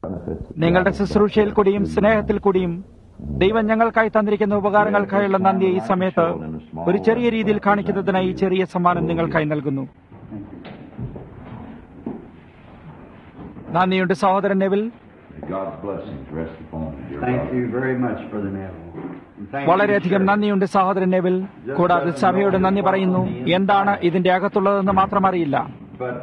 നിങ്ങളുടെ ശുശ്രൂഷയിൽ കൂടിയും സ്നേഹത്തിൽ കൂടിയും ദൈവം ഞങ്ങൾക്കായി തന്നിരിക്കുന്ന ഉപകാരങ്ങൾക്കായുള്ള നന്ദി ഈ സമയത്ത് ഒരു ചെറിയ രീതിയിൽ കാണിക്കുന്നതിനായി ഈ ചെറിയ സമ്മാനം നിങ്ങൾക്കായി നൽകുന്നു നന്ദിയുണ്ട് സഹോദരൻ Neville God's blessings rest upon you, dear Thank brother. you very much, Brother Neville. And thank you, വളരെയധികം church. നന്ദിയുണ്ട് സഹോദരൻ നെവിൽ കൂടാതെ സഭയോട് നന്ദി പറയുന്നു എന്താണ് ഇതിന്റെ അകത്തുള്ളതെന്ന് മാത്രം അറിയില്ല But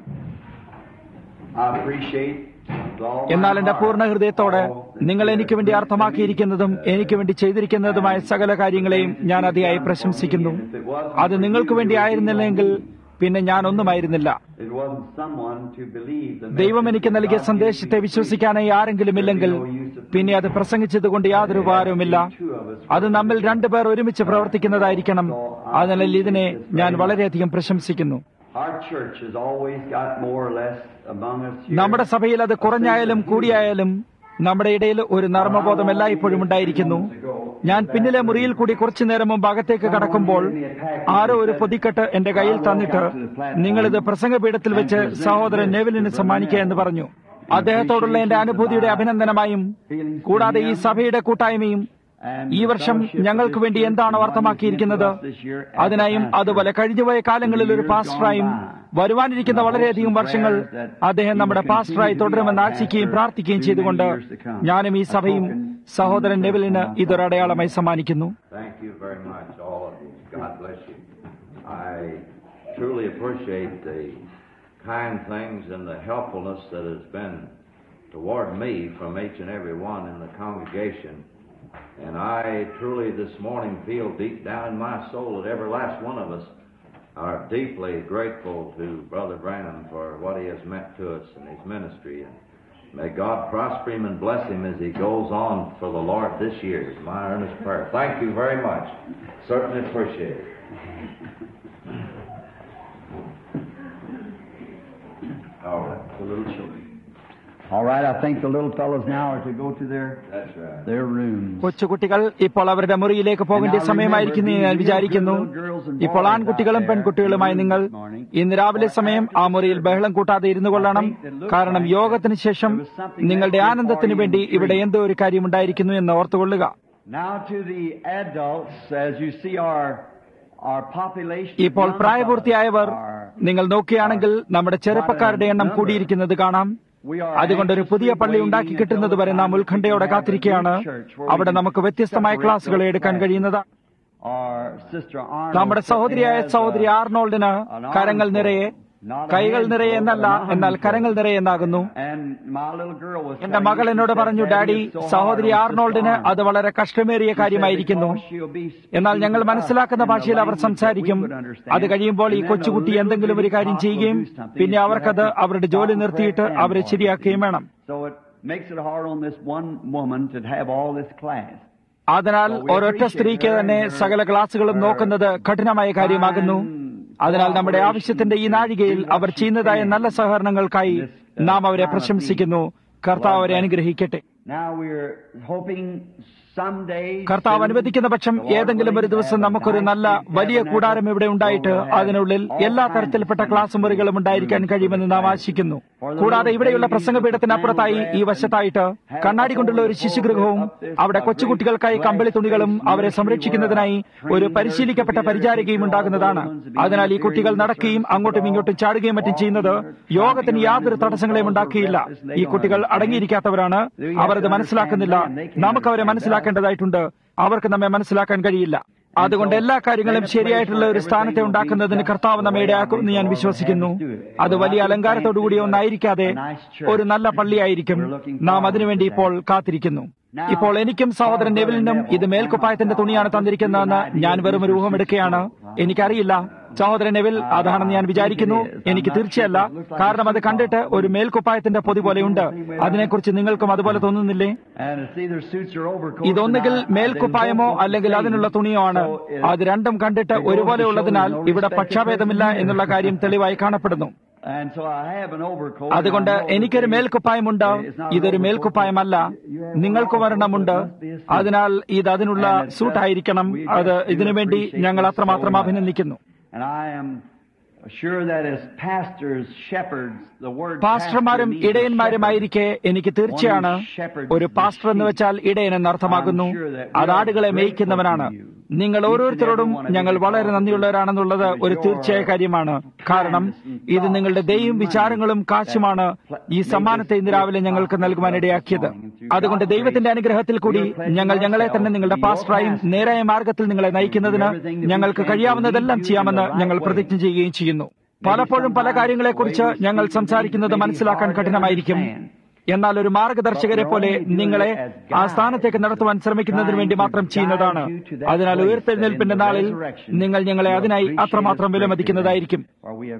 I appreciate with all my എന്നാൽ എന്റെ heart പൂർണ്ണ ഹൃദയത്തോടെ all that നിങ്ങൾ you എനിക്ക് വേണ്ടി have അർത്ഥമാക്കിയിരിക്കുന്നതും എനിക്ക് വേണ്ടി ചെയ്തിരിക്കുന്നതുമായ സകല കാര്യങ്ങളെയും ഞാൻ അതിയായി പ്രശംസിക്കുന്നു അത് നിങ്ങൾക്ക് വേണ്ടി ആയിരുന്നില്ലെങ്കിൽ പിന്നെ ഞാൻ ഒന്നുമായിരുന്നില്ല It wasn't someone to believe the ദൈവം എനിക്ക് message നൽകിയ God സന്ദേശത്തെ gives you. വിശ്വസിക്കാനായി ആരെങ്കിലും ഇല്ലെങ്കിൽ പിന്നെ അത് പ്രസംഗിച്ചതുകൊണ്ട് യാതൊരു ഉപകാരവുമില്ല അത് നമ്മിൽ രണ്ടുപേർ ഒരുമിച്ച് പ്രവർത്തിക്കുന്നതായിരിക്കണം അതിനാൽ ഇതിനെ ഞാൻ വളരെയധികം പ്രശംസിക്കുന്നു Our church has always got more or less among us here. നമ്മുടെ സഭയിൽ അത് കുറഞ്ഞായാലും കൂടിയായാലും നമ്മുടെ ഇടയിൽ ഒരു നർമ്മബോധം എല്ലായ്പ്പോഴും ഉണ്ടായിരിക്കുന്നു ഞാൻ പിന്നിലെ മുറിയിൽ കൂടി കുറച്ചു നേരം മുമ്പ് അകത്തേക്ക് കടക്കുമ്പോൾ ആരോ ഒരു പൊതിക്കെട്ട് എന്റെ കയ്യിൽ തന്നിട്ട് നിങ്ങളിത് പ്രസംഗപീഠത്തിൽ വെച്ച് സഹോദരൻ നെവിലിന് സമ്മാനിക്കുക എന്ന് പറഞ്ഞു അദ്ദേഹത്തോടുള്ള എന്റെ അനുഭൂതിയുടെ അഭിനന്ദനമായും കൂടാതെ ഈ സഭയുടെ കൂട്ടായ്മയും ഈ വർഷം ഞങ്ങൾക്ക് വേണ്ടി എന്താണോ അർത്ഥമാക്കിയിരിക്കുന്നത് അതിനായും അതുപോലെ കഴിഞ്ഞുപോയ കാലങ്ങളിൽ ഒരു പാസ്റ്ററായും വരുവാനിരിക്കുന്ന വളരെയധികം വർഷങ്ങൾ അദ്ദേഹം നമ്മുടെ പാസ്റ്ററായി തുടരുമെന്ന് ആശിക്കുകയും പ്രാർത്ഥിക്കുകയും ചെയ്തുകൊണ്ട് ഞാനും ഈ സഭയും സഹോദരൻ നെവിലിന് ഇതൊരു അടയാളമായി സമ്മാനിക്കുന്നു Thank you very much, all of you. God bless you. I truly appreciate the kind things and the helpfulness that has been toward me from each and every one in the congregation. And I truly this morning feel deep down in my soul that every last one of us are deeply grateful to Brother Branham for what he has meant to us in his ministry. And may God prosper him and bless him as he goes on for the Lord this year is my earnest prayer. Thank you very much. Certainly appreciate it. All right. The little children. All right, I think the little fellows now are to go to their That's right. their rooms. കൊച്ചുകുട്ടികൾ ഇപ്പോൾ അവരുടെ മുറിയിലേക്ക് പോകേണ്ട സമയമായിരിക്കുന്നു എന്ന് ഞാൻ വിചാരിക്കുന്നു ഇപ്പോൾ ആൺകുട്ടികളും പെൺകുട്ടികളുമായി നിങ്ങൾ ഇന്ന് രാവിലെ സമയം ആ മുറിയിൽ ബഹളം കൂട്ടാതെ ഇരുന്നു കൊള്ളണം കാരണം യോഗത്തിന് ശേഷം നിങ്ങളുടെ ആനന്ദത്തിന് വേണ്ടി ഇവിടെ എന്തോ ഒരു കാര്യം ഉണ്ടായിരിക്കുന്നു എന്ന് ഓർത്തുകൊള്ളുക Now to the adults, as you see our our population. of ഇപ്പോൾ young പ്രായപൂർത്തിയായവർ fellows are- നിങ്ങൾ നോക്കുകയാണെങ്കിൽ നമ്മുടെ ചെറുപ്പക്കാരുടെ എണ്ണം കൂടിയിരിക്കുന്നത് കാണാം we are അതുകൊണ്ട് ഒരു പുതിയ പള്ളി ഉണ്ടാക്കി കിട്ടുന്നത് വരെ നാം ഉത്കണ്ഠയോടെ കാത്തിരിക്കുകയാണ് അവിടെ നമുക്ക് വ്യത്യസ്തമായ ക്ലാസുകൾ എടുക്കാൻ കഴിയുന്നതാണ് Our sister Arnold നമ്മുടെ സഹോദരിയായ has, uh, സഹോദരി ആർണോൾഡിന് കരങ്ങൾ നിറയെ കൈകൾ നിറയെ എന്നല്ല എന്നാൽ കരങ്ങൾ നിറയെ എന്നാകുന്നു And my little girl was എന്റെ telling മകൾ me, എന്നോട് she said, പറഞ്ഞു "Daddy, daddy it's so hard സഹോദരി on Sister ആർണോൾഡിന് Arnold." അത് വളരെ കഷ്ടമേറിയ She said, കാര്യമായിരിക്കുന്നു "Because she'll be എന്നാൽ speaking ഞങ്ങൾ to us മനസ്സിലാക്കുന്ന in the ഭാഷയിൽ അവർ language that we സംസാരിക്കും would understand. അത് കഴിയുമ്പോൾ ഈ And then കൊച്ചുകുട്ടി the little എന്തെങ്കിലും ഒരു bitty കാര്യം tot will ചെയ്യുകയും do something പിന്നെ and she'll അവർക്കത് have to അവരുടെ ജോലി stop നിർത്തിയിട്ട് and അവരെ walk. ശരിയാക്കുകയും വേണം So it makes it hard on this one woman to have all this class. അതിനാൽ ഒരൊറ്റ സ്ത്രീക്ക് തന്നെ സകല ക്ലാസുകളും നോക്കുന്നത് കഠിനമായ കാര്യമാകുന്നു അതിനാൽ നമ്മുടെ ആവശ്യത്തിന്റെ ഈ നാഴികയിൽ അവർ ചെയ്യുന്നതായ നല്ല സഹകരണങ്ങൾക്കായി നാം അവരെ പ്രശംസിക്കുന്നു കർത്താവ് അവരെ അനുഗ്രഹിക്കട്ടെ Now we're hoping someday കർത്താവ് soon, അനുവദിക്കുന്ന പക്ഷം the Lord ഏതെങ്കിലും ഒരു willing, to ദിവസം have a നമുക്കൊരു nice നല്ല big വലിയ tabernacle കൂടാരം ഇവിടെ ഉണ്ടായിട്ട് where we'll have അതിനുള്ളിൽ all എല്ലാ kinds തരത്തിൽപ്പെട്ട of ക്ലാസ് മുറികളും ഉണ്ടായിരിക്കാൻ കഴിയുമെന്ന് നാം ആശിക്കുന്നു കൂടാതെ ഇവിടെയുള്ള പ്രസംഗപീഠത്തിനപ്പുറത്തായി ഈ വശത്തായിട്ട് കണ്ണാടി കൊണ്ടുള്ള ഒരു ശിശുഗൃഹവും അവിടെ കൊച്ചുകുട്ടികൾക്കായി കമ്പിളി തുണികളും അവരെ സംരക്ഷിക്കുന്നതിനായി ഒരു പരിശീലിക്കപ്പെട്ട പരിചാരികയും ഉണ്ടാകുന്നതാണ് അതിനാൽ ഈ കുട്ടികൾ നടക്കുകയും അങ്ങോട്ടും ഇങ്ങോട്ടും ചാടുകയും മറ്റും ചെയ്യുന്നത് യോഗത്തിന് യാതൊരു തടസ്സങ്ങളെയും ഉണ്ടാക്കിയില്ല ഈ കുട്ടികൾ അടങ്ങിയിരിക്കാത്തവരാണ് അവർ ഇത് മനസ്സിലാക്കുന്നില്ല നമുക്ക് അവരെ മനസ്സിലാക്കേണ്ടതായിട്ടുണ്ട് അവർക്ക് നമ്മെ മനസ്സിലാക്കാൻ കഴിയില്ല അതുകൊണ്ട് എല്ലാ കാര്യങ്ങളും ശരിയായിട്ടുള്ള ഒരു സ്ഥാനത്തെ ഉണ്ടാക്കുന്നതിന് കർത്താവ് നമ്മെ ഇടയാക്കുമെന്ന് ഞാൻ വിശ്വസിക്കുന്നു അത് വലിയ അലങ്കാരത്തോടുകൂടി ഒന്നായിരിക്കാതെ ഒരു നല്ല പള്ളിയായിരിക്കും നാം അതിനുവേണ്ടി ഇപ്പോൾ കാത്തിരിക്കുന്നു ഇപ്പോൾ എനിക്കും സഹോദരൻ നെവിലിനും ഇത് മേൽക്കുപ്പായത്തിന്റെ തുണിയാണ് തന്നിരിക്കുന്നതെന്ന് ഞാൻ വെറും ഒരു ഊഹമെടുക്കുകയാണ് എനിക്കറിയില്ല സഹോദരൻ നെവിൽ അതാണെന്ന് ഞാൻ വിചാരിക്കുന്നു എനിക്ക് തീർച്ചയല്ല കാരണം അത് കണ്ടിട്ട് ഒരു മേൽക്കുപ്പായത്തിന്റെ പൊതി പോലെയുണ്ട് അതിനെക്കുറിച്ച് നിങ്ങൾക്കും അതുപോലെ തോന്നുന്നില്ലേ And it's either suits or overcoats. ഇതൊന്നുകിൽ and I- I മേൽക്കുപ്പായമോ didn't hope അല്ലെങ്കിൽ to അതിനുള്ള say. തുണിയോ ആണ് So it- അത് രണ്ടും കണ്ടിട്ട് ഒരുപോലെ ഉള്ളതിനാൽ ഇവിടെ പക്ഷാഭേദമില്ല എന്നുള്ള കാര്യം തെളിവായി കാണപ്പെടുന്നു And so I have an overcoat. അതുകൊണ്ട് and I know എനിക്കൊരു that മേൽക്കുപ്പായമുണ്ട് it's not an ഇതൊരു overcoat. മേൽക്കുപ്പായമല്ല You have നിങ്ങൾക്ക് one ഒരെണ്ണമുണ്ട് overcoat, it must be a suit. അതിനാൽ ഇത് അതിനുള്ള സൂട്ടായിരിക്കണം അത് ഇതിനുവേണ്ടി ഞങ്ങൾ അത്രമാത്രം അഭിനന്ദിക്കുന്നു And I am Sure that as pastors, shepherds, the word പാസ്റ്റർമാരും pastor means a ഇടയന്മാരുമായിരിക്കെ എനിക്ക് തീർച്ചയാണ് ഒരു പാസ്റ്റർ എന്ന് വെച്ചാൽ ഇടയൻ എന്നർത്ഥമാകുന്നു അത് ആടുകളെ മേയ്ക്കുന്നവനാണ് നിങ്ങൾ ഓരോരുത്തരോടും ഞങ്ങൾ വളരെ നന്ദിയുള്ളവരാണെന്നുള്ളത് ഒരു തീർച്ചയായ കാര്യമാണ് കാരണം ഇത് നിങ്ങളുടെ ദൈവം വിചാരങ്ങളും കാശുമാണ് ഈ സമ്മാനത്തെ ഇന്ന് രാവിലെ ഞങ്ങൾക്ക് നൽകുവാൻ ഇടയാക്കിയത് അതുകൊണ്ട് ദൈവത്തിന്റെ അനുഗ്രഹത്തിൽ കൂടി ഞങ്ങൾ ഞങ്ങളെ തന്നെ നിങ്ങളുടെ പാസ്റ്ററായും നേരായ മാർഗത്തിൽ നിങ്ങളെ നയിക്കുന്നതിന് ഞങ്ങൾക്ക് കഴിയാവുന്നതെല്ലാം ചെയ്യാമെന്ന് ഞങ്ങൾ പ്രതിജ്ഞ ചെയ്യുകയും ചെയ്യുന്നു പലപ്പോഴും പല കാര്യങ്ങളെക്കുറിച്ച് ഞങ്ങൾ സംസാരിക്കുന്നത് മനസ്സിലാക്കാൻ കഠിനമായിരിക്കും എന്നാൽ ഒരു മാർഗദർശകരെ പോലെ നിങ്ങളെ ആ സ്ഥാനത്തേക്ക് നടത്തുവാൻ ശ്രമിക്കുന്നതിന് വേണ്ടി മാത്രം ചെയ്യുന്നതാണ് അതിനാൽ ഉയർത്തെഴുന്നേൽപ്പിന്റെ നാളിൽ നിങ്ങൾ ഞങ്ങളെ അതിനായി അത്രമാത്രം വിലമതിക്കുന്നതായിരിക്കും For we have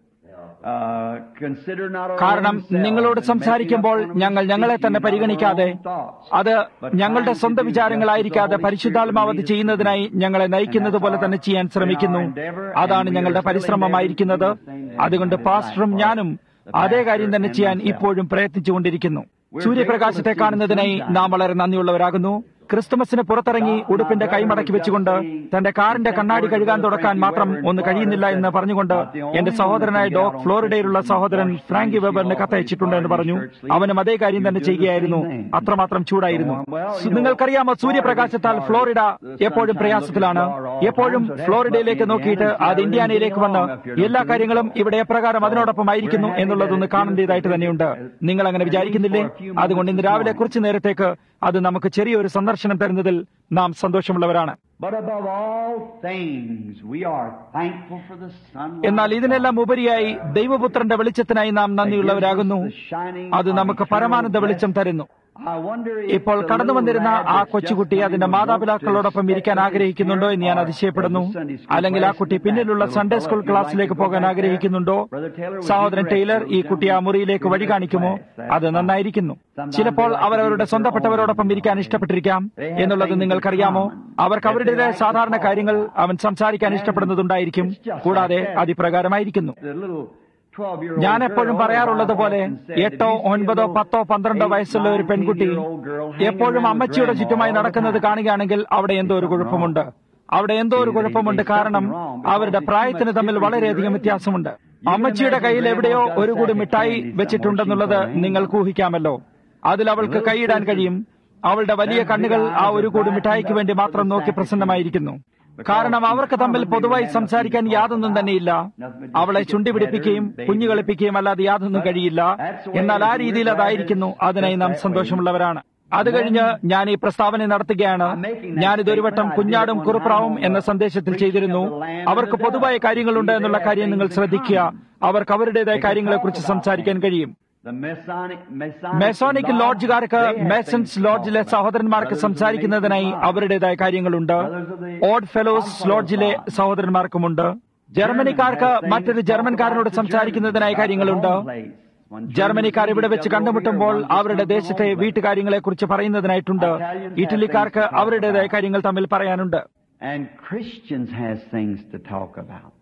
uh, considered not our കാരണം own selves നിങ്ങളോട് and സംസാരിക്കുമ്പോൾ making one ഞങ്ങൾ ഞങ്ങളെ speaking തന്നെ not our പരിഗണിക്കാതെ own thoughts, അത് but ഞങ്ങളുടെ trying to സ്വന്തം do വിചാരങ്ങളായിരിക്കാതെ just as the Holy പരിശുദ്ധാത്മാവ് അത് Spirit ചെയ്യുന്നതിനായി ഞങ്ങളെ നയിക്കുന്നത് പോലെ തന്നെ ചെയ്യാൻ ശ്രമിക്കുന്നു അതാണ് ഞങ്ങളുടെ പരിശ്രമമായിരിക്കുന്നത് അതുകൊണ്ട് പാസ്റ്ററും ഞാനും അതേ കാര്യം തന്നെ ചെയ്യാൻ ഇപ്പോഴും പ്രയത്നിച്ചുകൊണ്ടിരിക്കുന്നു സൂര്യപ്രകാശത്തെ കാണുന്നതിനായി നാം വളരെ നന്ദിയുള്ളവരാകുന്നു ക്രിസ്തുമസിന് പുറത്തിറങ്ങി ഉടുപ്പിന്റെ കൈമടക്കി വെച്ചുകൊണ്ട് തന്റെ കാറിന്റെ കണ്ണാടി കഴുകാൻ തുടക്കാൻ മാത്രം ഒന്ന് കഴിയുന്നില്ല എന്ന് പറഞ്ഞുകൊണ്ട് എന്റെ സഹോദരനായ ഡോക് ഫ്ലോറിഡയിലുള്ള സഹോദരൻ ഫ്രാങ്കി വെബറിന് കത്തയച്ചിട്ടുണ്ട് എന്ന് പറഞ്ഞു അവനും അതേ കാര്യം തന്നെ ചെയ്യുകയായിരുന്നു അത്രമാത്രം ചൂടായിരുന്നു സു- നിങ്ങൾക്കറിയാമോ സൂര്യപ്രകാശത്താൽ ഫ്ലോറിഡ എപ്പോഴും പ്രയാസത്തിലാണ് എപ്പോഴും ഫ്ലോറിഡയിലേക്ക് നോക്കിയിട്ട് അത് ഇന്ത്യാനയിലേക്ക് വന്ന് എല്ലാ കാര്യങ്ങളും ഇവിടെ എപ്രകാരം അതിനോടൊപ്പം ആയിരിക്കുന്നു എന്നുള്ളതൊന്ന് കാണേണ്ടതായിട്ട് തന്നെയുണ്ട് നിങ്ങൾ അങ്ങനെ വിചാരിക്കുന്നില്ലേ അതുകൊണ്ട് ഇന്ന് രാവിലെ കുറച്ചു നേരത്തേക്ക് അത് നമുക്ക് ചെറിയൊരു സന്ദർശനം തരുന്നതിൽ നാം സന്തോഷമുള്ളവരാണ് But above all things, we are thankful for the sunlight. എന്നാൽ ഇതിനെല്ലാം ഉപരിയായി ദൈവപുത്രന്റെ വെളിച്ചത്തിനായി നാം നന്ദിയുള്ളവരാകുന്നു അത് നമുക്ക് പരമാനന്ദ വെളിച്ചം തരുന്നു I wonder if ഇപ്പോൾ the കടന്നു little വന്നിരുന്ന lad ആ that's കൊച്ചുകുട്ടി just അതിന്റെ coming മാതാപിതാക്കളോടൊപ്പം wants to ഇരിക്കാൻ sit ആഗ്രഹിക്കുന്നുണ്ടോ എന്ന് ഞാൻ here or അതിശയപ്പെടുന്നു in the Sunday school അല്ലെങ്കിൽ ആ class കുട്ടി in the പിന്നിലുള്ള back. Sunday Little school fellow, if you'd ക്ലാസ്സിലേക്ക് like to go പോകാൻ back ആഗ്രഹിക്കുന്നുണ്ടോ there. Brother Taylor, would you സഹോദരൻ direct ടൈലർ those ഈ young കുട്ടി ആ മുറിയിലേക്ക് into വഴി that കാണിക്കുമോ class? That's അത് fine. നന്നായിരിക്കുന്നു Sometimes ചിലപ്പോൾ they like to അവരവരുടെ be with സ്വന്തപ്പെട്ടവരോടൊപ്പം their own ഇരിക്കാൻ people. ഇഷ്ടപ്പെട്ടിരിക്കാം They have എന്നുള്ളത് things in നിങ്ങൾക്കറിയാമോ common അവർക്ക് that they അവരുടേതായ like to സാധാരണ talk കാര്യങ്ങൾ about. അവൻ സംസാരിക്കാൻ And ഇഷ്ടപ്പെടുന്നതുണ്ടായിരിക്കും it's just കൂടാതെ like that. അതിപ്രകാരമായിരിക്കുന്നു The little 12-year-old ഞാൻ girl എപ്പോഴും പറയാറുള്ളത് പോലെ often said, "Did എട്ടോ you see a ഒൻപതോ little പത്തോ പന്ത്രണ്ടോ eight, വയസ്സുള്ള ഒരു nine, പെൺകുട്ടി 10-year-old girl hanging എപ്പോഴും around with അമ്മച്ചിയുടെ grandma ചുറ്റുമായി all the നടക്കുന്നത് time?" കാണുകയാണെങ്കിൽ അവിടെ എന്തോ ഒരു കുഴപ്പമുണ്ട് അവിടെ എന്തോ ഒരു കുഴപ്പമുണ്ട് കാരണം അവരുടെ പ്രായത്തിന് തമ്മിൽ വളരെയധികം വ്യത്യാസമുണ്ട് അമ്മച്ചിയുടെ കയ്യിൽ എവിടെയോ ഒരു കൂടി മിഠായി വെച്ചിട്ടുണ്ടെന്നുള്ളത് നിങ്ങൾക്ക് ഊഹിക്കാമല്ലോ അതിൽ അവൾക്ക് കൈയിടാൻ കഴിയും അവളുടെ വലിയ കണ്ണുകൾ ആ ഒരു കൂടി മിഠായിക്ക് വേണ്ടി മാത്രം നോക്കി പ്രസന്നമായിരിക്കുന്നു കാരണം അവർക്ക് തമ്മിൽ പൊതുവായി സംസാരിക്കാൻ യാതൊന്നും തന്നെയില്ല അവളെ ചുണ്ടി പിടിപ്പിക്കുകയും കുഞ്ഞു കളിപ്പിക്കുകയും അല്ലാതെ യാതൊന്നും കഴിയില്ല എന്നാൽ ആ രീതിയിൽ അതായിരിക്കുന്നു അതിനായി നാം സന്തോഷമുള്ളവരാണ് അത് കഴിഞ്ഞ് ഞാൻ ഈ പ്രസ്താവന നടത്തുകയാണ് ഞാനിതൊരു വട്ടം കുഞ്ഞാടും കുറുപ്രാവും എന്ന സന്ദേശത്തിൽ ചെയ്തിരുന്നു അവർക്ക് പൊതുവായ കാര്യങ്ങളുണ്ട് എന്നുള്ള കാര്യം നിങ്ങൾ ശ്രദ്ധിക്കുക അവർക്ക് അവരുടേതായ കാര്യങ്ങളെക്കുറിച്ച് സംസാരിക്കാൻ കഴിയും The Masonic, Masonic Masonic law, ലോഡ്ജുകാർക്ക് they have മേസൺസ് things ലോഡ്ജിലെ called സഹോദരന്മാർക്ക് brothers of the സംസാരിക്കുന്നതിനായി Masonic law. അവരുടേതായ കാര്യങ്ങളുണ്ട് ഓഡ് ഫെലോസ് ലോഡ്ജിലെ സഹോദരന്മാർക്കുമുണ്ട് ജർമ്മനിക്കാർക്ക് മറ്റൊരു ജർമ്മൻകാരനോട് സംസാരിക്കുന്നതിനായ കാര്യങ്ങളുണ്ട് ജർമ്മനിക്കാർ ഇവിടെ വെച്ച് കണ്ടുമുട്ടുമ്പോൾ അവരുടെ ദേശത്തെ വീട്ടുകാര്യങ്ങളെക്കുറിച്ച് പറയുന്നതിനായിട്ടുണ്ട് ഇറ്റലിക്കാർക്ക് അവരുടേതായ കാര്യങ്ങൾ തമ്മിൽ പറയാനുണ്ട് And Christians has things to talk about.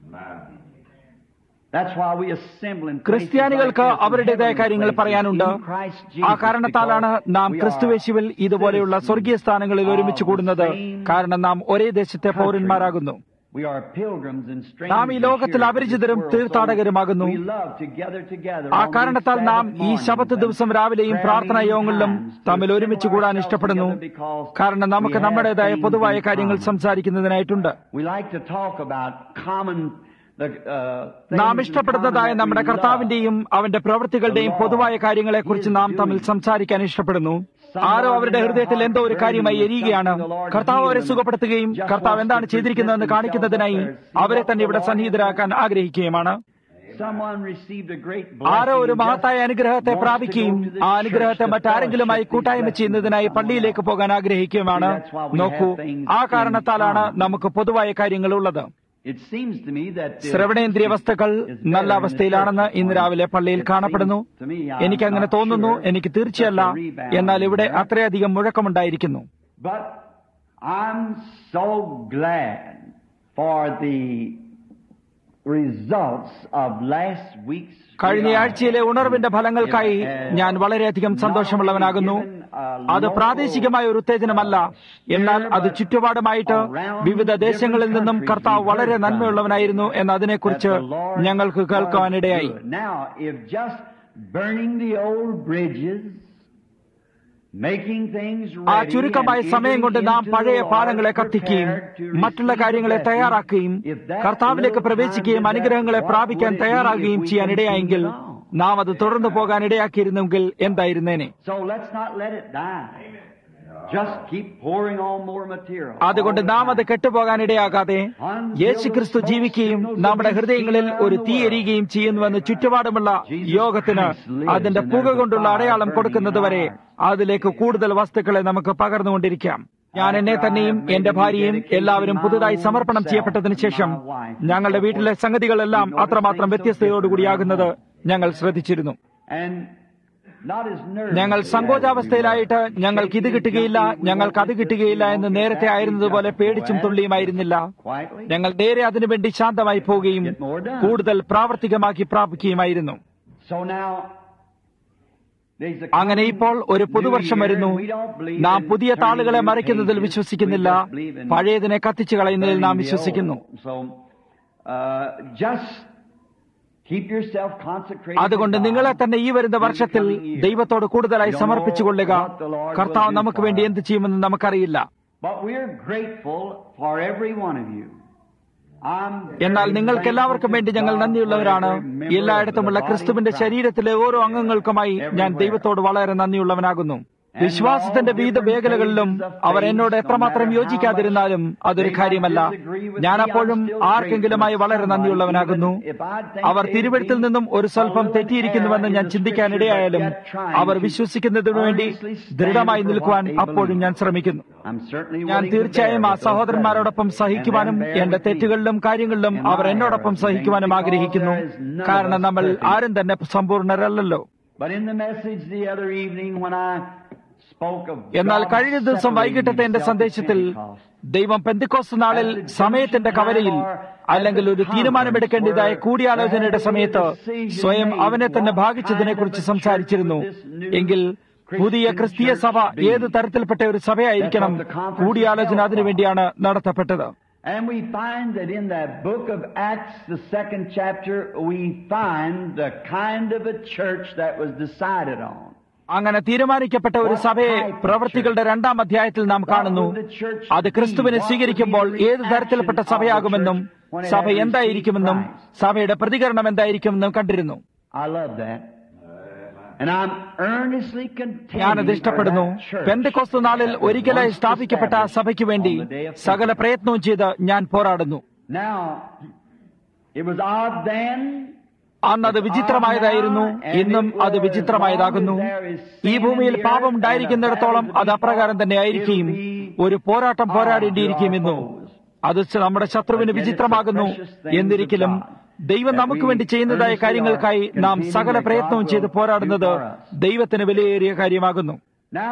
That's why we assemble in places ക്രിസ്ത്യാനികൾക്ക് like this in അവരുടേതായ heavenly കാര്യങ്ങൾ places പറയാനുണ്ട് in Christ Jesus ആ കാരണത്താലാണ് because നാം we are ക്രിസ്തുവേശുവിൽ ഇതുപോലെയുള്ള citizens സ്വർഗീയ സ്ഥാനങ്ങളിൽ ഒരുമിച്ച് of the കൂടുന്നത് same കാരണം നാം ഒരേ ദേശത്തെ country. പൗരന്മാരാകുന്നു We are pilgrims and strangers നാം ഈ ലോകത്തിൽ here to അപരിചിതരും this world. തീർത്ഥാടകരുമാകുന്നു. So we love to gather together ആ on കാരണത്താൽ these നാം Sabbath ഈ mornings ശബത്ത് and ദിവസം രാവിലെയും prayer പ്രാർത്ഥനാ meeting യോഗങ്ങളിലും times to തമ്മിൽ assemble ഒരുമിച്ച് കൂടാൻ ourselves ഇഷ്ടപ്പെടുന്നു together because കാരണം നമുക്ക് we have നമ്മുടേതായ things പൊതുവായ in കാര്യങ്ങൾ common. സംസാരിക്കുന്നതിനായിട്ടുണ്ട് We like to talk about common the, uh, things നാം in ഇഷ്ടപ്പെടുന്നതായ common that നമ്മുടെ we love. കർത്താവിന്റെയും അവന്റെ പ്രവൃത്തികളുടെയും പൊതുവായ കാര്യങ്ങളെക്കുറിച്ച് നാം തമ്മിൽ സംസാരിക്കാൻ ഇഷ്ടപ്പെടുന്നു ആരോ അവരുടെ ഹൃദയത്തിൽ എന്തോ ഒരു കാര്യമായി എരിയുകയാണ് കർത്താവ് അവരെ സുഖപ്പെടുത്തുകയും കർത്താവ് എന്താണ് ചെയ്തിരിക്കുന്നതെന്ന് കാണിക്കുന്നതിനായി അവരെ തന്നെ ഇവിടെ സന്നിഹിതരാക്കാൻ ആഗ്രഹിക്കുകയുമാണ് Someone received a great ആരോ ഒരു blessing മഹത്തായ just അനുഗ്രഹത്തെ wants to പ്രാപിക്കുകയും go to the ആ church അനുഗ്രഹത്തെ to മറ്റാരെങ്കിലുമായി fellowship these കൂട്ടായ്മ blessings ചെയ്യുന്നതിനായി with പള്ളിയിലേക്ക് someone പോകാൻ ആഗ്രഹിക്കുകയുമാണ് See, that's why we നോക്കൂ have things ആ in കാരണത്താലാണ് common. നമുക്ക് പൊതുവായ കാര്യങ്ങളുള്ളത് else. It seems to me that the ശ്രവണേന്ദ്രിയ വസ്തുക്കൾ is നല്ല better in the അവസ്ഥയിലാണെന്ന് church ഇന്ന് this രാവിലെ morning. പള്ളിയിൽ It കാണപ്പെടുന്നു seems to me, I'm എനിക്ക് അങ്ങനെ not തോന്നുന്നു sure എനിക്ക് തീർച്ചയല്ല that the rebound എന്നാൽ ഇവിടെ there. അത്രയധികം മുഴക്കമുണ്ടായിരിക്കുന്നു But I'm so glad for the results of last week's കഴിഞ്ഞ ആഴ്ചയിലെ ഉണർവിന്റെ ഫലങ്ങൾക്കായി ഞാൻ വളരെയധികം സന്തോഷമുള്ളവനാകുന്നു അത് പ്രാദേശികമായ ഒരു ഉത്തേജനമല്ല എന്നാൽ അത് ചുറ്റുപാടുമായിട്ട് വിവിധ ദേശങ്ങളിൽ നിന്നും കർത്താവ് വളരെ നന്മയുള്ളവനായിരുന്നു എന്ന് അതിനെക്കുറിച്ച് ഞങ്ങൾക്ക് കേൾക്കുവാനിടയായി Now, if just burning the old bridges, making things ആ ready ചുരുക്കമായ and സമയം കൊണ്ട് entering നാം into പഴയ the Lord പാഠങ്ങളെ കത്തിക്കുകയും prepared to മറ്റുള്ള receive കാര്യങ്ങളെ the blessing, തയ്യാറാക്കുകയും if that കർത്താവിലേക്ക് little പ്രവേശിക്കുകയും time did അനുഗ്രഹങ്ങളെ that, what പ്രാപിക്കാൻ would it be തയ്യാറാകുകയും if we ചെയ്യാൻ ഇടയായെങ്കിൽ continued on? നാം അത് തുടർന്നു പോകാൻ ഇടയാക്കിയിരുന്നെങ്കിൽ എന്തായിരുന്നേനെ So let's not let it die. Just keep pouring on more material. അതുകൊണ്ട് all the നാം അത് time. കെട്ടുപോകാൻ ഇടയാകാതെ യേശുക്രിസ്തു ജീവിക്കുകയും നമ്മുടെ ഹൃദയങ്ങളിൽ ഒരു തീ എരിയുകയും ചെയ്യുന്നുവെന്ന് ചുറ്റുപാടുമുള്ള യോഗത്തിന് അതിന്റെ പുക കൊണ്ടുള്ള അടയാളം കൊടുക്കുന്നതുവരെ അതിലേക്ക് കൂടുതൽ വസ്തുക്കളെ നമുക്ക് പകർന്നുകൊണ്ടിരിക്കാം ഞാൻ എന്നെ തന്നെയും എന്റെ ഭാര്യയും എല്ലാവരും പുതുതായി സമർപ്പണം ചെയ്യപ്പെട്ടതിനു ശേഷം ഞങ്ങളുടെ വീട്ടിലെ സംഗതികളെല്ലാം അത്രമാത്രം വ്യത്യസ്തയോടുകൂടിയാകുന്നത് ഞങ്ങൾ ശ്രദ്ധിച്ചിരുന്നു And not as nervous ഞങ്ങൾ as സങ്കോചാവസ്ഥയിലായിട്ട് ഞങ്ങൾക്ക് ഇത് കിട്ടുകയില്ല ഞങ്ങൾക്ക് അത് കിട്ടുകയില്ല എന്ന് നേരത്തെ ആയിരുന്നതുപോലെ പേടിച്ചും തുള്ളിയുമായിരുന്നില്ല quietly. ഞങ്ങൾ നേരെ അതിനുവേണ്ടി ശാന്തമായി പോവുകയും കൂടുതൽ പ്രാവർത്തികമാക്കി പ്രാപിക്കുകയുമായിരുന്നു So now, there's a അങ്ങനെ ഇപ്പോൾ ഒരു പുതുവർഷം വരുന്നു നാം പുതിയ താളുകളെ മറിക്കുന്നതിൽ വിശ്വസിക്കുന്നില്ല പഴയതിനെ കത്തിച്ചു കളയുന്നതിൽ നാം വിശ്വസിക്കുന്നു So, uh, just keep yourself consecrated. അതുകൊണ്ട് to God നിങ്ങളെ തന്നെ ഈ വരുന്ന in the വർഷത്തിൽ coming year. ദൈവത്തോട് കൂടുതലായി We don't know സമർപ്പിച്ചുകൊള്ളുക what the Lord will കർത്താവ് do നമുക്ക് for വേണ്ടി us. എന്ത് ചെയ്യുമെന്ന് നമുക്കറിയില്ല But we're grateful for every one of you. I'm എന്നാൽ very നിങ്ങൾക്ക് എല്ലാവർക്കും വേണ്ടി ഞങ്ങൾ thankful to God നന്ദിയുള്ളവരാണ് for every member of എല്ലായിടത്തുമുള്ള the body ക്രിസ്തുവിന്റെ of Christ. ശരീരത്തിലെ ഓരോ അംഗങ്ങൾക്കുമായി ഞാൻ ദൈവത്തോട് വളരെ നന്ദിയുള്ളവനാകുന്നു വിശ്വാസത്തിന്റെ വിവിധ മേഖലകളിലും അവർ എന്നോട് എത്രമാത്രം യോജിക്കാതിരുന്നാലും അതൊരു കാര്യമല്ല ഞാൻ അപ്പോഴും ആർക്കെങ്കിലുമായി വളരെ നന്ദിയുള്ളവനാകുന്നു അവർ തിരുവഴുത്തിൽ നിന്നും ഒരു സ്വല്പം തെറ്റിയിരിക്കുന്നുവെന്ന് ഞാൻ ചിന്തിക്കാനിടയായാലും അവർ വിശ്വസിക്കുന്നതിനു വേണ്ടി ദൃഢമായി നിൽക്കുവാൻ അപ്പോഴും ഞാൻ ശ്രമിക്കുന്നു I'm certainly ഞാൻ willing to തീർച്ചയായും bear ആ with those സഹോദരന്മാരോടൊപ്പം burdens സഹിക്കുവാനും and then bear എന്റെ with me. തെറ്റുകളിലും കാര്യങ്ങളിലും അവർ എന്നോടൊപ്പം സഹിക്കുവാനും ആഗ്രഹിക്കുന്നു കാരണം നമ്മൾ ആരും തന്നെ സമ്പൂർണ്ണരല്ലല്ലോ But in the message the other evening when I spoke of എന്നാൽ God കഴിഞ്ഞ ദിവസം separating വൈകിട്ടത്തെ എന്റെ himself at സന്ദേശത്തിൽ Pentecost, ദൈവം പെന്തിക്കോസ് നാളിൽ സമയത്തിന്റെ കവലയിൽ അല്ലെങ്കിൽ ഒരു തീരുമാനമെടുക്കേണ്ടതായ കൂടിയാലോചനയുടെ സമയത്ത് സ്വയം അവനെ തന്നെ ഭാഗിച്ചതിനെ കുറിച്ച് സംസാരിച്ചിരുന്നു എങ്കിൽ പുതിയ ക്രിസ്തീയ സഭ ഏത് തരത്തിൽപ്പെട്ട ഒരു സഭയായിരിക്കണം കൂടിയാലോചന അതിനുവേണ്ടിയാണ് നടത്തപ്പെട്ടത് And we find that in that book of Acts, the second chapter, we find the kind of a church that was decided on. അങ്ങനെ തീരുമാനിക്കപ്പെട്ട ഒരു സഭയെ പ്രവൃത്തികളുടെ രണ്ടാം അധ്യായത്തിൽ നാം കാണുന്നു അത് ക്രിസ്തുവിനെ സ്വീകരിക്കുമ്പോൾ ഏത് തരത്തിൽപ്പെട്ട സഭയാകുമെന്നും സഭ എന്തായിരിക്കുമെന്നും സഭയുടെ പ്രതികരണം എന്തായിരിക്കുമെന്നും കണ്ടിരുന്നു I love that. And I'm earnestly contending ഞാനത് ഇഷ്ടപ്പെടുന്നു for that church പെന്തക്കോസ്തു നാളിൽ that was ഒരിക്കലായി once സ്ഥാപിക്കപ്പെട്ട ആ established സഭയ്ക്ക് വേണ്ടി on the day of സകല Pentecost. പ്രയത്നവും ചെയ്ത് ഞാൻ പോരാടുന്നു Now, it was odd then, അന്ന് അത് വിചിത്രമായതായിരുന്നു ഇന്നും അത് വിചിത്രമായതാകുന്നു ഈ ഭൂമിയിൽ പാപം ഉണ്ടായിരിക്കുന്നിടത്തോളം അത് അപ്രകാരം തന്നെ ആയിരിക്കും ഒരു പോരാട്ടം പോരാടേണ്ടിയിരിക്കുമെന്നു അത് നമ്മുടെ ശത്രുവിന് വിചിത്രമാകുന്നു എന്നിരിക്കലും ദൈവം നമുക്ക് വേണ്ടി ചെയ്യുന്നതായ കാര്യങ്ങൾക്കായി നാം സകല പ്രയത്നവും ചെയ്ത് പോരാടുന്നത് ദൈവത്തിന് വിലയേറിയ കാര്യമാകുന്നു Now,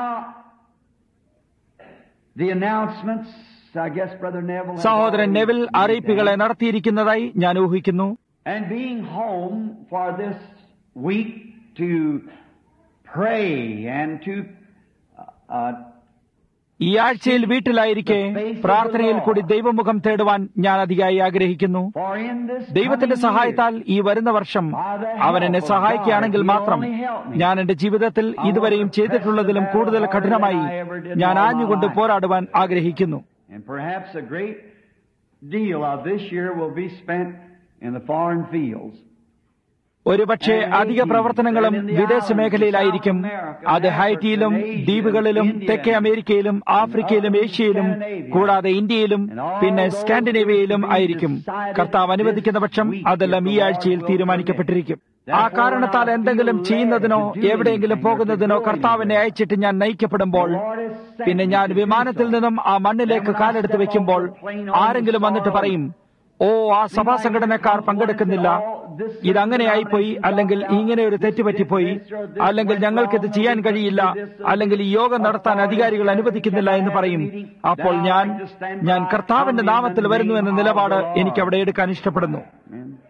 the announcements, I guess Brother Neville has സഹോദരൻ already നെവിൽ made അറിയിപ്പുകളെ them. നടത്തിയിരിക്കുന്നതായി ഞാൻ ഊഹിക്കുന്നു And being home for this week to pray and to uh, uh, ഈ ആഴ്ചയിൽ വീട്ടിലായിരിക്കെ പ്രാർത്ഥനയിൽ കൂടി ദൈവമുഖം തേടുവാൻ ഞാൻ അതിയായി ആഗ്രഹിക്കുന്നു for in this ദൈവത്തിന്റെ coming സഹായത്താൽ ഈ വരുന്ന വർഷം അവൻ എന്നെ സഹായിക്കുകയാണെങ്കിൽ മാത്രം ഞാൻ എന്റെ ജീവിതത്തിൽ ഇതുവരെയും ചെയ്തിട്ടുള്ളതിലും കൂടുതൽ കഠിനമായി ഞാൻ ആഞ്ഞുകൊണ്ട് പോരാടുവാൻ ആഗ്രഹിക്കുന്നു year, and perhaps a great deal of this year will be spent in the foreign fields. ഒരുപക്ഷെ അധിക പ്രവർത്തനങ്ങളും വിദേശ മേഖലയിലായിരിക്കും അത് ഹൈറ്റിയിലും ദ്വീപുകളിലും തെക്കേ അമേരിക്കയിലും ആഫ്രിക്കയിലും ഏഷ്യയിലും കൂടാതെ ഇന്ത്യയിലും പിന്നെ സ്കാൻഡിനേവിയയിലും ആയിരിക്കും കർത്താവ് അനുവദിക്കുന്ന പക്ഷം അതെല്ലാം ഈ ആഴ്ചയിൽ തീരുമാനിക്കപ്പെട്ടിരിക്കും ആ കാരണത്താൽ എന്തെങ്കിലും ചെയ്യുന്നതിനോ എവിടെയെങ്കിലും പോകുന്നതിനോ കർത്താവിനെ അയച്ചിട്ട് ഞാൻ നയിക്കപ്പെടുമ്പോൾ പിന്നെ ഞാൻ വിമാനത്തിൽ നിന്നും ആ മണ്ണിലേക്ക് കാലെടുത്ത് വെക്കുമ്പോൾ ആരെങ്കിലും വന്നിട്ട് പറയും ഓ ആ സഭാ സംഘടനക്കാർ പങ്കെടുക്കുന്നില്ല ഇതങ്ങനെയായിപ്പോയി അല്ലെങ്കിൽ ഇങ്ങനെ ഒരു തെറ്റുപറ്റിപ്പോയി അല്ലെങ്കിൽ ഞങ്ങൾക്കിത് ചെയ്യാൻ കഴിയില്ല അല്ലെങ്കിൽ ഈ യോഗം നടത്താൻ അധികാരികൾ അനുവദിക്കുന്നില്ല എന്ന് പറയും അപ്പോൾ ഞാൻ ഞാൻ കർത്താവിന്റെ നാമത്തിൽ വരുന്നു എന്ന നിലപാട് എനിക്ക് അവിടെ എടുക്കാൻ ഇഷ്ടപ്പെടുന്നു Amen.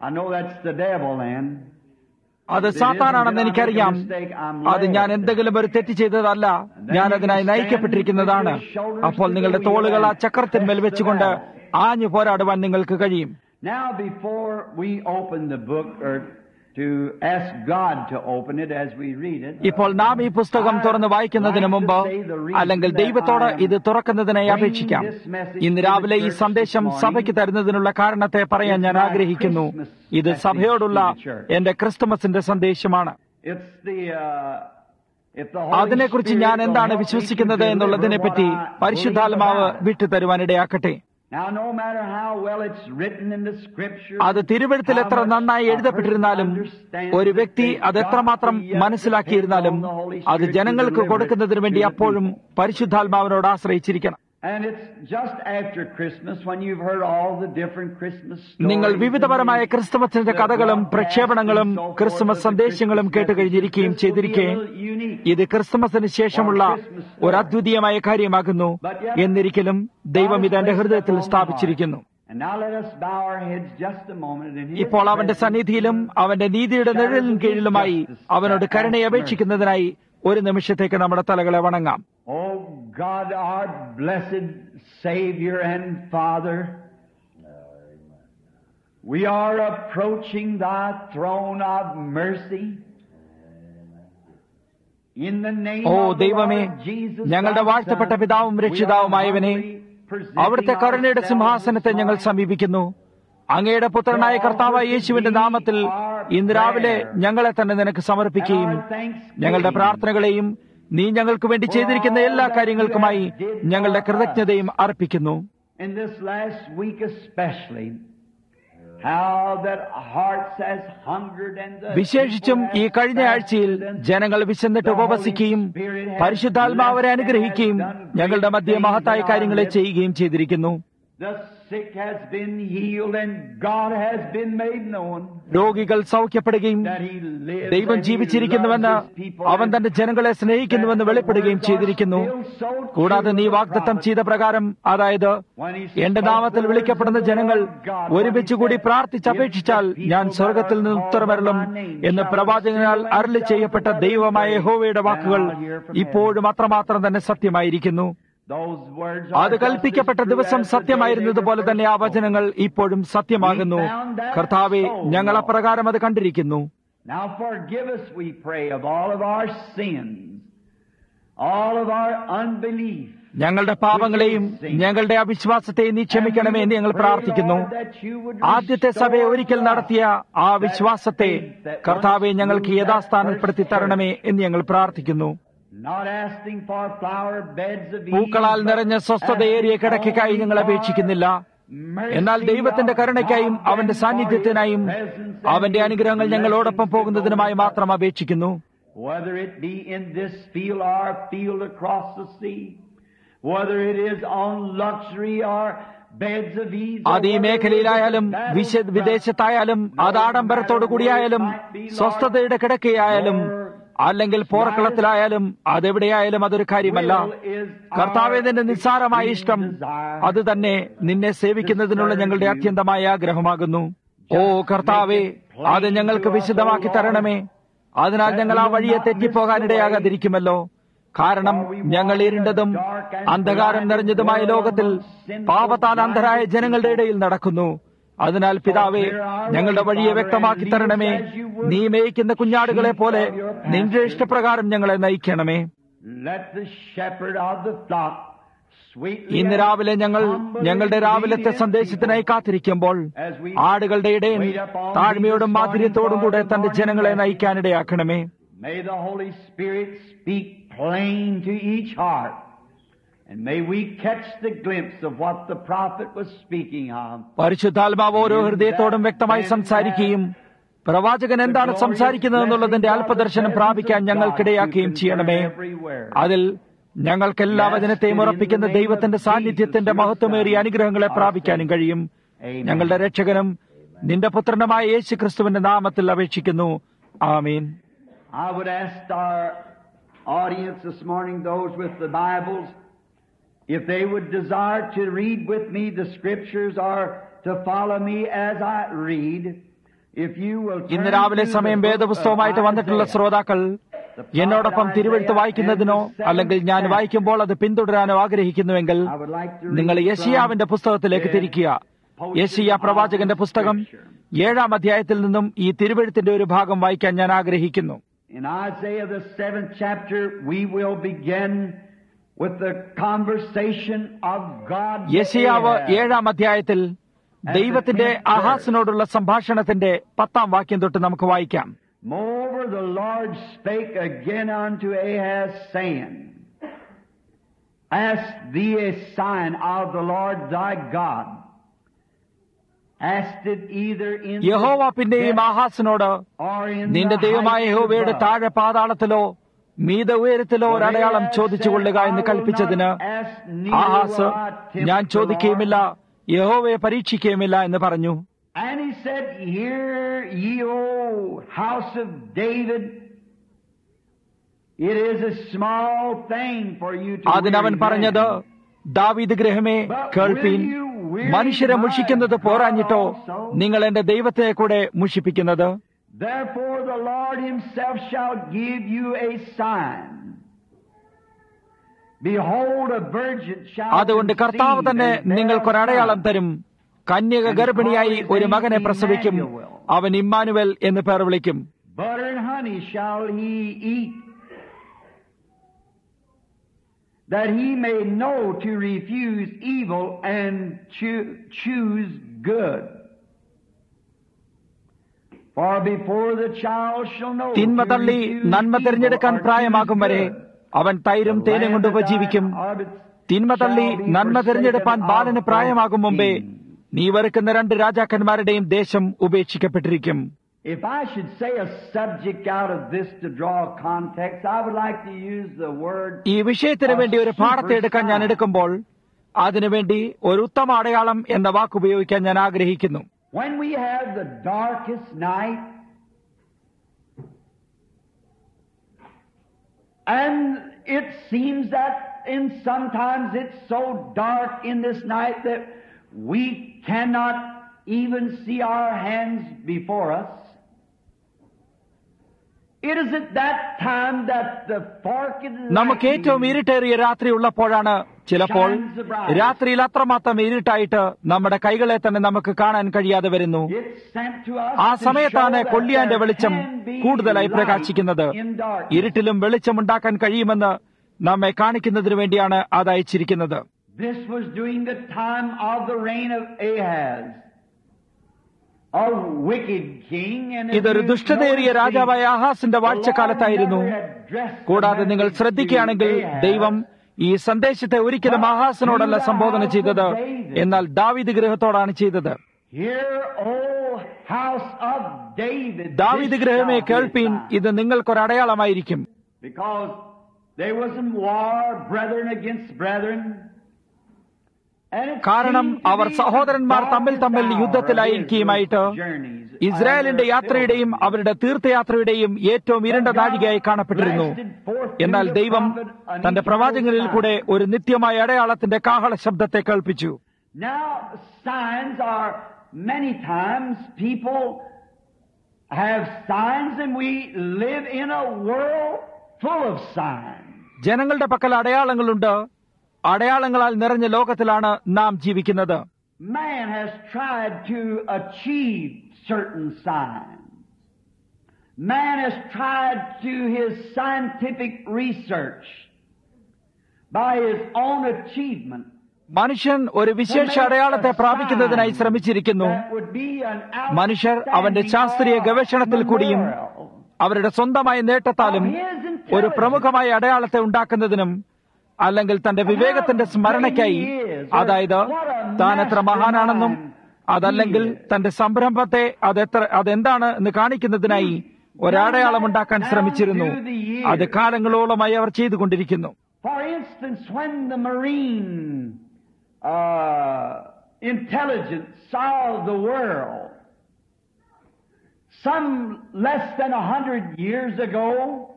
I know that's the devil then. അത് സാത്താനാണെന്ന് എനിക്കറിയാം അത് ഞാൻ എന്തെങ്കിലും ഒരു തെറ്റ് ചെയ്തതല്ല ഞാൻ അതിനായി നയിക്കപ്പെട്ടിരിക്കുന്നതാണ് അപ്പോൾ നിങ്ങളുടെ തോളുകൾ ആ ചക്രത്തിന്മേൽ വെച്ചുകൊണ്ട് ആഞ്ഞു പോരാടുവാൻ നിങ്ങൾക്ക് കഴിയും Now, before we open the book, or to ask God to open it as we read it, ഇപ്പോൾ നാം ഈ പുസ്തകം തുറന്ന് വായിക്കുന്നതിന് മുമ്പ് അല്ലെങ്കിൽ ദൈവത്തോട് ഇത് തുറക്കുന്നതിനായി അപേക്ഷിക്കാം ഇന്ന് രാവിലെ ഈ സന്ദേശം സഭയ്ക്ക് തരുന്നതിനുള്ള കാരണത്തെ പറയാൻ ഞാൻ ആഗ്രഹിക്കുന്നു ഇത് സഭയോടുള്ള എന്റെ ക്രിസ്തുമസിന്റെ സന്ദേശമാണ് it's the. Uh, if the Holy അതിനെക്കുറിച്ച് ഞാൻ Spirit will എന്താണ് help me to വിശ്വസിക്കുന്നത് deliver എന്നുള്ളതിനെപ്പറ്റി what I believe പരിശുദ്ധാത്മാവ് about it. വിട്ടു തരുവാനിടയാക്കട്ടെ Now, no matter how well it's written in the scripture, അത് തിരുവഴുത്തിൽ എത്ര നന്നായി എഴുതപ്പെട്ടിരുന്നാലും ഒരു വ്യക്തി അത് എത്രമാത്രം മനസ്സിലാക്കിയിരുന്നാലും അത് ജനങ്ങൾക്ക് കൊടുക്കുന്നതിന് വേണ്ടി അപ്പോഴും പരിശുദ്ധാത്മാവിനോട് ആശ്രയിച്ചിരിക്കണം And it's just after Christmas when you've heard all the different Christmas stories. നിങ്ങൾ വിവിധപരമായ and ക്രിസ്തുമസിന്റെ the കഥകളും broadcasts പ്രക്ഷേപണങ്ങളും and so forth Christmas of the സന്ദേശങ്ങളും Christmas കേട്ട് കഴിഞ്ഞിരിക്കുകയും messages. This will be ചെയ്തിരിക്കെ a little unique. ഇത് ക്രിസ്തുമസിന് ശേഷമുള്ള ഒരു അദ്വിതീയമായ കാര്യമാകുന്നു എന്നിരിക്കലും ദൈവം ഇത് എന്റെ ഹൃദയത്തിൽ സ്ഥാപിച്ചിരിക്കുന്നു And now let us bow our heads just a moment in His ഇപ്പോൾ അവന്റെ presence. സന്നിധിയിലും അവന്റെ നീതിയുടെ നിഴലിൻ കീഴിലുമായി അവനോട് കരുണയെ അപേക്ഷിക്കുന്നതിനായി ഒരു നിമിഷത്തേക്ക് നമ്മുടെ തലകളെ വണങ്ങാം Oh God, our blessed Savior and Father, we are approaching Thy throne of mercy. In the name oh of the ദൈവമേ Lord Jesus ഞങ്ങളുടെ thy വാഴ്ത്തപ്പെട്ട Son, പിതാവും we are രക്ഷിതാവുമായവനെ humbly presenting അവിടുത്തെ കരുണയുടെ ourselves സിംഹാസനത്തെ this ഞങ്ങൾ morning. സമീപിക്കുന്നു അങ്ങയുടെ പുത്രനായ കർത്താവായ യേശുവിന്റെ നാമത്തിൽ ഇന്ന് രാവിലെ ഞങ്ങളെ തന്നെ നിനക്ക് സമർപ്പിക്കുകയും ഞങ്ങളുടെ പ്രാർത്ഥനകളെയും നീ ഞങ്ങൾക്ക് വേണ്ടി ചെയ്തിരിക്കുന്ന എല്ലാ കാര്യങ്ങൾക്കുമായി ഞങ്ങളുടെ കൃതജ്ഞതയും അർപ്പിക്കുന്നു In this last week especially, how that hearts has hungered and the വിശേഷിച്ചും ഈ കഴിഞ്ഞ ആഴ്ചയിൽ ജനങ്ങൾ വിശന്നിട്ട് ഉപവസിക്കുകയും പരിശുദ്ധാത്മാവരെ അനുഗ്രഹിക്കുകയും ഞങ്ങളുടെ മധ്യ മഹത്തായ കാര്യങ്ങളെ ചെയ്യുകയും ചെയ്തിരിക്കുന്നു The sick has been healed and God has been made known രോഗികൾ സൗഖ്യപ്പെടുകയും that He lives ദൈവം and He ജീവിച്ചിരിക്കുന്നുവെന്ന് loves His people അവൻ തന്റെ ജനങ്ങളെ സ്നേഹിക്കുന്നുവെന്ന് വെളിപ്പെടുകയും ചെയ്തിരിക്കുന്നു കൂടാതെ നീ വാഗ്ദത്തം ചെയ്ത പ്രകാരം അതായത് എന്റെ നാമത്തിൽ വിളിക്കപ്പെടുന്ന ജനങ്ങൾ ഒരുമിച്ച് കൂടി പ്രാർത്ഥിച്ചപേക്ഷിച്ചാൽ ഞാൻ സ്വർഗത്തിൽ നിന്ന് ഉത്തരമരളും എന്ന് പ്രവാചകനാൽ അരളി ചെയ്യപ്പെട്ട ദൈവമായ യഹോവയുടെ വാക്കുകൾ ഇപ്പോഴും അത്രമാത്രം തന്നെ സത്യമായിരിക്കുന്നു Those words are അത് just കൽപ്പിക്കപ്പെട്ട as true ദിവസം as the day സത്യമായിരുന്നതുപോലെ they were തന്നെ ആ first വചനങ്ങൾ ഇപ്പോഴും സത്യമാകുന്നു കർത്താവെ ഞങ്ങൾ അപ്രകാരം അത് കണ്ടിരിക്കുന്നു Now forgive us, we pray, of all of our sins, all of our unbelief. ഞങ്ങളുടെ പാപങ്ങളെയും ഞങ്ങളുടെ അവിശ്വാസത്തെയും നീ ക്ഷമിക്കണമേ എന്ന് ഞങ്ങൾ പ്രാർത്ഥിക്കുന്നു ആദ്യത്തെ സഭയെ ഒരിക്കൽ നടത്തിയ ആ വിശ്വാസത്തെ കർത്താവെ ഞങ്ങൾക്ക് യഥാസ്ഥാനപ്പെടുത്തി തരണമേ എന്ന് ഞങ്ങൾ പ്രാർത്ഥിക്കുന്നു Not asking for flower beds of ease, പൂക്കളാൽ നിറഞ്ഞ സ്വസ്ഥതയേറിയ കിടക്കയ്ക്കായി ഞങ്ങൾ അപേക്ഷിക്കുന്നില്ല എന്നാൽ ദൈവത്തിന്റെ കരുണയ്ക്കായും അവന്റെ സാന്നിധ്യത്തിനായും അവന്റെ അനുഗ്രഹങ്ങൾ ഞങ്ങളോടൊപ്പം പോകുന്നതിനുമായി മാത്രം അപേക്ഷിക്കുന്നു whether it be in this field or a field across the sea, whether it is on luxury or beds of ease, or അത് ഈ whether it is മേഖലയിലായാലും a വിശ battleground, വിദേശത്തായാലും അത് ആഡംബരത്തോടു കൂടിയായാലും സ്വസ്ഥതയുടെ കിടക്കയായാലും അല്ലെങ്കിൽ പോർക്കളത്തിലായാലും അതെവിടെയായാലും അതൊരു കാര്യമല്ല കർത്താവെ നിന്റെ നിസ്സാരമായ ഇഷ്ടം അത് തന്നെ നിന്നെ സേവിക്കുന്നതിനുള്ള ഞങ്ങളുടെ അത്യന്തമായ ആഗ്രഹമാകുന്നു ഓ കർത്താവെ അത് ഞങ്ങൾക്ക് വിശദമാക്കി തരണമേ അതിനാൽ ഞങ്ങൾ ആ വഴിയെ തെറ്റിപ്പോകാനിടയാകാതിരിക്കുമല്ലോ കാരണം ഞങ്ങൾ ഇരുണ്ടതും അന്ധകാരം നിറഞ്ഞതുമായ ലോകത്തിൽ പാപത്താൽ അന്ധരായ ജനങ്ങളുടെ ഇടയിൽ നടക്കുന്നു അതിനാൽ പിതാവേ ഞങ്ങളുടെ വഴിയെ വ്യക്തമാക്കി തരണമേ നീ മേയ്ക്കുന്ന കുഞ്ഞാടുകളെ പോലെ നിന്റെ ഇഷ്ടപ്രകാരം ഞങ്ങളെ നയിക്കണമേ Let the shepherd of the flock sweetly ഇന്ന് രാവിലെ ഞങ്ങൾ ഞങ്ങളുടെ രാവിലത്തെ സന്ദേശത്തിനായി കാത്തിരിക്കുമ്പോൾ ആടുകളുടെ ഇടയിൽ താഴ്മയോടും മാധുര്യത്തോടും കൂടെ തന്റെ ജനങ്ങളെ നയിക്കാനിടയാക്കണമേ May the Holy Spirit speak plain to each heart. And may we catch the glimpse of what the prophet was speaking of. പരിശുദ്ധാത്മാവ് ഓരോ ഹൃദയത്തോടും വ്യക്തമായി സംസാരിക്കുകയും പ്രവാചകൻ എന്താണ് സംസാരിക്കുന്നത് എന്നുള്ളതിന്റെ അല്പദർശനം പ്രാപിക്കാൻ ഞങ്ങൾക്കിടയാക്കുകയും ചെയ്യണമേ അതിൽ ഞങ്ങൾക്ക് എല്ലാ വചനത്തെയും ഉറപ്പിക്കുന്ന ദൈവത്തിന്റെ സാന്നിധ്യത്തിന്റെ മഹത്വമേറിയ അനുഗ്രഹങ്ങളെ പ്രാപിക്കാനും കഴിയും ഞങ്ങളുടെ രക്ഷകനും നിന്റെ പുത്രനുമായ യേശു ക്രിസ്തുവിന്റെ നാമത്തിൽ അപേക്ഷിക്കുന്നു ആമീൻ I would ask our audience this morning, those with the Bibles, if they would desire to read with me the Scriptures or to follow me as I read. If you will ഇന്ന് turn രാവിലെ to സമയം the book വേദപുസ്തകമായിട്ട് of വന്നിട്ടുള്ള Isaiah, ശ്രോതാക്കൾ എന്നോടൊപ്പം തിരുവെഴുത്ത് വായിക്കുന്നതിനോ അല്ലെങ്കിൽ ഞാൻ വായിക്കുമ്പോൾ അത് പിന്തുടരാനോ ആഗ്രഹിക്കുന്നുവെങ്കിൽ I would like to read നിങ്ങൾ from യശിയാവിന്റെ പുസ്തകത്തിലേക്ക് തിരിക്കുക യശിയ പ്രവാചകന്റെ പുസ്തകം ഏഴാം അധ്യായത്തിൽ നിന്നും ഈ തിരുവെഴുത്തിന്റെ ഒരു ഭാഗം വായിക്കാൻ ഞാൻ ആഗ്രഹിക്കുന്നു In Isaiah, the seventh chapter, we will begin with the conversation of God. to യശിയാവ് Ahab. ഏഴാം അധ്യായത്തിൽ ദൈവത്തിന്റെ ആഹാസിനോടുള്ള സംഭാഷണത്തിന്റെ പത്താം വാക്യം തൊട്ട് നമുക്ക് വായിക്കാം Moreover, the Lord spake again unto Ahaz, saying, Ask thee a sign of the Lord thy God. Ask it either in the യഹോവ പിന്നെയും depth ആഹാസിനോട് or in നിന്റെ the ദൈവമായ height യഹോവയുടെ above. താഴെ പാതാളത്തിലോ മീത ഉയരത്തിലോ ഒരു അടയാളം ചോദിച്ചു കൊള്ളുക എന്ന് കൽപ്പിച്ചതിന് ആഹാസ് ഞാൻ ചോദിക്കുകയുമില്ല യഹോവയെ പരീക്ഷിക്കുകയുമില്ല എന്ന് പറഞ്ഞു And he said, Hear ye, O house of David, it is a small thing for you to അതിനവൻ weary പറഞ്ഞത് men. ദാവീദ് ഗ്രഹമേ കേൾപ്പീൻ മനുഷ്യരെ മുഷിക്കുന്നത് പോരാഞ്ഞിട്ടോ നിങ്ങൾ എന്റെ ദൈവത്തെ കൂടെ മുഷിപ്പിക്കുന്നത് Therefore the Lord himself shall give you a sign. Behold, a virgin shall അതുകൊണ്ട് കർത്താവ് conceive തന്നെ and bear a നിങ്ങൾക്കൊരടയാളം son. തരും കന്യക ഗർഭിണിയായി ഒരു മകനെ പ്രസവിക്കും അവൻ ഇമ്മാനുവൽ എന്ന് പേർ വിളിക്കും Butter and honey shall he eat, that he may know to refuse evil and choo- choose good. For before the child shall know തിന്മ to തള്ളി refuse നന്മ evil തിരഞ്ഞെടുക്കാൻ or choose പ്രായമാകും വരെ good, അവൻ തൈരും the തേനും കൊണ്ട് land that ഉപജീവിക്കും thine orbits തിന്മ തള്ളി shall be നന്മ തിരഞ്ഞെടുപ്പാൻ forsaken ബാലന് of പ്രായമാകും thy മുമ്പേ king. നീ വെറുക്കുന്ന രണ്ട് രാജാക്കന്മാരുടെയും ദേശം ഉപേക്ഷിക്കപ്പെട്ടിരിക്കും If I should say a subject out of this to draw context, I would like to use the word ഈ വിഷയത്തിന് വേണ്ടി ഒരു പാഠത്തെ എടുക്കാൻ ഞാൻ എടുക്കുമ്പോൾ അതിനുവേണ്ടി ഒരു ഉത്തമ അടയാളം എന്ന വാക്ക് ഉപയോഗിക്കാൻ ഞാൻ ആഗ്രഹിക്കുന്നു When we have the darkest night, and it seems that in sometimes it's so dark in this night that we cannot even see our hands before us. It is at that time that the forked നമുക്ക് ഏറ്റവും lightning ഇരുട്ടേറിയ രാത്രി ഉള്ളപ്പോഴാണ് ചിലപ്പോൾ രാത്രിയിൽ അത്രമാത്രം ഇരുട്ടായിട്ട് നമ്മുടെ കൈകളെ തന്നെ നമുക്ക് കാണാൻ കഴിയാതെ വരുന്നു It's sent to us ആ to സമയത്താണ് show that കൊള്ളിയാന്റെ there വെളിച്ചം can be കൂടുതലായി light പ്രകാശിക്കുന്നത് in darkness. ഇരുട്ടിലും വെളിച്ചമുണ്ടാക്കാൻ കഴിയുമെന്ന് നമ്മെ കാണിക്കുന്നതിനു വേണ്ടിയാണ് അത് അയച്ചിരിക്കുന്നത് This was during the time of the reign of Ahaz, a wicked king. And if ഇതൊരു you ദുഷ്ടതയേറിയ notice, രാജാവായ ആഹാസിന്റെ the Lord വാഴ്ചക്കാലത്തായിരുന്നു never addressed the കൂടാതെ നിങ്ങൾ message ശ്രദ്ധിക്കുകയാണെങ്കിൽ to Ahaz. ദൈവം ഈ സന്ദേശത്തെ ഒരിക്കലും ആഹാസിനോടല്ല സംബോധന ചെയ്തത് എന്നാൽ ദാവിദ് ഗൃഹത്തോടാണ് ചെയ്തത് Hear, O house of David, David this ഗൃഹമേ shall be a കേൾപ്പീൻ sign. ഇത് നിങ്ങൾക്കൊരടയാളമായിരിക്കും Because there was in war, brethren against brethren. And it കാരണം seemed to അവർ be സഹോദരന്മാർ the തമ്മിൽ തമ്മിൽ darkest hour യുദ്ധത്തിലായിരിക്കുമായിട്ട് of Israel's journeys ഇസ്രായേലിന്റെ and their യാത്രയുടെയും pilgrimages. അവരുടെ തീർത്ഥയാത്രയുടെയും ഏറ്റവും ഇരുണ്ട നാഴികയായി കാണപ്പെട്ടിരുന്നു എന്നാൽ ദൈവം തന്റെ പ്രവാചകനിൽ കൂടെ ഒരു നിത്യമായ അടയാളത്തിന്റെ കാഹള ശബ്ദത്തെ കേൾപ്പിച്ചു Now, signs are many times people have signs and we live in a world full of signs. ജനങ്ങളുടെ പക്കൽ അടയാളങ്ങളുണ്ട് അടയാളങ്ങളാൽ നിറഞ്ഞ ലോകത്തിലാണ് നാം ജീവിക്കുന്നത് Man has tried to achieve certain signs. Man has tried to his scientific research by his own achievement. മനുഷ്യൻ ഒരു വിശേഷ അടയാളത്തെ പ്രാപിക്കുന്നതിനായി ശ്രമിച്ചിരിക്കുന്നു That would be an മനുഷ്യർ അവന്റെ ശാസ്ത്രീയ ഗവേഷണത്തിൽ കൂടിയും memorial അവരുടെ സ്വന്തമായ നേട്ടത്താലും ഒരു പ്രമുഖമായ അടയാളത്തെ ഉണ്ടാക്കുന്നതിനും അല്ലെങ്കിൽ തന്റെ വിവേകത്തിന്റെ സ്മരണയ്ക്കായി അതായത് താൻ എത്ര മഹാനാണെന്നും അതല്ലെങ്കിൽ തന്റെ സംരംഭത്തെ അതെത്ര അതെന്താണ് എന്ന് കാണിക്കുന്നതിനായി ഒരടയാളം ഉണ്ടാക്കാൻ ശ്രമിച്ചിരുന്നു അത് കാലങ്ങളോളമായി അവർ ചെയ്തുകൊണ്ടിരിക്കുന്നു For instance, when the marine uh, intelligence saw the world some less than a hundred years ago,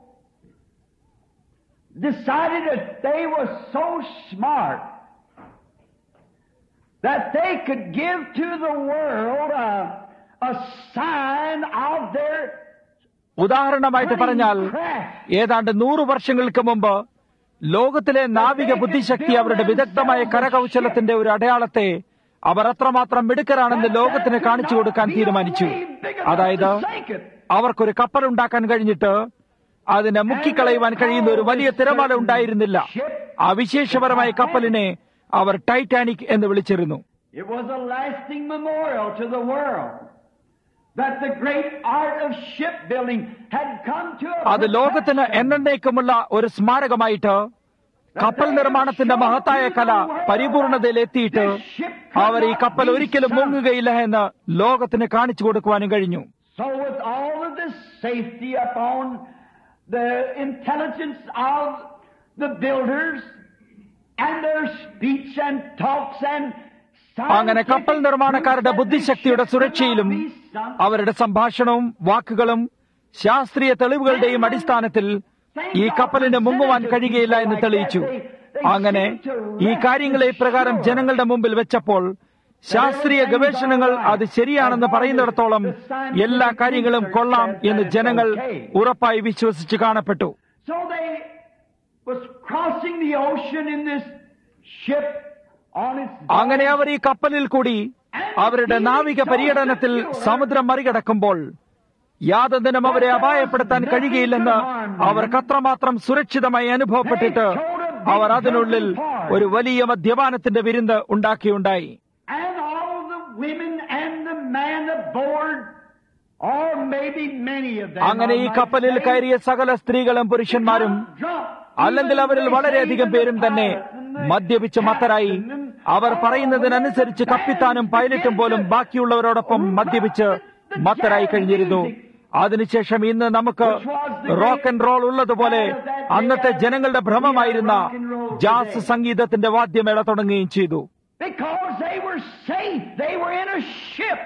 decided that they were so smart that they could give to the world a, a sign of their ഉദാഹരണമായിട്ട് പറഞ്ഞാൽ craft. ഏതാണ്ട് നൂറ് വർഷങ്ങൾക്ക് മുമ്പ് ലോകത്തിലെ നാവിക ബുദ്ധിശക്തി അവരുടെ വിദഗ്ധമായ കരകൗശലത്തിന്റെ ഒരു അടയാളത്തെ അവർ അത്രമാത്രം മിടുക്കരാണെന്ന് ലോകത്തിന് കാണിച്ചു കൊടുക്കാൻ തീരുമാനിച്ചു അതായത് അവർക്കൊരു കപ്പൽ ഉണ്ടാക്കാൻ കഴിഞ്ഞിട്ട് അതിനെ മുക്കിക്കളയുവാൻ കഴിയുന്ന ഒരു വലിയ തിരമാല ഉണ്ടായിരുന്നില്ല ആ വിശേഷപരമായ കപ്പലിനെ അവർ ടൈറ്റാനിക് എന്ന് വിളിച്ചിരുന്നു It was a lasting memorial to the world that the great art of shipbuilding had come to a അത് ലോകത്തിന് എന്നേക്കുമുള്ള ഒരു സ്മാരകമായിട്ട് കപ്പൽ നിർമ്മാണത്തിന്റെ മഹത്തായ കല പരിപൂർണതയിൽ എത്തിയിട്ട് അവർ ഈ കപ്പൽ ഒരിക്കലും മുങ്ങുകയില്ല എന്ന് ലോകത്തിന് കാണിച്ചു കൊടുക്കുവാനും കഴിഞ്ഞു So with all of this safety upon the intelligence of the builders and their speech and talks and അങ്ങനെ കപ്പൽ നിർമ്മാണക്കാരുടെ ബുദ്ധിശക്തിയുടെ സുരക്ഷയിലും അവരുടെ സംഭാഷണവും വാക്കുകളും ശാസ്ത്രീയ തെളിവുകളുടെയും അടിസ്ഥാനത്തിൽ ഈ കപ്പലിന് മുങ്ങുവാൻ കഴിയുകയില്ല എന്ന് തെളിയിച്ചു അങ്ങനെ ഈ കാര്യങ്ങളെ ഇപ്രകാരം ജനങ്ങളുടെ മുമ്പിൽ വെച്ചപ്പോൾ ശാസ്ത്രീയ ഗവേഷണങ്ങൾ അത് ശരിയാണെന്ന് പറയുന്നിടത്തോളം എല്ലാ കാര്യങ്ങളും കൊള്ളാം എന്ന് ജനങ്ങൾ ഉറപ്പായി വിശ്വസിച്ച് കാണപ്പെട്ടു So they was crossing the ocean in this ship on its അങ്ങനെ അവർ ഈ കപ്പലിൽ കൂടി അവരുടെ നാവിക പര്യടനത്തിൽ സമുദ്രം മറികടക്കുമ്പോൾ യാതൊന്നിനും അവരെ അപായപ്പെടുത്താൻ കഴിയുകയില്ലെന്ന് അവർക്ക് അത്രമാത്രം സുരക്ഷിതമായി അനുഭവപ്പെട്ടിട്ട് അവർ അതിനുള്ളിൽ ഒരു വലിയ മദ്യപാനത്തിന്റെ വിരുന്ന് ഉണ്ടാക്കിയുണ്ടായി and all the women and the man aboard, or maybe many of them. അങ്ങനെ ഈ I might കപ്പലിൽ say, കയറിയ സകല സ്ത്രീകളും പുരുഷന്മാരും drunk. അല്ലെങ്കിൽ അവരിൽ വളരെയധികം പേരും തന്നെ മദ്യപിച്ച് മത്തരായി അവർ പറയുന്നതിനനുസരിച്ച് കപ്പിത്താനും പൈലറ്റും പോലും ബാക്കിയുള്ളവരോടൊപ്പം മദ്യപിച്ച് മത്തരായി കഴിഞ്ഞിരുന്നു അതിനുശേഷം ഇന്ന് നമുക്ക് റോക്ക് ആൻഡ് റോൾ ഉള്ളതുപോലെ അന്നത്തെ ജനങ്ങളുടെ ഭ്രമമായിരുന്ന ജാസ് സംഗീതത്തിന്റെ വാദ്യമേള തുടങ്ങുകയും ചെയ്തു Because they were safe. They were in a ship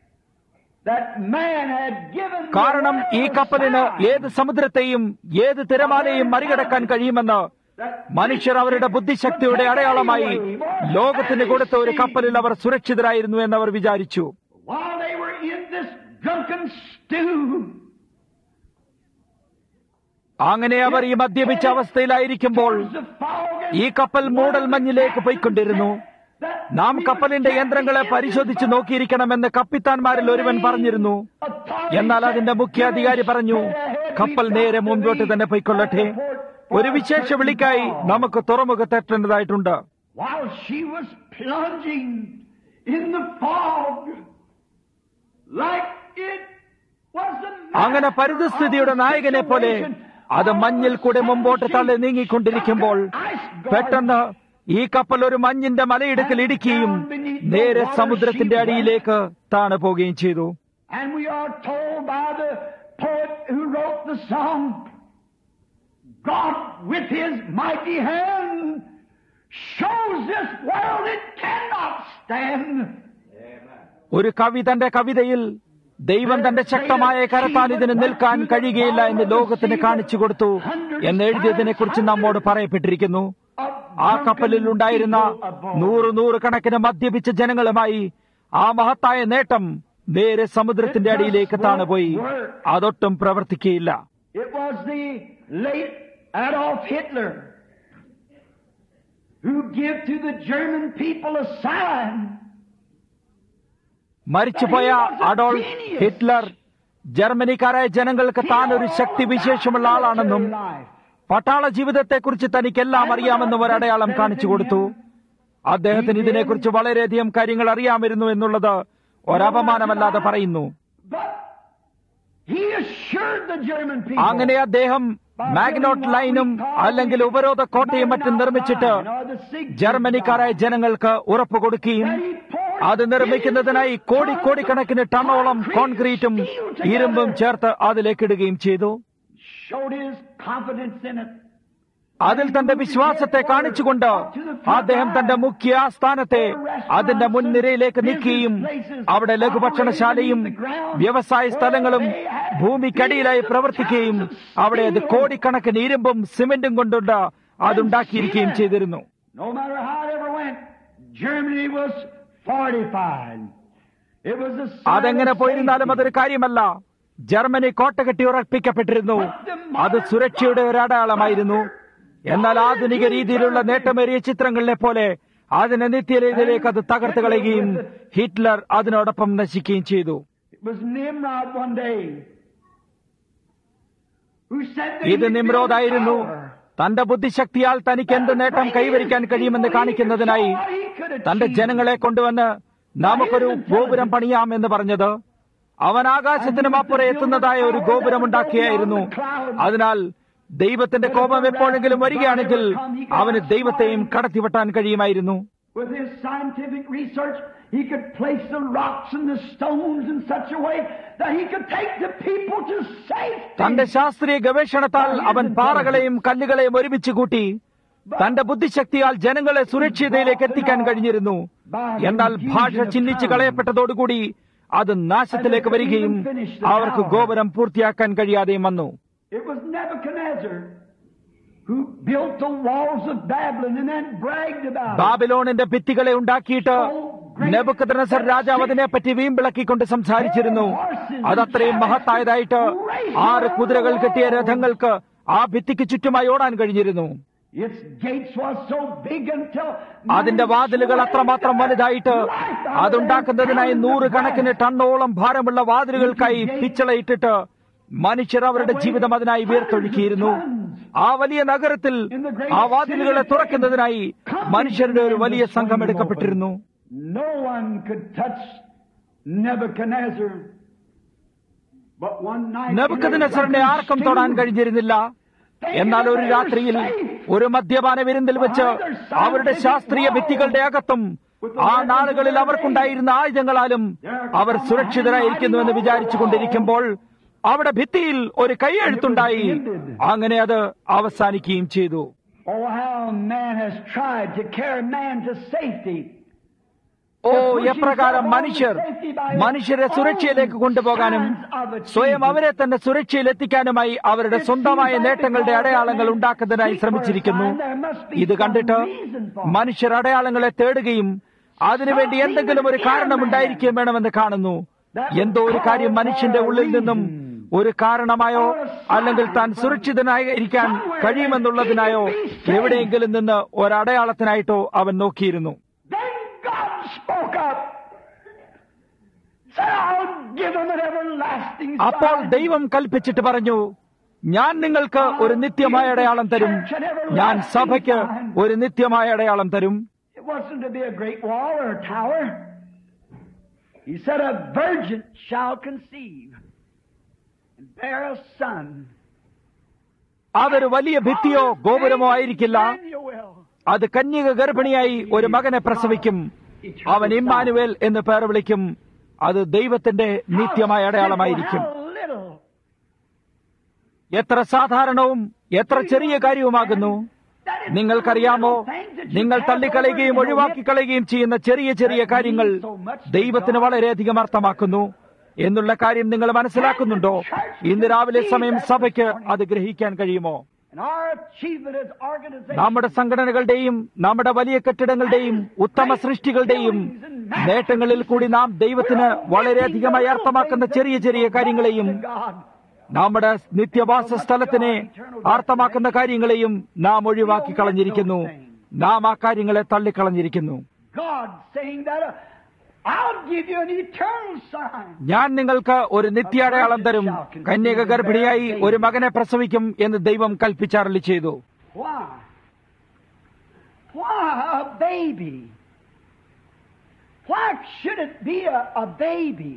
that man had given. the കാരണം ഈ world കപ്പലിന് sign ഏത് സമുദ്രത്തെയും ഏത് തിരമാലയും മറികടക്കാൻ കഴിയുമെന്ന് മനുഷ്യർ അവരുടെ ബുദ്ധിശക്തിയുടെ അടയാളമായി ലോകത്തിന് കൊടുത്ത ഒരു കപ്പലിൽ അവർ സുരക്ഷിതരായിരുന്നു എന്ന് അവർ വിചാരിച്ചു While they were in this drunken stew, അങ്ങനെ അവർ ഈ മദ്യപിച്ച അവസ്ഥയിലായിരിക്കുമ്പോൾ the fog and ഈ കപ്പൽ മൂടൽ മഞ്ഞിലേക്ക് പോയിക്കൊണ്ടിരുന്നു നാം കപ്പലിന്റെ യന്ത്രങ്ങളെ പരിശോധിച്ച് നോക്കിയിരിക്കണമെന്ന് കപ്പിത്താൻമാരിൽ ഒരുവൻ പറഞ്ഞിരുന്നു എന്നാൽ അതിന്റെ മുഖ്യ അധികാരി പറഞ്ഞു കപ്പൽ നേരെ മുൻപോട്ട് തന്നെ പോയിക്കൊള്ളട്ടെ ഒരു വിശേഷ വിളിക്കായി നമുക്ക് തുറമുഖത്തെത്തേണ്ടതായിട്ടുണ്ട് while she was plunging in the fog like it was the അങ്ങനെ പരിതസ്ഥിതിയുടെ നായകനെ പോലെ അത് മഞ്ഞിൽ കൂടെ മുമ്പോട്ട് തള്ളി നീങ്ങിക്കൊണ്ടിരിക്കുമ്പോൾ പെട്ടെന്ന് ഈ കപ്പൽ ഒരു മഞ്ഞിന്റെ മലയിടുക്കിൽ ഇടിക്കുകയും നേരെ സമുദ്രത്തിന്റെ അടിയിലേക്ക് താണു പോവുകയും ചെയ്തു And we are told by the poet who wrote the song, God with his mighty hand shows this world it cannot stand. ഒരു കവി തന്റെ കവിതയിൽ ദൈവം തന്റെ ശക്തമായ കരത്താൽ ഇതിന് നിൽക്കാൻ കഴിയുകയില്ല എന്ന് ലോകത്തിന് കാണിച്ചു കൊടുത്തു എന്ന് എഴുതിയതിനെ കുറിച്ച് നമ്മോട് പറയപ്പെട്ടിരിക്കുന്നു ആ കപ്പലിൽ ഉണ്ടായിരുന്ന നൂറ് നൂറ് കണക്കിന് മദ്യപിച്ച ജനങ്ങളുമായി ആ മഹത്തായ നേട്ടം നേരെ സമുദ്രത്തിന്റെ അടിയിലേക്ക് താണുപോയി അതൊട്ടും പ്രവർത്തിക്കുകയില്ല It was the late Adolf Hitler who gave to the German people a sign മരിച്ചുപോയ അഡോൾഫ് ഹിറ്റ്ലർ ജർമ്മനിക്കാരായ ജനങ്ങൾക്ക് താൻ ഒരു ശക്തി വിശേഷമുള്ള ആളാണെന്നും പട്ടാള ജീവിതത്തെക്കുറിച്ച് തനിക്കെല്ലാം അറിയാമെന്നും ഒരു അടയാളം കാണിച്ചു കൊടുത്തു അദ്ദേഹത്തിന് ഇതിനെക്കുറിച്ച് വളരെയധികം കാര്യങ്ങൾ അറിയാമായിരുന്നു എന്നുള്ളത് ഒരപമാനമല്ലാതെ പറയുന്നു But he assured the German people. അങ്ങനെ അദ്ദേഹം മാഗ്നോട്ട് ലൈനും അല്ലെങ്കിൽ ഉപരോധ കോട്ടയും മറ്റും നിർമ്മിച്ചിട്ട് ജർമ്മനിക്കാരായ ജനങ്ങൾക്ക് ഉറപ്പ് കൊടുക്കുകയും അത് നിർമ്മിക്കുന്നതിനായി കോടിക്കോടിക്കണക്കിന് ടണ്ണോളം കോൺക്രീറ്റും ഇരുമ്പും ചേർത്ത് അതിലേക്കിടുകയും ചെയ്തു showed his confidence in it. അതിൽ തന്റെ വിശ്വാസത്തെ കാണിച്ചുകൊണ്ട് അദ്ദേഹം തന്റെ മുഖ്യ ആസ്ഥാനത്തെ അതിന്റെ മുൻനിരയിലേക്ക് നീക്കുകയും അവിടെ ലഘുഭക്ഷണശാലയും വ്യവസായ സ്ഥലങ്ങളും ഭൂമിക്കടിയിലായി പ്രവർത്തിക്കുകയും അവിടെ അത് കോടിക്കണക്കിന് ഇരുമ്പും സിമെന്റും കൊണ്ടുണ്ട് അതുണ്ടാക്കിയിരിക്കുകയും ചെയ്തിരുന്നു No matter how it ever went, Germany was fortified. It was a sign അതെങ്ങനെ of പോയിരുന്നാലും safety. അതൊരു കാര്യമല്ല ജർമ്മനി കോട്ട കെട്ടി ഉറപ്പിക്കപ്പെട്ടിരുന്നു അത് സുരക്ഷയുടെ ഒരു അടയാളമായിരുന്നു എന്നാൽ ആധുനിക രീതിയിലുള്ള നേട്ടമേറിയ ചിത്രങ്ങളിലെ പോലെ അതിനെ നിത്യരീതിയിലേക്ക് അത് തകർത്ത് കളയുകയും ഹിറ്റ്ലർ അതിനോടൊപ്പം നശിക്കുകയും ചെയ്തു It was Nimrod one day who said that ഇത് he നിമ്രോദായിരുന്നു built a tower. തന്റെ ബുദ്ധിശക്തിയാൽ തനിക്ക് എന്ത് നേട്ടം കൈവരിക്കാൻ കഴിയുമെന്ന് കാണിക്കുന്നതിനായി തന്റെ ജനങ്ങളെ കൊണ്ടുവന്ന് നമുക്കൊരു ഗോപുരം പണിയാം എന്ന് പറഞ്ഞത് അവൻ ആകാശത്തിനും അപ്പുറം എത്തുന്നതായ ഒരു ഗോപുരമുണ്ടാക്കിയായിരുന്നു അതിനാൽ ദൈവത്തിന്റെ കോപം എപ്പോഴെങ്കിലും വരികയാണെങ്കിൽ അവന് ദൈവത്തെയും കടത്തിവെട്ടാൻ കഴിയുമായിരുന്നു With his scientific research, he could place the rocks and the stones in such a way that he could take the people to safety. തന്റെ ശാസ്ത്രീയ ഗവേഷണത്താൽ അവൻ പാറകളെയും കല്ലുകളെയും ഒരുമിച്ച് കൂട്ടി തന്റെ ബുദ്ധിശക്തിയാൽ ജനങ്ങളെ സുരക്ഷിതയിലേക്ക് എത്തിക്കാൻ കഴിഞ്ഞിരുന്നു എന്നാൽ ഭാഷ ചിഹ്നിച്ച് കളയപ്പെട്ടതോടുകൂടി അത് നാശത്തിലേക്ക് വരികയും അവർക്ക് ഗോപുരം പൂർത്തിയാക്കാൻ കഴിയാതെയും വന്നു It was Nebuchadnezzar who built the walls of Babylon and then bragged about it. ബാബിലോണിന്റെ ഭിത്തികളെ ഉണ്ടാക്കിയിട്ട് നെബുക്കദ്നസർ രാജാവ് അതിനെപ്പറ്റി വീമ്പിളക്കിക്കൊണ്ട് സംസാരിച്ചിരുന്നു അതത്രയും മഹത്തായതായിട്ട് ആറ് കുതിരകൾ കെട്ടിയ രഥങ്ങൾക്ക് ആ ഭിത്തിക്ക് ചുറ്റുമായി ഓടാൻ കഴിഞ്ഞിരുന്നു Its gates was so big until അതിന്റെ വാതിലുകൾ അത്രമാത്രം വലുതായിട്ട് അതുണ്ടാക്കുന്നതിനായി നൂറുകണക്കിന് ടണ്ണോളം ഭാരമുള്ള വാതിലുകൾക്കായി പിച്ചളയിട്ടിട്ട് മനുഷ്യർ അവരുടെ ജീവിതം അതിനായി വീർത്തൊഴുക്കിയിരുന്നു ആ വലിയ നഗരത്തിൽ ആ വാതിലുകളെ തുറക്കുന്നതിനായി മനുഷ്യരുടെ ഒരു വലിയ സംഘം എടുക്കപ്പെട്ടിരുന്നു No one could touch Nebuchadnezzar. But one night, നെബുക്കദ്നസറിനെ ആർക്കും തൊടാൻ കഴിഞ്ഞിരുന്നില്ല എന്നാൽ ഒരു രാത്രിയിൽ ഒരു മദ്യപാന വിരുന്നിൽ വെച്ച് അവരുടെ ശാസ്ത്രീയ ഭിത്തികളുടെ അകത്തും ആ നാളുകളിൽ അവർക്കുണ്ടായിരുന്ന ആയുധങ്ങളാലും അവർ സുരക്ഷിതരായിരിക്കുന്നുവെന്ന് വിചാരിച്ചു കൊണ്ടിരിക്കുമ്പോൾ അവിടെ ഭിത്തിയിൽ ഒരു കൈയെഴുത്തുണ്ടായി അങ്ങനെ അത് അവസാനിക്കുകയും ചെയ്തു Oh, how man has tried to carry man to safety. ഓ എപ്രകാരം മനുഷ്യർ മനുഷ്യരെ സുരക്ഷയിലേക്ക് കൊണ്ടുപോകാനും സ്വയം അവരെ തന്നെ സുരക്ഷയിൽ എത്തിക്കാനുമായി അവരുടെ സ്വന്തമായ നേട്ടങ്ങളുടെ അടയാളങ്ങൾ ഉണ്ടാക്കുന്നതിനായി ശ്രമിച്ചിരിക്കുന്നു ഇത് കണ്ടിട്ട് മനുഷ്യർ അടയാളങ്ങളെ തേടുകയും അതിനുവേണ്ടി എന്തെങ്കിലും ഒരു കാരണമുണ്ടായിരിക്കുകയും വേണമെന്ന് കാണുന്നു എന്തോ ഒരു കാര്യം മനുഷ്യന്റെ ഉള്ളിൽ നിന്നും ഒരു കാരണമായോ അല്ലെങ്കിൽ താൻ സുരക്ഷിതനായിരിക്കാൻ കഴിയുമെന്നുള്ളതിനായോ എവിടെയെങ്കിലും നിന്ന് ഒരടയാളത്തിനായിട്ടോ അവൻ നോക്കിയിരുന്നു Then God spoke up. Said, I'll give them an everlasting അപ്പോൾ sign. ദൈവം കൽപ്പിച്ചിട്ട് പറഞ്ഞു ഞാൻ നിങ്ങൾക്ക് ഒരു നിത്യമായ അടയാളം തരും ഞാൻ സഭയ്ക്ക് ഒരു നിത്യമായ അടയാളം തരും It wasn't to be a great wall or a tower. He said, A virgin shall conceive and bear a son. അതൊരു വലിയ ഭിത്തിയോ ഗോപുരമോ ആയിരിക്കില്ല Emmanuel. അത് കന്യക ഗർഭിണിയായി ഒരു മകനെ പ്രസവിക്കും അവൻ ഇമ്മാനുവേൽ എന്ന് പേർ വിളിക്കും അത് ദൈവത്തിന്റെ നിത്യമായ അടയാളമായിരിക്കും How little. എത്ര സാധാരണവും എത്ര ചെറിയ കാര്യവുമാകുന്നു നിങ്ങൾക്കറിയാമോ നിങ്ങൾ തള്ളിക്കളയുകയും ഒഴിവാക്കി കളയുകയും ചെയ്യുന്ന ചെറിയ ചെറിയ കാര്യങ്ങൾ ദൈവത്തിന് വളരെയധികം അർത്ഥമാക്കുന്നു എന്നുള്ള കാര്യം നിങ്ങൾ മനസ്സിലാക്കുന്നുണ്ടോ ഇന്ന് രാവിലെ സമയം സഭയ്ക്ക് അത് ഗ്രഹിക്കാൻ കഴിയുമോ And our achievement as organization. നമ്മുടെ സംഘടനകളുടെയും നമ്മുടെ വലിയ കെട്ടിടങ്ങളുടെയും ഉത്തമ സൃഷ്ടികളുടെയും നേട്ടങ്ങളിൽ കൂടി നാം ദൈവത്തിന് വളരെയധികമായി അർത്ഥമാക്കുന്ന ചെറിയ ചെറിയ കാര്യങ്ങളെയും God. നമ്മുടെ നിത്യവാസ സ്ഥലത്തിനെ അർത്ഥമാക്കുന്ന കാര്യങ്ങളെയും നാം ഒഴിവാക്കി കളഞ്ഞിരിക്കുന്നു നാം ആ കാര്യങ്ങളെ തള്ളിക്കളഞ്ഞിരിക്കുന്നു God saying that uh, I'll give you an eternal sign. ഞാൻ നിങ്ങൾക്ക് ഒരു നിത്യാടയാളം തരും കന്യക ഗർഭിണിയായി ഒരു മകനെ പ്രസവിക്കും എന്ന് ദൈവം കൽപ്പിച്ചരളി ചെയ്തു Why? Why a baby? Why should it be a, a baby?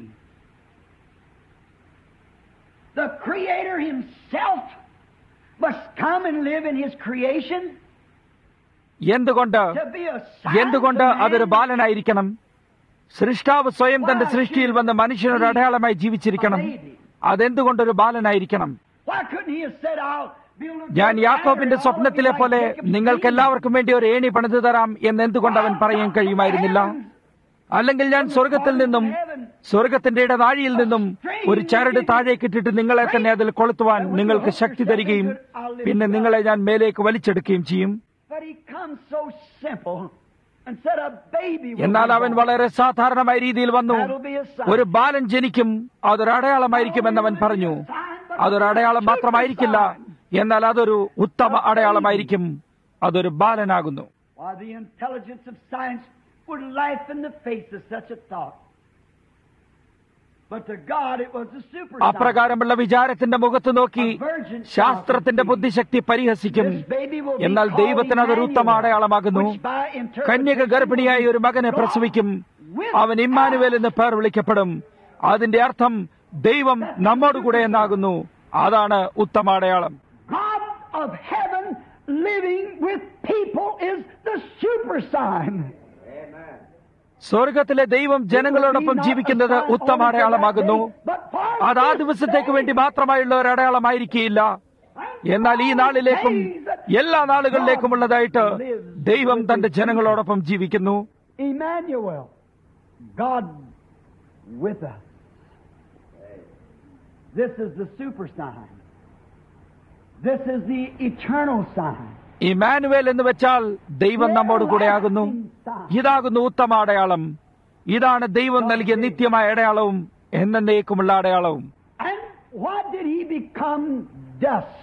The Creator Himself must come and live in His creation എന്തുകൊണ്ട് to be a sign എന്തുകൊണ്ട് to man. അതൊരു ബാലനായിരിക്കണം സൃഷ്ടാവ് സ്വയം തന്റെ സൃഷ്ടിയിൽ വന്ന് മനുഷ്യനൊരു അടയാളമായി ജീവിച്ചിരിക്കണം അതെന്തുകൊണ്ടൊരു ബാലനായിരിക്കണം Why couldn't He have said, I'll build a ഞാൻ great യാക്കോബിന്റെ ladder and all സ്വപ്നത്തിലെ of you പോലെ like Jacob's നിങ്ങൾക്ക് dream? എല്ലാവർക്കും വേണ്ടി ഒരു ഏണി പണിതു തരാം എന്ന് എന്തുകൊണ്ട് അവൻ പറയാൻ കഴിയുമായിരുന്നില്ല അല്ലെങ്കിൽ ഞാൻ സ്വർഗത്തിൽ നിന്നും സ്വർഗത്തിന്റെ ഇടനാഴിയിൽ നിന്നും ഒരു ചരട് താഴേക്കിട്ടിട്ട് നിങ്ങളെ തന്നെ അതിൽ കൊളുത്തുവാൻ നിങ്ങൾക്ക് ശക്തി തരികയും പിന്നെ നിങ്ങളെ ഞാൻ മേലേക്ക് വലിച്ചെടുക്കുകയും ചെയ്യും But he comes so simple and said a baby will എന്നാൽ be അവൻ born. വളരെ സാധാരണമായ രീതിയിൽ വന്നു That'll be a sign. ഒരു ബാലൻ ജനിക്കും അതൊരു അടയാളമായിരിക്കുമെന്ന് അവൻ പറഞ്ഞു അതൊരു അടയാളം മാത്രമായിരിക്കില്ല എന്നാൽ അതൊരു ഉത്തമ അടയാളമായിരിക്കും അതൊരു ബാലനാകുന്നു Why, the intelligence of science would laugh in the face of such a thought. But to God it was a super sign. അപ്രകാരമുള്ള വിചാരത്തിന്റെ മുഖത്ത് നോക്കി ശാസ്ത്രത്തിന്റെ ബുദ്ധിശക്തി പരിഹസിക്കും This baby will be എന്നാൽ called ദൈവത്തിന് അതൊരു ഉത്തമ Emmanuel, അടയാളമാകുന്നു which by interpretation കന്യക ഗർഭിണിയായ ഒരു മകനെ will പ്രസവിക്കും with അവൻ ഇമ്മാനുവേൽ എന്ന് പേർ വിളിക്കപ്പെടും അതിന്റെ അർത്ഥം ദൈവം നമ്മോടുകൂടെ എന്നാകുന്നു അതാണ് ഉത്തമ അടയാളം God of heaven living with people is the super sign. സ്വർഗത്തിലെ ദൈവം ജനങ്ങളോടൊപ്പം ജീവിക്കുന്നത് ഉത്തമ അടയാളമാകുന്നു അത് ആ ദിവസത്തേക്ക് വേണ്ടി മാത്രമായുള്ള ഒരു അടയാളമായിരിക്കില്ല എന്നാൽ ഈ നാളിലേക്കും എല്ലാ നാളുകളിലേക്കുമുള്ളതായിട്ട് ദൈവം തന്റെ ജനങ്ങളോടൊപ്പം ജീവിക്കുന്നു Emmanuel, God with us. This is the super sign. This is the eternal sign. Emmanuel എന്ന് വെച്ചാൽ ദൈവം നമ്മോട് കൂടെയാകുന്നു ഇതാകുന്നു ഉത്തമ അടയാളം ഇതാണ് ദൈവം നൽകിയ നിത്യമായ അടയാളവും എന്നേക്കുമുള്ള അടയാളവും And why did he become dust?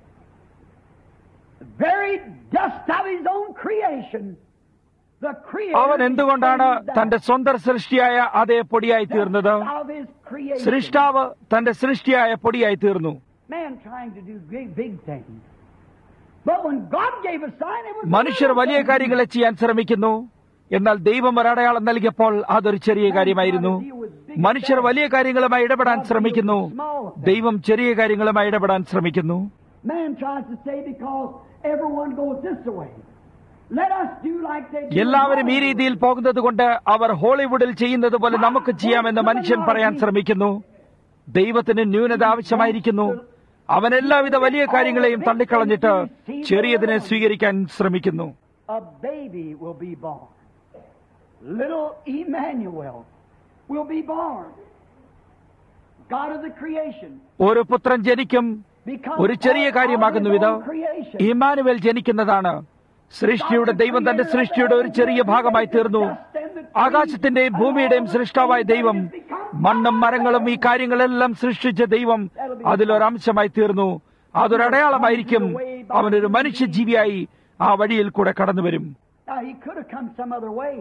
The very dust of his own creation. The creator അവൻ എന്തുകൊണ്ടാണ് became dust. തന്റെ സ്വന്തം സൃഷ്ടിയായ അതേ പൊടിയായി തീർന്നത് Dust of his creation. സൃഷ്ടാവ് തന്റെ സൃഷ്ടിയായ പൊടിയായി തീർന്നു Man trying to do big, big things. But when God gave a sign, it was a മനുഷ്യർ little വലിയ thing. കാര്യങ്ങളെ ചെയ്യാൻ ശ്രമിക്കുന്നു എന്നാൽ ദൈവം ഒരു അടയാളം നൽകിയപ്പോൾ അതൊരു ചെറിയ കാര്യമായിരുന്നു മനുഷ്യർ വലിയ കാര്യങ്ങളുമായി ഇടപെടാൻ ശ്രമിക്കുന്നു ദൈവം ചെറിയ കാര്യങ്ങളുമായി ഇടപെടാൻ ശ്രമിക്കുന്നു Man tries to say because everyone goes this way. Let us do like they do. എല്ലാവരും ഈ രീതിയിൽ പോകുന്നത് കൊണ്ട് അവർ ഹോളിവുഡിൽ ചെയ്യുന്നത് പോലെ നമുക്ക് ചെയ്യാമെന്ന് മനുഷ്യൻ പറയാൻ ശ്രമിക്കുന്നു ദൈവത്തിന് ന്യൂനത ആവശ്യമായിരിക്കുന്നു അവൻ എല്ലാവിധ വലിയ കാര്യങ്ങളെയും തള്ളിക്കളഞ്ഞിട്ട് ചെറിയതിനെ സ്വീകരിക്കാൻ ശ്രമിക്കുന്നു A baby will be born. Little Emmanuel will be born. God of the creation. ഒരു പുത്രൻ ജനിക്കും Because ഒരു ചെറിയ all of കാര്യമാകുന്നു his ഇത് own creation. ഇമാനുവേൽ ജനിക്കുന്നതാണ് സൃഷ്ടിയുടെ ദൈവം തന്റെ സൃഷ്ടിയുടെ ഒരു ചെറിയ ഭാഗമായി തീർന്നു ആകാശത്തിന്റെയും ഭൂമിയുടെയും സൃഷ്ടാവായ ദൈവം മണ്ണും മരങ്ങളും ഈ കാര്യങ്ങളെല്ലാം സൃഷ്ടിച്ച ദൈവം അതിലൊരംശമായി തീർന്നു അതൊരു അടയാളമായിരിക്കും അവനൊരു മനുഷ്യജീവിയായി ആ വഴിയിൽ കൂടെ കടന്നു വരും Now, he could have come some other way.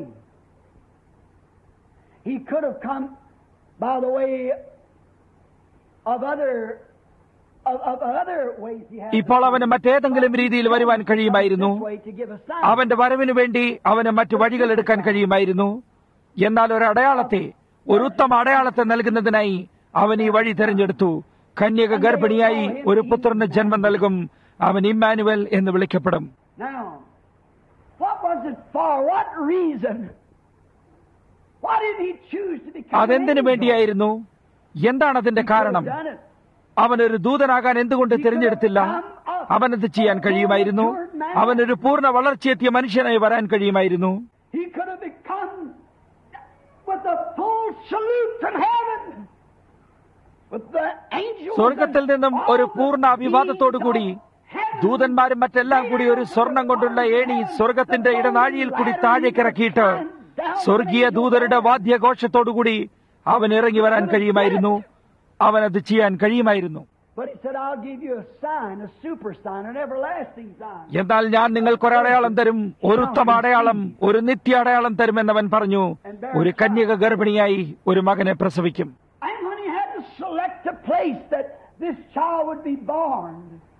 He could have come by the way of other of, of other ways he had. ഇപ്പോൾ അവന് മറ്റേതെങ്കിലും രീതിയിൽ വരുവാൻ കഴിയുമായിരുന്നു This way to give a sign. അവന്റെ വരവിനു വേണ്ടി അവന് മറ്റു വഴികൾ എടുക്കാൻ കഴിയുമായിരുന്നു എന്നാൽ ഒരു അടയാളത്തെ ഒരു ഉത്തമ അടയാളത്തെ നൽകുന്നതിനായി അവൻ ഈ വഴി തിരഞ്ഞെടുത്തു കന്യക ഗർഭിണിയായി ഒരു പുത്രന് ജന്മം നൽകും അവൻ ഇമ്മാനുവൽ എന്ന് വിളിക്കപ്പെടും Now, what was it for? What reason? Why did he choose to become an അതെന്തിനു angel? വേണ്ടിയായിരുന്നു എന്താണ് അതിന്റെ He could have കാരണം done it. അവനൊരു ദൂതനാകാൻ എന്തുകൊണ്ട് തിരഞ്ഞെടുത്തില്ല അവനത് ചെയ്യാൻ കഴിയുമായിരുന്നു അവനൊരു പൂർണ്ണ വളർച്ചയെത്തിയ മനുഷ്യനായി വരാൻ കഴിയുമായിരുന്നു He could have become with a full salute from heaven. With the angels സ്വർഗത്തിൽ നിന്നും and ഒരു all പൂർണ്ണ the അഭിവാദത്തോടുകൂടി beings of heaven. ദൂതന്മാരും മറ്റെല്ലാം കൂടി ഒരു സ്വർണം കൊണ്ടുള്ള ഏണി സ്വർഗത്തിന്റെ ഇടനാഴിയിൽ കൂടി താഴേക്കിറക്കിയിട്ട് സ്വർഗീയ ദൂതരുടെ വാദ്യഘോഷത്തോടുകൂടി അവൻ ഇറങ്ങി വരാൻ കഴിയുമായിരുന്നു അവനത് ചെയ്യാൻ കഴിയുമായിരുന്നു But he said, I'll give you a sign, a super sign, an everlasting sign. എന്നാൽ ഞാൻ നിങ്ങൾക്കൊരു അടയാളം തരും ഒരു ഉത്തമ അടയാളം ഒരു നിത്യ അടയാളം തരുമെന്നവൻ പറഞ്ഞു ഒരു കന്യക ഗർഭിണിയായി ഒരു മകനെ പ്രസവിക്കും And when he had to select a place that this child would be born,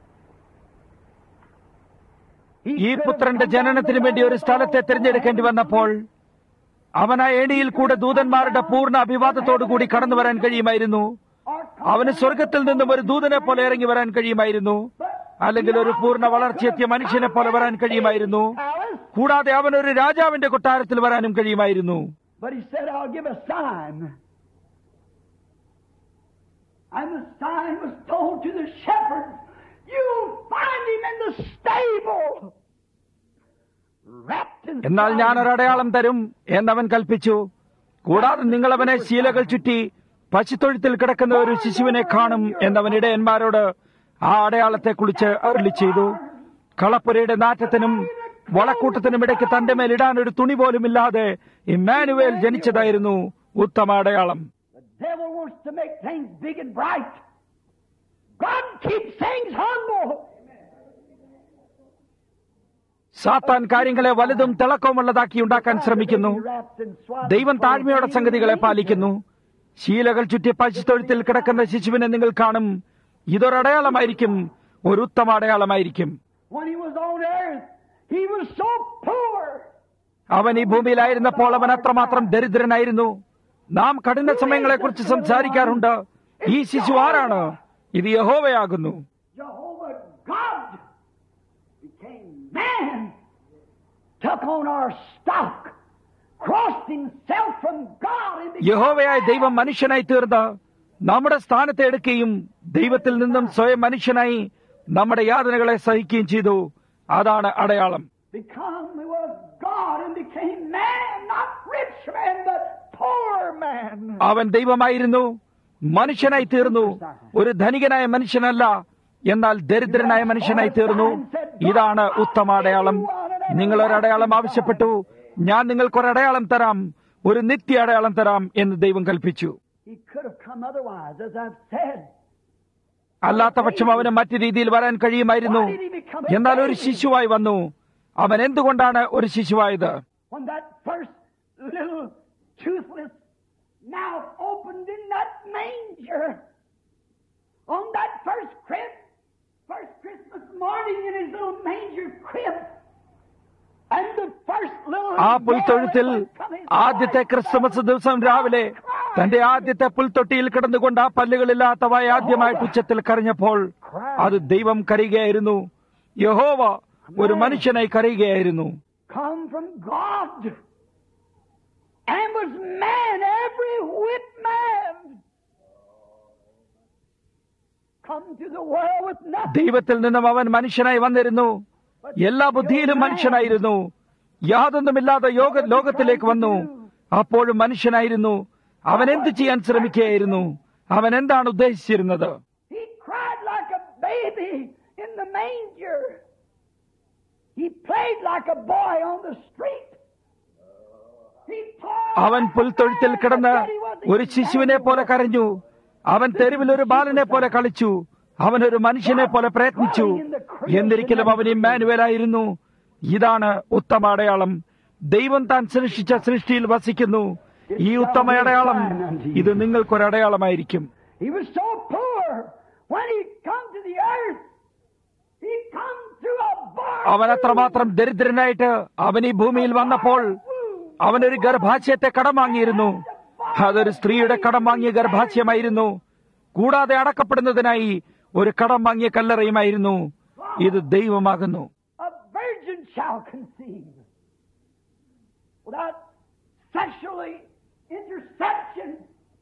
he ഈ could have പുത്രന്റെ come ജനനത്തിന് down വേണ്ടി ഒരു the സ്ഥലത്തെ തിരഞ്ഞെടുക്കേണ്ടി വന്നപ്പോൾ അവൻ ആ ഏണിയിൽ കൂടെ ദൂതന്മാരുടെ പൂർണ്ണ അഭിവാദത്തോടുകൂടി കടന്നു വരാൻ കഴിയുമായിരുന്നു or അവന് സ്വർഗത്തിൽ നിന്നും ഒരു ദൂതനെ പോലെ ഇറങ്ങി വരാൻ കഴിയുമായിരുന്നു അല്ലെങ്കിൽ ഒരു പൂർണ്ണ വളർച്ചയെത്തിയ മനുഷ്യനെ പോലെ വരാൻ കഴിയുമായിരുന്നു palace, കൂടാതെ അവൻ ഒരു രാജാവിന്റെ കൊട്ടാരത്തിൽ വരാനും കഴിയുമായിരുന്നു but he said, I'll give a sign. And the sign was told to the shepherds, You'll find him in the stable. Wrapped in എന്നാൽ ഞാൻ ഒരു അടയാളം തരും എന്നവൻ കൽപ്പിച്ചു കൂടാതെ നിങ്ങൾ അവനെ ശീലകൾ ചുറ്റി പശുത്തൊഴുത്തിൽ കിടക്കുന്ന ഒരു ശിശുവിനെ കാണും എന്നവൻ ഇടയന്മാരോട് ആ അടയാളത്തെക്കുറിച്ച് അരുളി ചെയ്തു കളപ്പുരയുടെ നാറ്റത്തിനും വളക്കൂട്ടത്തിനും ഇടയ്ക്ക് തന്റെ മേൽ ഇടാൻ ഒരു തുണി പോലും ഇല്ലാതെ ഇമ്മാനുവേൽ ജനിച്ചതായിരുന്നു ഉത്തമ അടയാളം The devil wants to make things big and bright. God keeps things humble. സാത്താൻ കാര്യങ്ങളെ വലുതും തിളക്കവുമുള്ളതാക്കി ഉണ്ടാക്കാൻ ശ്രമിക്കുന്നു ദൈവം താഴ്മയോടെ സംഗതികളെ പാലിക്കുന്നു ശീലകൾ ചുറ്റി പശുത്തൊഴുത്തിൽ കിടക്കുന്ന ശിശുവിനെ നിങ്ങൾ കാണും ഇതൊരടയാളമായിരിക്കും ഒരു ഉത്തമ അടയാളമായിരിക്കും When he was on earth, he was so poor. അവൻ ഈ ഭൂമിയിലായിരുന്നപ്പോൾ അവൻ അത്രമാത്രം ദരിദ്രനായിരുന്നു നാം കഠിന സമയങ്ങളെക്കുറിച്ച് സംസാരിക്കാറുണ്ട് ഈ ശിശു ആരാണ് ഇത് യഹോവയാകുന്നു Jehovah God became man, took on our stock, crossed himself from God and became യഹോവയായ ദൈവം മനുഷ്യനായി തീർന്ന് നമ്മുടെ സ്ഥാനത്തെ എടുക്കുകയും ദൈവത്തിൽ നിന്നും സ്വയം മനുഷ്യനായി നമ്മുടെ യാതനകളെ സഹിക്കുകയും ചെയ്തു അതാണ് അടയാളം become he was God and became man, not rich man, but poor man. അവൻ ദൈവമായിരുന്നു മനുഷ്യനായി തീർന്നു ഒരു ധനികനായ മനുഷ്യനല്ല എന്നാൽ ദരിദ്രനായ മനുഷ്യനായി തീർന്നു ഇതാണ് ഉത്തമ അടയാളം നിങ്ങൾ ഒരു അടയാളം ആവശ്യപ്പെട്ടു ഞാൻ നിങ്ങൾക്കൊരു അടയാളം തരാം ഒരു നിത്യ അടയാളം തരാം എന്ന് ദൈവം കൽപ്പിച്ചു He could have come otherwise, as I've said. അല്ലാത്ത പക്ഷം അവന് മറ്റു രീതിയിൽ വരാൻ കഴിയുമായിരുന്നു എന്നാൽ ഒരു ശിശുവായി വന്നു അവൻ എന്തുകൊണ്ടാണ് ഒരു ശിശുവായത് When that first little toothless mouth opened in that manger, on that first crib, first Christmas morning in his little manger crib, and the first little ആ പുൽത്തൊഴുത്തിൽ yell that come his ആദ്യത്തെ voice, ക്രിസ്തുമസ് ദിവസം രാവിലെ തന്റെ ആദ്യത്തെ പുൽത്തൊട്ടിയിൽ കിടന്നുകൊണ്ട് ആ പല്ലുകളില്ലാത്തവായ ആദ്യമായിട്ട് ഉച്ചത്തിൽ കരഞ്ഞപ്പോൾ അത് ദൈവം കരയുകയായിരുന്നു യഹോവ ഒരു മനുഷ്യനായി കരയുകയായിരുന്നു come from God and was man, every whit man. Come to the world with nothing. ദൈവത്തിൽ നിന്നും അവൻ മനുഷ്യനായി വന്നിരുന്നു എല്ലാ ബുദ്ധിയിലും മനുഷ്യനായിരുന്നു യാതൊന്നുമില്ലാതെ യോഗ ലോകത്തിലേക്ക് വന്നു അപ്പോഴും മനുഷ്യനായിരുന്നു അവൻ എന്ത് ചെയ്യാൻ ശ്രമിക്കുകയായിരുന്നു അവൻ എന്താണ് ഉദ്ദേശിച്ചിരുന്നത് He cried like a baby in the manger. He played like a boy on the street. He toiled അവൻ like a പുൽത്തൊഴുത്തിൽ man കിടന്ന് that he was ഒരു ശിശുവിനെ പോലെ കരഞ്ഞു അവൻ തെരുവിൽ ഒരു ബാലനെ പോലെ കളിച്ചു അവൻ ഒരു മനുഷ്യനെ പോലെ പ്രയത്നിച്ചു എന്നിരിക്കലും അവൻ ഇമ്മാനുവലായിരുന്നു ഇതാണ് ഉത്തമ അടയാളം ദൈവം താൻ സൃഷ്ടിച്ച സൃഷ്ടിയിൽ വസിക്കുന്നു ഈ ഉത്തമ അടയാളം ഇത് നിങ്ങൾക്കൊരടയാളമായിരിക്കും He was so poor. When he come to the earth, he come through a bar. അവൻ അത്രമാത്രം ദരിദ്രനായിട്ട് അവൻ ഈ ഭൂമിയിൽ വന്നപ്പോൾ അവനൊരു ഗർഭാശയത്തെ കടം വാങ്ങിയിരുന്നു അതൊരു സ്ത്രീയുടെ കടം വാങ്ങിയ ഗർഭാശയമായിരുന്നു കൂടാതെ അടക്കപ്പെടുന്നതിനായി ഒരു കടം വാങ്ങിയ കല്ലറയുമായിരുന്നു ഇത് ദൈവമാകുന്നു A virgin shall conceive without sexually interception.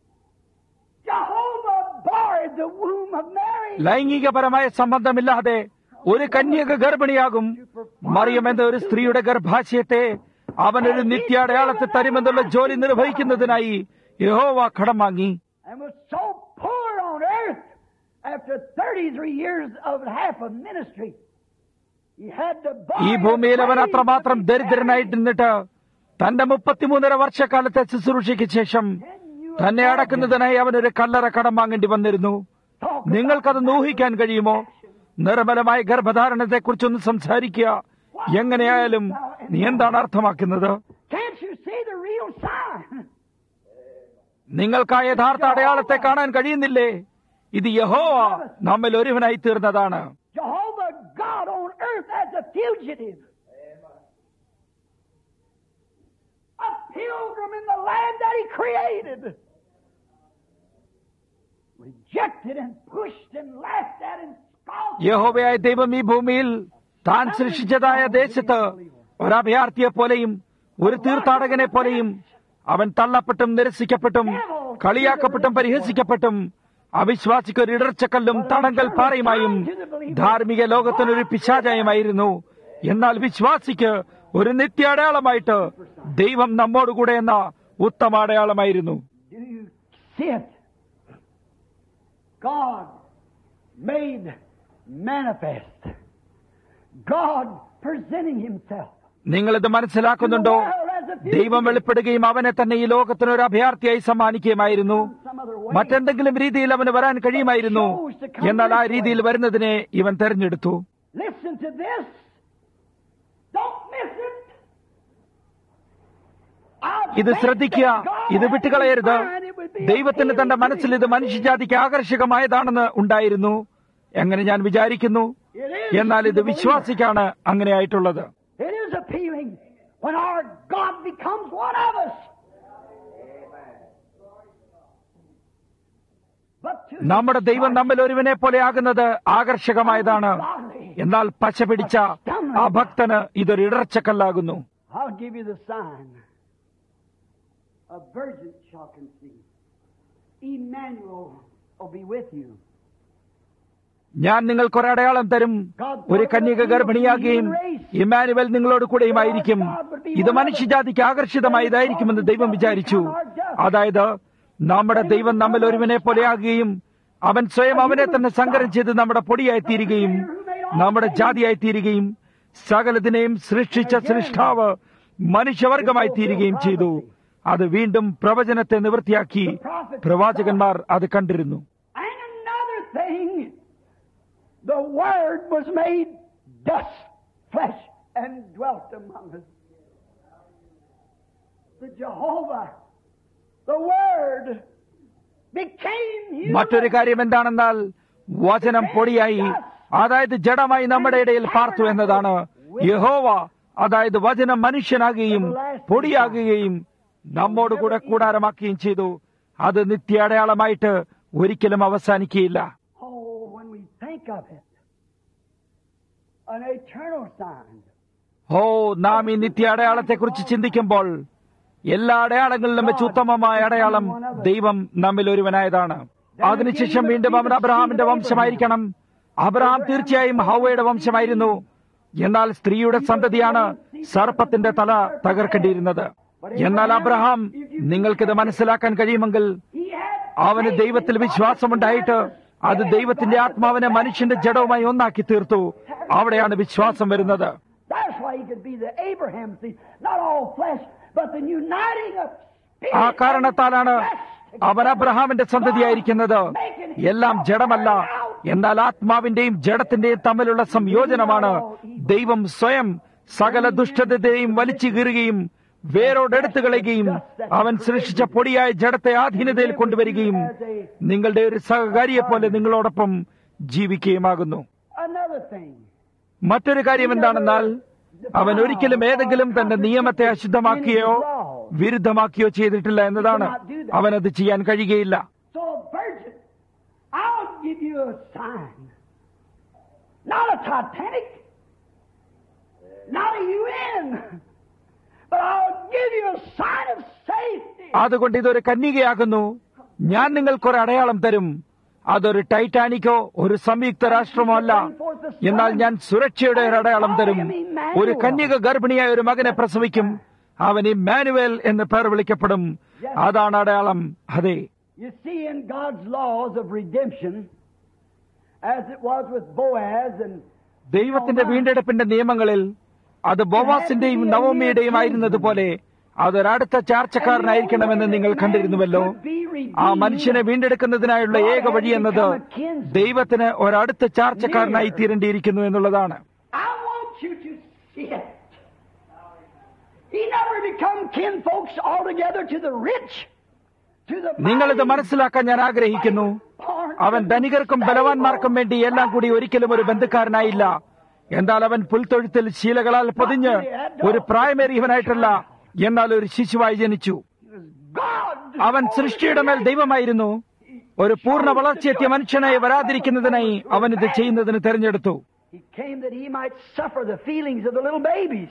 Jehovah barred the womb of Mary. ലൈംഗികപരമായ സംബന്ധമില്ലാതെ ഒരു കന്യക ഗർഭിണിയാകും മറിയം എന്ന ഒരു സ്ത്രീയുടെ ഗർഭാശയത്തെ അവനൊരു നിത്യാടയാളത്തെ തരുമെന്നുള്ള ജോലി നിർവഹിക്കുന്നതിനായി യഹോവ കടം വാങ്ങി and was so poor on earth after 33 years of half of ministry. He had to ഈ borrow ഭൂമിയിൽ അവൻ money അത്രമാത്രം from his ദരിദ്രനായിട്ട് നിന്നിട്ട് തന്റെ മുപ്പത്തിമൂന്നര വർഷക്കാലത്തെ ശുശ്രൂഷയ്ക്ക് ശേഷം തന്നെ അടക്കുന്നതിനായി അവനൊരു കല്ലറ കടം വാങ്ങേണ്ടി വന്നിരുന്നു Talk നിങ്ങൾക്കത് ഊഹിക്കാൻ കഴിയുമോ നിർമ്മലമായ ഗർഭധാരണത്തെക്കുറിച്ചൊന്ന് സംസാരിക്കുക എങ്ങനെയായാലും നീ എന്താണ് അർത്ഥമാക്കുന്നത് Can't you see the real sign? നിങ്ങൾക്ക് ആ യഥാർത്ഥ അടയാളത്തെ കാണാൻ കഴിയുന്നില്ലേ ഇത് യഹോവ നമ്മിൽ ഒരുവനായി തീർന്നതാണ് Jehovah God on earth as a fugitive. A pilgrim in the land that he created. Rejected and pushed and laughed at and scoffed. യഹോവയായ ദൈവം ഈ ഭൂമിയിൽ താൻ സൃഷ്ടിച്ചതായ ദേശത്ത് ഒരഭയാർത്ഥിയെ പോലെയും ഒരു തീർത്ഥാടകനെ പോലെയും അവൻ തള്ളപ്പെട്ടും നിരസിക്കപ്പെട്ടും കളിയാക്കപ്പെട്ടും പരിഹസിക്കപ്പെട്ടും അവിശ്വാസിക്ക് ഒരു ഇടർച്ചക്കല്ലും തടങ്കൽ പാറയുമായും ധാർമ്മിക ലോകത്തിനൊരു പിശാചായമായിരുന്നു എന്നാൽ വിശ്വാസിക്ക് ഒരു നിത്യ അടയാളമായിട്ട് ദൈവം നമ്മോടുകൂടെ എന്ന ഉത്തമ അടയാളമായിരുന്നു Do you see it? God made manifest. God presenting Himself നിങ്ങളിത് മനസ്സിലാക്കുന്നുണ്ടോ ദൈവം വെളിപ്പെടുകയും അവനെ തന്നെ ഈ ലോകത്തിന് ഒരു അഭയാർത്ഥിയായി സമ്മാനിക്കുകയുമായിരുന്നു മറ്റെന്തെങ്കിലും രീതിയിൽ അവന് വരാൻ കഴിയുമായിരുന്നു എന്നാൽ ആ രീതിയിൽ വരുന്നതിനെ ഇവൻ തെരഞ്ഞെടുത്തു Listen to this. Don't miss it. I ഇത് think ശ്രദ്ധിക്കുക that God ഇത് had വിട്ടുകളയരുത് in mind it would be ദൈവത്തിന് തന്റെ appealing മനസ്സിൽ ഇത് to me. മനുഷ്യജാതിക്ക് ആകർഷകമായതാണെന്ന് ഉണ്ടായിരുന്നു എങ്ങനെ ഞാൻ വിചാരിക്കുന്നു It is എന്നാൽ to ഇത് the believer. വിശ്വാസിക്കാണ് അങ്ങനെയായിട്ടുള്ളത് It is appealing when our God becomes one of us. But to the നമ്മുടെ ദൈവം നമ്മിൽ ഒരുവനെ പോലെ ആകുന്നത് ആകർഷകമായതാണ് എന്നാൽ പശ പിടിച്ച ആ ഭക്തന് ഇതൊരു ഇടർച്ചക്കല്ലാകുന്നു I'll give you the sign. A virgin shall conceive. Emmanuel will be with you. ഞാൻ നിങ്ങൾക്കൊരു അടയാളം തരും ഒരു കന്യക ഗർഭിണിയാകുകയും ഇമ്മാനുവൽ നിങ്ങളോട് കൂടെയുമായിരിക്കും ഇത് മനുഷ്യജാതിക്ക് ആകർഷിതമായതായിരിക്കുമെന്ന് ദൈവം വിചാരിച്ചു അതായത് നമ്മുടെ ദൈവം നമ്മിൽ ഒരുവനെ പോലെയാകുകയും അവൻ സ്വയം അവനെ തന്നെ സങ്കരം ചെയ്ത് നമ്മുടെ പൊടിയായി തീരുകയും നമ്മുടെ ജാതിയായി തീരുകയും സകലതിനെയും സൃഷ്ടിച്ച സൃഷ്ടാവ് മനുഷ്യവർഗമായി തീരുകയും ചെയ്തു അത് വീണ്ടും പ്രവചനത്തെ നിവൃത്തിയാക്കി പ്രവാചകന്മാർ അത് കണ്ടിരുന്നു And another thing, the Word was made dust, flesh, and dwelt among us. The Jehovah, the Word, became human. മറ്റൊരു കാര്യം എന്താണെന്നാൽ വചനം പൊടിയായി അതായത് ജഡമായി നമ്മുടെ ഇടയിൽ പാർത്തു എന്നതാണ് യഹോവ അതായത് വചനം മനുഷ്യനാകുകയും പൊടിയാകുകയും നമ്മോട് കൂടെ കൂടാരമാക്കുകയും ചെയ്തു അത് നിത്യ അടയാളമായിട്ട് ഒരിക്കലും അവസാനിക്കുകയില്ല Oh, when we think of it, an eternal sign. ഓ നാം ഈ നിത്യ അടയാളത്തെക്കുറിച്ച് ചിന്തിക്കുമ്പോൾ എല്ലാ അടയാളങ്ങളിലും വെച്ച് ഉത്തമമായ അടയാളം ദൈവം നമ്മിൽ ഒരുവനായതാണ് അതിനുശേഷം വീണ്ടും അവൻ അബ്രഹാമിന്റെ വംശമായിരിക്കണം അബ്രഹാം തീർച്ചയായും ഹൗവയുടെ വംശമായിരുന്നു എന്നാൽ സ്ത്രീയുടെ സന്തതിയാണ് സർപ്പത്തിന്റെ തല തകർക്കേണ്ടിയിരുന്നത് എന്നാൽ അബ്രഹാം നിങ്ങൾക്കിത് മനസ്സിലാക്കാൻ കഴിയുമെങ്കിൽ He had അവന് ദൈവത്തിൽ വിശ്വാസമുണ്ടായിട്ട് അത് ദൈവത്തിന്റെ ആത്മാവിനെ മനുഷ്യന്റെ ജഡവുമായി ഒന്നാക്കി തീർത്തു അവിടെയാണ് വിശ്വാസം വരുന്നത് That's why he could be the Abraham seed, not all flesh, but the uniting of spirit. ആ കാരണത്താലാണ് അവൻ അബ്രഹാമിന്റെ സന്തതിയായിരിക്കുന്നത് എല്ലാം ജഡമല്ല എന്നാൽ ആത്മാവിന്റെയും ജഡത്തിന്റെയും തമ്മിലുള്ള സംയോജനമാണ് ദൈവം സ്വയം സകല ദുഷ്ടതയെയും വലിച്ചു കീറുകയും വേരോടെടുത്തു കളയുകയും അവൻ സൃഷ്ടിച്ച പൊടിയായ ജഡത്തെ ആധീനതയിൽ കൊണ്ടുവരികയും നിങ്ങളുടെ ഒരു സഹകാരിയെ പോലെ നിങ്ങളോടൊപ്പം ജീവിക്കുകയുമാകുന്നു Another thing. മറ്റൊരു കാര്യം എന്താണെന്നാൽ അവൻ ഒരിക്കലും ഏതെങ്കിലും തന്റെ നിയമത്തെ അശുദ്ധമാക്കുകയോ വിരുദ്ധമാക്കുകയോ ചെയ്തിട്ടില്ല എന്നതാണ് അവനത് ചെയ്യാൻ കഴിയുകയില്ല So, virgin, I'll give you a sign. Not a Titanic, not a UN, but I'll give you a sign of safety. അതുകൊണ്ട് ഇതൊരു കന്യകയാകുന്നു ഞാൻ നിങ്ങൾക്കൊരു അടയാളം തരും അതൊരു ടൈറ്റാനിക്കോ ഒരു സംയുക്ത രാഷ്ട്രമോ അല്ല എന്നാൽ ഞാൻ സുരക്ഷയുടെ ഒരു അടയാളം തരും ഒരു കന്യക ഗർഭിണിയായ ഒരു മകനെ പ്രസവിക്കും അവൻ ഇമ്മാനുവേൽ എന്ന് പേർ വിളിക്കപ്പെടും അതാണ് അടയാളം അതെ You see, in God's laws of redemption, as it was with Boaz and ദൈവത്തിന്റെ വീണ്ടെടുപ്പിന്റെ നിയമങ്ങളിൽ അത് ബോവാസിന്റെയും നവമിയുടെയും ആയിരുന്നതുപോലെ അതൊരടുത്ത ചാർച്ചക്കാരനായിരിക്കണമെന്ന് നിങ്ങൾ കണ്ടിരുന്നുവല്ലോ ആ മനുഷ്യനെ വീണ്ടെടുക്കുന്നതിനായുള്ള ഏക വഴി എന്നത് ദൈവത്തിന് ഒരടുത്ത ചാർച്ചക്കാരനായി തീരേണ്ടിയിരിക്കുന്നു എന്നുള്ളതാണ് I want you to see it. He never become kinfolks altogether to the rich, to the നിങ്ങളിത് mighty, മനസ്സിലാക്കാൻ ഞാൻ ആഗ്രഹിക്കുന്നു born അവൻ to ധനികർക്കും the ബലവാന്മാർക്കും stable. വേണ്ടി എല്ലാം കൂടി ഒരിക്കലും ഒരു ബന്ധുക്കാരനായില്ല എന്നാൽ അവൻ പുൽത്തൊഴുത്തിൽ ശീലകളാൽ പൊതിഞ്ഞ് ഒരു പ്രായമേറിയവനായിട്ടല്ല എന്നാൽ ഒരു ശിശുവായി ജനിച്ചു God അവൻ സൃഷ്ടിയുടെ മേൽ ദൈവമായിരുന്നു ഒരു പൂർണ്ണ വളർച്ചയെത്തിയ മനുഷ്യനായി വരാതിരിക്കുന്നതിനായി അവൻ ഇത് ചെയ്യുന്നതിന് തെരഞ്ഞെടുത്തു He came that he might suffer the feelings of the little babies.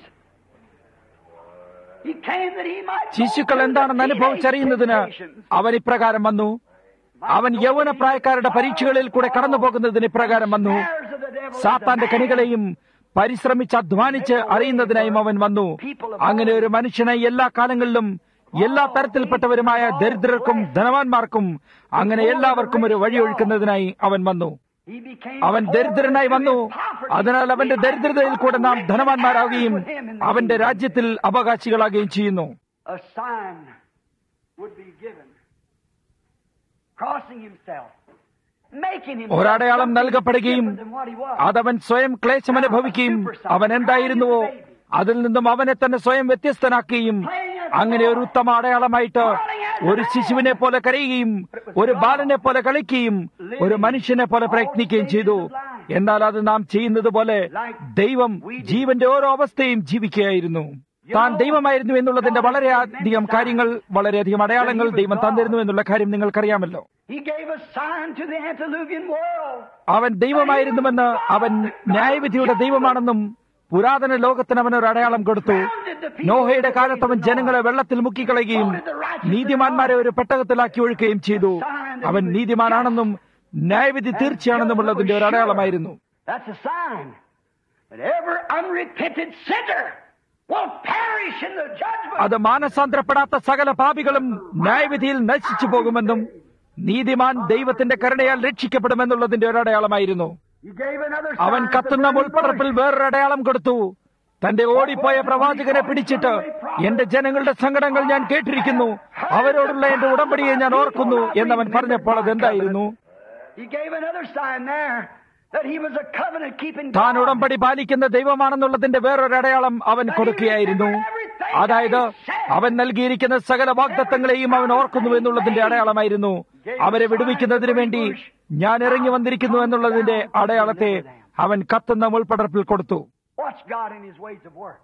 He came that he might go ശിശുക്കൾ through the എന്താണെന്ന് teenage അനുഭവിച്ചറിയുന്നതിന് temptations. അവൻ ഇപ്രകാരം വന്നു അവൻ യൗവന പ്രായക്കാരുടെ പരീക്ഷകളിൽ കൂടെ കടന്നു പോകുന്നതിന് ഇപ്രകാരം വന്നു Snares of the devil as a സാത്താന്റെ man. കണികളെയും പരിശ്രമിച്ച് അധ്വാനിച്ച് അറിയുന്നതിനായും അവൻ വന്നു അങ്ങനെ ഒരു മനുഷ്യനായി എല്ലാ കാലങ്ങളിലും എല്ലാ തരത്തിൽപ്പെട്ടവരുമായ ദരിദ്രർക്കും ധനവാന്മാർക്കും അങ്ങനെ എല്ലാവർക്കും ഒരു വഴിയൊഴുക്കുന്നതിനായി അവൻ വന്നു He became അവൻ poor ദരിദ്രനായി through വന്നു his poverty. അതിനാൽ അവന്റെ We might ദരിദ്രതയിൽ be കൂടെ നാം able to ധനവാന്മാരാകുകയും share with him in the അവന്റെ kingdom. രാജ്യത്തിൽ അവകാശികളാകുകയും ചെയ്യുന്നു a sign would be given. Crossing himself. Making himself ഒരടയാളം something നൽകപ്പെടുകയും different than what he was. അതവൻ സ്വയം ക്ലേശമനുഭവിക്കുകയും അവൻ എന്തായിരുന്നുവോ അതിൽ നിന്നും അവനെ തന്നെ സ്വയം വ്യത്യസ്തനാക്കുകയും അങ്ങനെ ഒരു ഉത്തമ അടയാളമായിട്ട് ഒരു ശിശുവിനെ പോലെ കരയുകയും ഒരു ബാലനെ പോലെ കളിക്കുകയും ഒരു മനുഷ്യനെ പോലെ പ്രയത്നിക്കുകയും ചെയ്തു എന്നാൽ അത് നാം ചെയ്യുന്നത് പോലെ ദൈവം ജീവന്റെ ഓരോ അവസ്ഥയും ജീവിക്കുകയായിരുന്നു താൻ ദൈവമായിരുന്നു എന്നുള്ളതിന്റെ വളരെയധികം കാര്യങ്ങൾ വളരെയധികം അടയാളങ്ങൾ ദൈവം തന്നിരുന്നു എന്നുള്ള കാര്യം നിങ്ങൾക്കറിയാമല്ലോ He gave a sign to the antediluvian world. അവൻ ദൈവമായിരുന്നുവെന്ന് അവൻ ന്യായവിധിയുടെ ദൈവമാണെന്നും പുരാതന ലോകത്തിന് അവൻ ഒരു അടയാളം കൊടുത്തു നോഹയുടെ കാലത്ത് അവൻ ജനങ്ങളെ വെള്ളത്തിൽ മുക്കിക്കളയുകയും നീതിമാന്മാരെ ഒരു പെട്ടകത്തിലാക്കി ഒഴുക്കുകയും ചെയ്തു അവൻ നീതിമാനാണെന്നും ന്യായവിധി തീർച്ചയാണെന്നുമുള്ളതിന്റെ ഒരു അടയാളമായിരുന്നു That's a sign that every unrepented sinner will perish in the judgment. അത് മാനസാന്തരപ്പെടാത്ത സകല പാപികളും ന്യായവിധിയിൽ നശിച്ചു പോകുമെന്നും നീതിമാൻ ദൈവത്തിന്റെ കരുണയാൽ രക്ഷിക്കപ്പെടുമെന്നുള്ളതിന്റെ ഒരു അടയാളമായിരുന്നു He gave another അവൻ sign കത്തുന്ന to the മുൾപ്പടർപ്പിൽ വേറൊരു അടയാളം കൊടുത്തു തന്റെ ഓടിപ്പോയ പ്രവാചകനെ പിടിച്ചിട്ട് എന്റെ ജനങ്ങളുടെ സങ്കടങ്ങൾ ഞാൻ കേട്ടിരിക്കുന്നു അവരോടുള്ള എന്റെ ഉടമ്പടിയെ ഞാൻ ഓർക്കുന്നു എന്നവൻ പറഞ്ഞപ്പോൾ അതെന്തായിരുന്നു He gave another sign there that he was a covenant keeping താൻ God. ഉടമ്പടി പാലിക്കുന്ന ദൈവമാണെന്നുള്ളതിന്റെ വേറൊരു അടയാളം അവൻ കൊടുക്കുകയായിരുന്നു അതായത് അവൻ നൽകിയിരിക്കുന്ന സകല വാഗ്ദത്തങ്ങളെയും അവൻ ഓർക്കുന്നു എന്നുള്ളതിന്റെ അടയാളമായിരുന്നു അവരെ വിടുവിക്കുന്നതിന് വേണ്ടി ഞാൻ ഇറങ്ങി വന്നിരിക്കുന്നു എന്നുള്ളതിന്റെ അടയാളത്തെ അവൻ കത്തുന്ന മുൾപ്പടർപ്പിൽ കൊടുത്തു Watch God in his ways of work.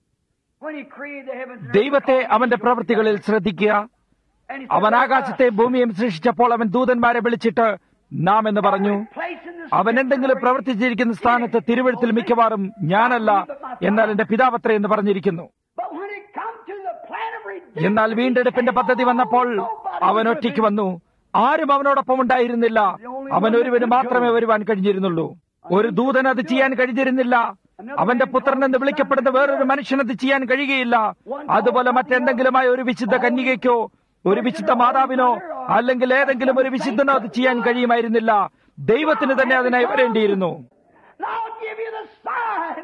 When he created the heavens and ദൈവത്തെ earth, അവന്റെ പ്രവൃത്തികളിൽ ശ്രദ്ധിക്കുക and he said, അവൻ "Let ആകാശത്തെ us ഭൂമിയും സൃഷ്ടിച്ചപ്പോൾ അവൻ ദൂതന്മാരെ വിളിച്ചിട്ട് നാം എന്ന് പറഞ്ഞു place in this അവൻ എന്തെങ്കിലും പ്രവർത്തിച്ചിരിക്കുന്ന സ്ഥാനത്ത് തിരുവഴുത്തിൽ മിക്കവാറും ഞാനല്ല എന്നാൽ എന്റെ പിതാവത്ര എന്ന് പറഞ്ഞിരിക്കുന്നു But when it come to the plan of redemption, എന്നാൽ വീണ്ടെടുപ്പിന്റെ പദ്ധതി വന്നപ്പോൾ അവൻ ഒറ്റയ്ക്ക് വന്നു ആരും അവനോടൊപ്പം ഉണ്ടായിരുന്നില്ല അവൻ ഒരുവന് മാത്രമേ വരുവാൻ കഴിഞ്ഞിരുന്നുള്ളൂ ഒരു ദൂതൻ അത് ചെയ്യാൻ കഴിഞ്ഞിരുന്നില്ല അവന്റെ പുത്രൻ എന്ന് വിളിക്കപ്പെടുന്ന വേറൊരു മനുഷ്യൻ അത് ചെയ്യാൻ കഴിയുകയില്ല അതുപോലെ മറ്റെന്തെങ്കിലുമായ ഒരു വിശുദ്ധ കന്യകയ്ക്കോ ഒരു വിശുദ്ധ മാതാവിനോ അല്ലെങ്കിൽ ഏതെങ്കിലും ഒരു വിശുദ്ധനോ അത് ചെയ്യാൻ കഴിയുമായിരുന്നില്ല ദൈവത്തിന് തന്നെ അതിനായി വരേണ്ടിയിരുന്നു Now I'll give you the sign.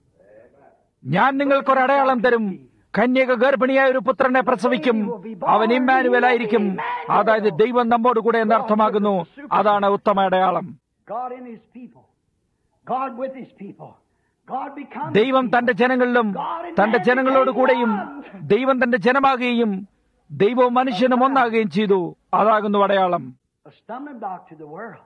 ഞാൻ നിങ്ങൾക്കൊരു അടയാളം തരും കന്യക ഗർഭിണിയായ ഒരു പുത്രനെ പ്രസവിക്കും അവൻ ഇമ്മാനുവലായിരിക്കും അതായത് ദൈവം നമ്മോട് കൂടെ എന്നർത്ഥമാകുന്നു അതാണ് ഉത്തമ അടയാളം God in his people. God with his people. God becomes ദൈവം തന്റെ ജനങ്ങളിലും തന്റെ ജനങ്ങളോട് കൂടെയും ദൈവം തന്റെ ജനമാകുകയും ദൈവവും മനുഷ്യനും ഒന്നാകുകയും ചെയ്തു അതാകുന്നു അടയാളം a stumbling block to the world.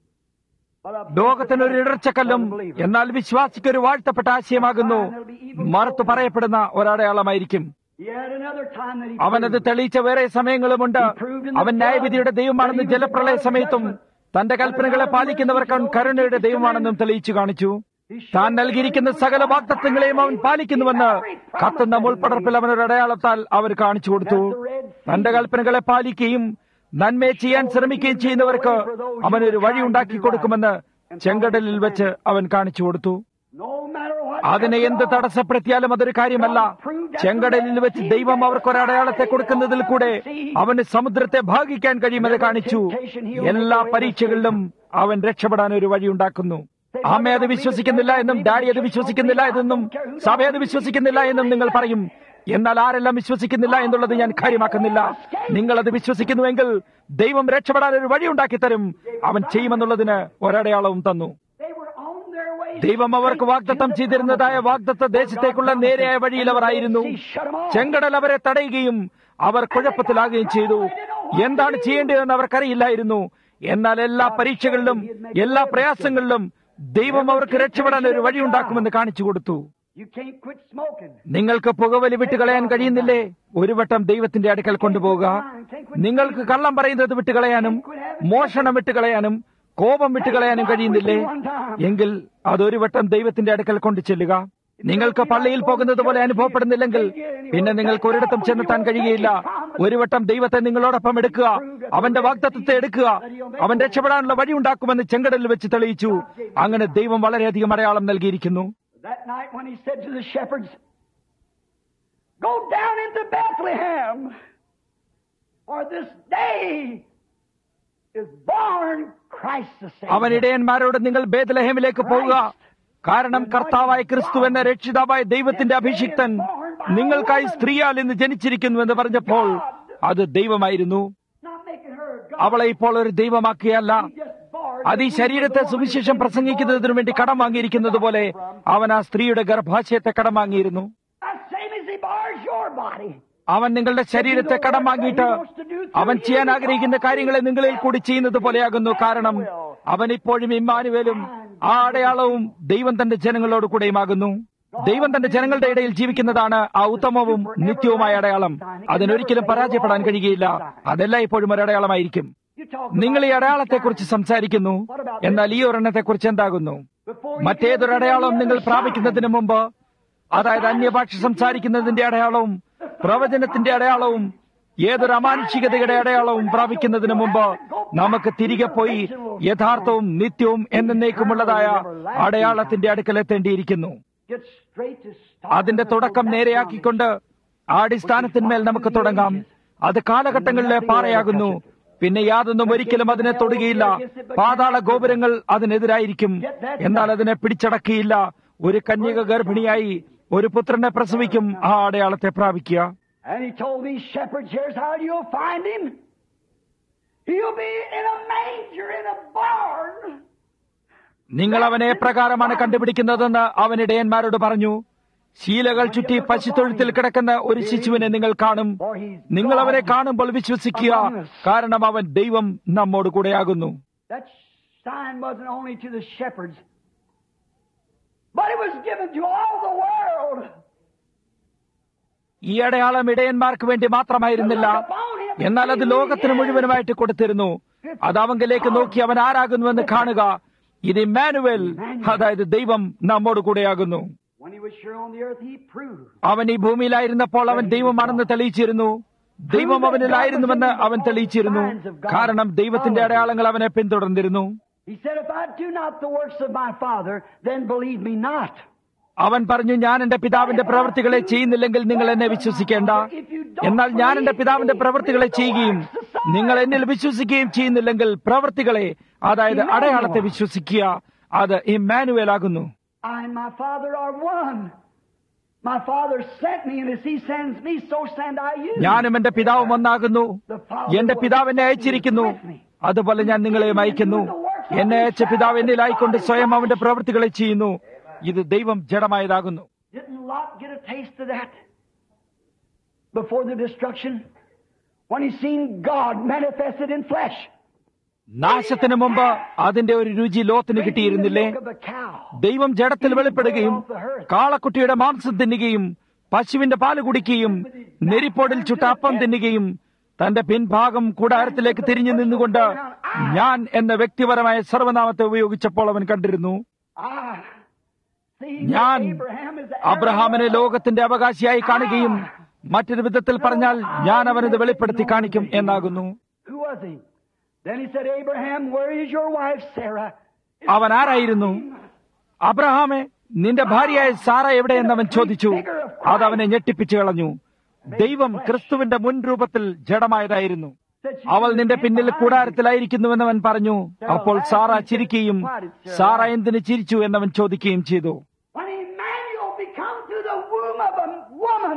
But a ലോകത്തിനൊരു ഇടർച്ചക്കല്ലും എന്നാൽ വിശ്വാസിക്ക് ഒരു വാഴ്ത്തപ്പെട്ട ആശയമാകുന്നു മറുത്തു പറയപ്പെടുന്ന ഒരടയാളമായിരിക്കും He had another time that he അവനത് തെളിയിച്ച വേറെ സമയങ്ങളുമുണ്ട് അവൻ ന്യായവിധിയുടെ ദൈവമാണെന്ന് ജലപ്രളയ സമയത്തും തന്റെ കൽപ്പനകളെ പാലിക്കുന്നവർക്ക് അവൻ കരുണയുടെ ദൈവമാണെന്നും തെളിയിച്ചു കാണിച്ചു താൻ നൽകിയിരിക്കുന്ന സകല വാക്തത്വങ്ങളെയും അവൻ പാലിക്കുന്നുവെന്ന് കത്തുന്ന മുൾപ്പടർപ്പിൽ അവനൊരു അടയാളത്താൽ അവർ കാണിച്ചു കൊടുത്തു തന്റെ കൽപ്പനകളെ പാലിക്കുകയും നന്മയെ ചെയ്യാൻ ശ്രമിക്കുകയും ചെയ്യുന്നവർക്ക് അവനൊരു വഴി ഉണ്ടാക്കി കൊടുക്കുമെന്ന് ചെങ്കടലിൽ വെച്ച് അവൻ കാണിച്ചു കൊടുത്തു no matter what അതിനെ എന്ത് തടസ്സപ്പെടുത്തിയാലും അതൊരു കാര്യമല്ല ചെങ്കടലിൽ വെച്ച് ദൈവം അവർക്കൊരു അടയാളത്തെ കൊടുക്കുന്നതിൽ കൂടെ അവന് സമുദ്രത്തെ ഭാഗിക്കാൻ കഴിയുമെന്ന് കാണിച്ചു എല്ലാ പരീക്ഷകളിലും അവൻ രക്ഷപ്പെടാൻ ഒരു വഴി ഉണ്ടാക്കുന്നു അമ്മ അത് വിശ്വസിക്കുന്നില്ല എന്നും ഡാഡി അത് വിശ്വസിക്കുന്നില്ല എന്നും സഭ അത് വിശ്വസിക്കുന്നില്ല എന്നും നിങ്ങൾ പറയും എന്നാൽ ആരെല്ലാം വിശ്വസിക്കുന്നില്ല എന്നുള്ളത് ഞാൻ കാര്യമാക്കുന്നില്ല നിങ്ങൾ അത് വിശ്വസിക്കുന്നുവെങ്കിൽ ദൈവം രക്ഷപ്പെടാൻ ഒരു വഴി ഉണ്ടാക്കി തരും അവൻ ചെയ്യുമെന്നുള്ളതിന് ഒരടയാളവും തന്നു they were on their way ദൈവം അവർക്ക് വാഗ്ദത്തം ചെയ്തിരുന്നതായ വാഗ്ദത്ത ദേശത്തേക്കുള്ള നേരെയായ വഴിയിൽ അവർ ആയിരുന്നു ചെങ്കടൽ അവരെ തടയുകയും അവർ കുഴപ്പത്തിലാകുകയും ചെയ്തു എന്താണ് ചെയ്യേണ്ടതെന്ന് അവർക്കറിയില്ലായിരുന്നു എന്നാൽ എല്ലാ പരീക്ഷകളിലും എല്ലാ പ്രയാസങ്ങളിലും ദൈവം അവർക്ക് രക്ഷപ്പെടാൻ ഒരു വഴിയുണ്ടാക്കുമെന്ന് കാണിച്ചു കൊടുത്തു you can't quit smoking നിങ്ങൾക്ക് പുകവലി വിട്ടുകളയാൻ കഴിയുന്നില്ലേ ഒരു വട്ടം ദൈവത്തിന്റെ അടുക്കൽ കൊണ്ടുപോവുക നിങ്ങൾക്ക് കള്ളം പറയുന്നത് വിട്ടുകളയാനും മോഷണം വിട്ടുകളയാനും കോപം വിട്ടുകളയാനും കഴിയുന്നില്ലേ എങ്കിൽ അതൊരു വട്ടം ദൈവത്തിന്റെ അടുക്കൽ കൊണ്ടു ചെല്ലുക നിങ്ങൾക്ക് പള്ളിയിൽ പോകുന്നത് പോലെ അനുഭവപ്പെടുന്നില്ലെങ്കിൽ പിന്നെ നിങ്ങൾക്ക് ഒരിടത്തും ചെന്നെത്താൻ കഴിയുകയില്ല ഒരു വട്ടം ദൈവത്തെ നിങ്ങളോടൊപ്പം എടുക്കുക അവന്റെ വാഗ്ദത്വത്തെ എടുക്കുക അവൻ രക്ഷപ്പെടാനുള്ള വഴി ഉണ്ടാക്കുമെന്ന് ചെങ്കടലിൽ വെച്ച് തെളിയിച്ചു അങ്ങനെ ദൈവം വളരെയധികം അടയാളം നൽകിയിരിക്കുന്നു that night when he said to the shepherds go down into Bethlehem or this day is born Christ the Savior. അവൻ ഇടയന്മാരോട് നിങ്ങൾ ബേദലഹേമിലേക്ക് പോവുക കാരണം കർത്താവായ ക്രിസ്തു എന്ന രക്ഷിതാവായ ദൈവത്തിന്റെ അഭിഷിക്തൻ നിങ്ങൾക്കായി സ്ത്രീയാൽ ഇന്ന് ജനിച്ചിരിക്കുന്നു എന്ന് പറഞ്ഞപ്പോൾ അത് ദൈവമായിരുന്നു Not making her a God. അവളെ ഇപ്പോൾ ഒരു ദൈവമാക്കുകയല്ല He just borrowed അത് ഈ ശരീരത്തെ സുവിശേഷം പ്രസംഗിക്കുന്നതിനു വേണ്ടി കടം വാങ്ങിയിരിക്കുന്നത് പോലെ അവൻ ആ സ്ത്രീയുടെ ഗർഭാശയത്തെ കടം വാങ്ങിയിരുന്നു That's same as he borrows your body. അവൻ നിങ്ങളുടെ ശരീരത്തെ കടം വാങ്ങിയിട്ട് അവൻ ചെയ്യാൻ ആഗ്രഹിക്കുന്ന കാര്യങ്ങളെ നിങ്ങളിൽ കൂടി ചെയ്യുന്നത് പോലെയാകുന്നു കാരണം അവൻ ഇപ്പോഴും ഇമ്മാനുവേലും ആ അടയാളവും ദൈവം തന്റെ ജനങ്ങളോട് കൂടെയുമാകുന്നു ദൈവം തന്റെ ജനങ്ങളുടെ ഇടയിൽ ജീവിക്കുന്നതാണ് ആ ഉത്തമവും നിത്യവുമായ അടയാളം അതിനൊരിക്കലും പരാജയപ്പെടാൻ കഴിയുകയില്ല അതെല്ലാം ഇപ്പോഴും ഒരു അടയാളമായിരിക്കും You talk നിങ്ങൾ ഈ അടയാളത്തെക്കുറിച്ച് സംസാരിക്കുന്നു എന്നാൽ ഈ ഒരെണ്ണത്തെക്കുറിച്ച് എന്താകുന്നു മറ്റേതൊരു അടയാളവും നിങ്ങൾ പ്രാപിക്കുന്നതിന് മുമ്പ് അതായത് അന്യഭാഷ സംസാരിക്കുന്നതിന്റെ അടയാളവും പ്രവചനത്തിന്റെ അടയാളവും ഏതൊരു അമാനുഷികതയുടെ അടയാളവും പ്രാപിക്കുന്നതിന് മുമ്പ് നമുക്ക് തിരികെ പോയി യഥാർത്ഥവും നിത്യവും എന്നേക്കുമുള്ളതായ അടയാളത്തിന്റെ അടുക്കലെത്തേണ്ടിയിരിക്കുന്നു Get straight to start അതിന്റെ തുടക്കം നേരെയാക്കിക്കൊണ്ട് ആ അടിസ്ഥാനത്തിന്മേൽ നമുക്ക് തുടങ്ങാം അത് കാലഘട്ടങ്ങളിലെ പാറയാകുന്നു പിന്നെ യാതൊന്നും ഒരിക്കലും അതിനെ തൊടുകയില്ല പാതാള ഗോപുരങ്ങൾ അതിനെതിരായിരിക്കും എന്നാൽ അതിനെ പിടിച്ചടക്കിയില്ല ഒരു കന്യക ഗർഭിണിയായി ഒരു പുത്രനെ പ്രസവിക്കും ആ അടയാളത്തെ പ്രാപിക്കുക And he told these shepherds, here's how you'll find him. He'll be in a manger in a barn. നിങ്ങൾ അവനെ എപ്രകാരമാണ് കണ്ടുപിടിക്കുന്നതെന്ന് അവൻ ഇടയന്മാരോട് പറഞ്ഞു ശീലകൾ ചുറ്റി പശുത്തൊഴുത്തിൽ കിടക്കുന്ന ഒരു ശിശുവിനെ നിങ്ങൾ കാണും For he's നിങ്ങൾ God. അവനെ കാണുമ്പോൾ വിശ്വസിക്കുക കാരണം അവൻ ദൈവം നമ്മോട് കൂടെയാകുന്നു That sign wasn't only to the shepherds, but it was given to all the world. ഈ അടയാളം ഇടയന്മാർക്ക് വേണ്ടി മാത്രമായിരുന്നില്ല എന്നാൽ അത് ലോകത്തിന് മുഴുവനുമായിട്ട് കൊടുത്തിരുന്നു അത് അവങ്കിലേക്ക് നോക്കി അവൻ ആരാകുന്നുവെന്ന് കാണുക ഇത് ഇമ്മാനുവൽ അതായത് ദൈവം നമ്മോട് കൂടെയാകുന്നു When he was here on the earth, he proved. അവൻ ഈ ഭൂമിയിലായിരുന്നപ്പോൾ അവൻ ദൈവമാണെന്ന് തെളിയിച്ചിരുന്നു ദൈവം അവനിലായിരുന്നുവെന്ന് അവൻ തെളിയിച്ചിരുന്നു കാരണം ദൈവത്തിന്റെ അടയാളങ്ങൾ അവനെ പിന്തുടർന്നിരുന്നു He said, If I do not the works of my Father, then believe me not. അവൻ പറഞ്ഞു ഞാൻ എന്റെ പിതാവിന്റെ പ്രവൃത്തികളെ ചെയ്യുന്നില്ലെങ്കിൽ നിങ്ങൾ എന്നെ വിശ്വസിക്കേണ്ട എന്നാൽ ഞാൻ എന്റെ പിതാവിന്റെ പ്രവൃത്തികളെ ചെയ്യുകയും നിങ്ങൾ എന്നിൽ വിശ്വസിക്കുകയും ചെയ്യുന്നില്ലെങ്കിൽ പ്രവൃത്തികളെ അതായത് അടയാളത്തെ വിശ്വസിക്കുക അത് ഇമ്മാനുവേൽ ആകുന്നു I and my Father are one. My Father sent me, and as He sends me, so send I you. ഞാനും എന്റെ പിതാവും ഒന്നാകുന്നു എന്റെ പിതാവ് എന്നെ അയച്ചിരിക്കുന്നു അതുപോലെ ഞാൻ നിങ്ങളെയും അയക്കുന്നു എന്നെ അയച്ച പിതാവ് എന്നിലായിക്കൊണ്ട് സ്വയം അവന്റെ പ്രവൃത്തികളെ ചെയ്യുന്നു ഇത് ദൈവം ജഡമായതാകുന്നു Didn't Lot get a taste of that before the destruction? When he seen God manifested in flesh. നാശത്തിന് മുമ്പ് അതിന്റെ ഒരു രുചി ലോത്തിന് കിട്ടിയിരുന്നില്ലേ Milk of a cow. ദൈവം ജഡത്തിൽ വെളിപ്പെടുകയും കാളക്കുട്ടിയുടെ മാംസം തിന്നുകയും പശുവിന്റെ പാല് കുടിക്കുകയും നെരിപ്പോടിൽ ചുട്ട അപ്പം തിന്നുകയും തന്റെ പിൻഭാഗം കൂടാരത്തിലേക്ക് തിരിഞ്ഞു നിന്നുകൊണ്ട് ഞാൻ എന്ന വ്യക്തിപരമായ സർവനാമത്തെ ഉപയോഗിച്ചപ്പോൾ അവൻ കണ്ടിരുന്നു Ah, see, ഞാൻ Abraham is the അബ്രഹാമിനെ ലോകത്തിന്റെ അവകാശിയായി കാണുകയും മറ്റൊരു വിധത്തിൽ പറഞ്ഞാൽ ഞാൻ അവനത് വെളിപ്പെടുത്തി കാണിക്കും എന്നാകുന്നു Who was he? Then he said, Abraham, where is your wife Sarah? അവൻ ആരായിരുന്നു അബ്രഹാമെ നിന്റെ ഭാര്യയായ സാറ എവിടെയെന്നവൻ ചോദിച്ചു അത് അവനെ ഞെട്ടിപ്പിച്ചു കളഞ്ഞു ദൈവം ക്രിസ്തുവിന്റെ മുൻ രൂപത്തിൽ ജഡമായതായിരുന്നു Said she അവൾ was നിന്റെ in പിന്നിൽ behind you. കൂടാരത്തിലായിരിക്കുന്നുവെന്ന് അവൻ പറഞ്ഞു അപ്പോൾ സാറ ചിരിക്കുകയും സാറ എന്തിന് ചിരിച്ചു എന്നവൻ ചോദിക്കുകയും ചെയ്തു When Emmanuel become through the womb of a woman,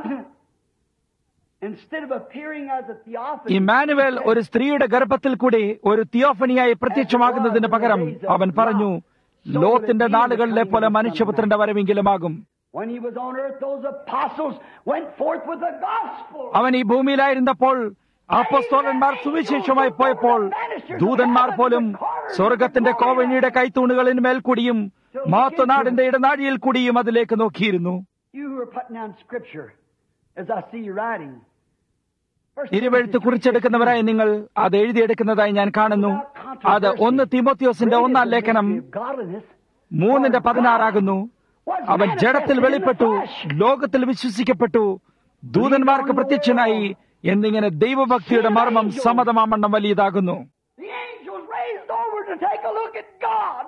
instead of appearing as a theophany, Emmanuel ഒരു സ്ത്രീയുടെ ഗർഭത്തിൽ കൂടി ഒരു തിയോഫനിയായി പ്രത്യക്ഷമാകുന്നതിന് പകരം അവൻ പറഞ്ഞു ലോത്തിന്റെ നാളുകളിലെ പോലെ മനുഷ്യപുത്രന്റെ വരവെങ്കിലുമാകും when he was on earth, those apostles went forth with the gospel. അവൻ ഈ ഭൂമിയിലായിരുന്നപ്പോൾ അപ്പസ്തോലന്മാർ സുവിശേഷമായി പോയപ്പോൾ ദൂതന്മാർ പോലും സ്വർഗത്തിന്റെ കോവണിയുടെ കൈത്തൂണുകളിന്മേൽ കൂടിയും മാത്തനാടിന്റെ ഇടനാഴിയിൽ കൂടിയും അതിലേക്ക് നോക്കിയിരുന്നു You who are putting down scripture, as I see you writing. First ഇരുവെഴുത്ത് Timothy കുറിച്ചെടുക്കുന്നവരായി നിങ്ങൾ അത് എഴുതിയെടുക്കുന്നതായി ഞാൻ കാണുന്നു അത് ഒന്ന് തിമോത്യോസിന്റെ ഒന്നാം ലേഖനം Godliness മൂന്നിന്റെ പതിനാറാകുന്നു അവൻ ജഡത്തിൽ വെളിപ്പെട്ടു ലോകത്തിൽ വിശ്വസിക്കപ്പെട്ടു ദൂതന്മാർക്ക് പ്രത്യക്ഷനായി എന്നിങ്ങനെ ദൈവഭക്തിയുടെ മർമ്മം സമ്മതമാമണ്ണം വലിയതാകുന്നു The angels raised over to take a look at God.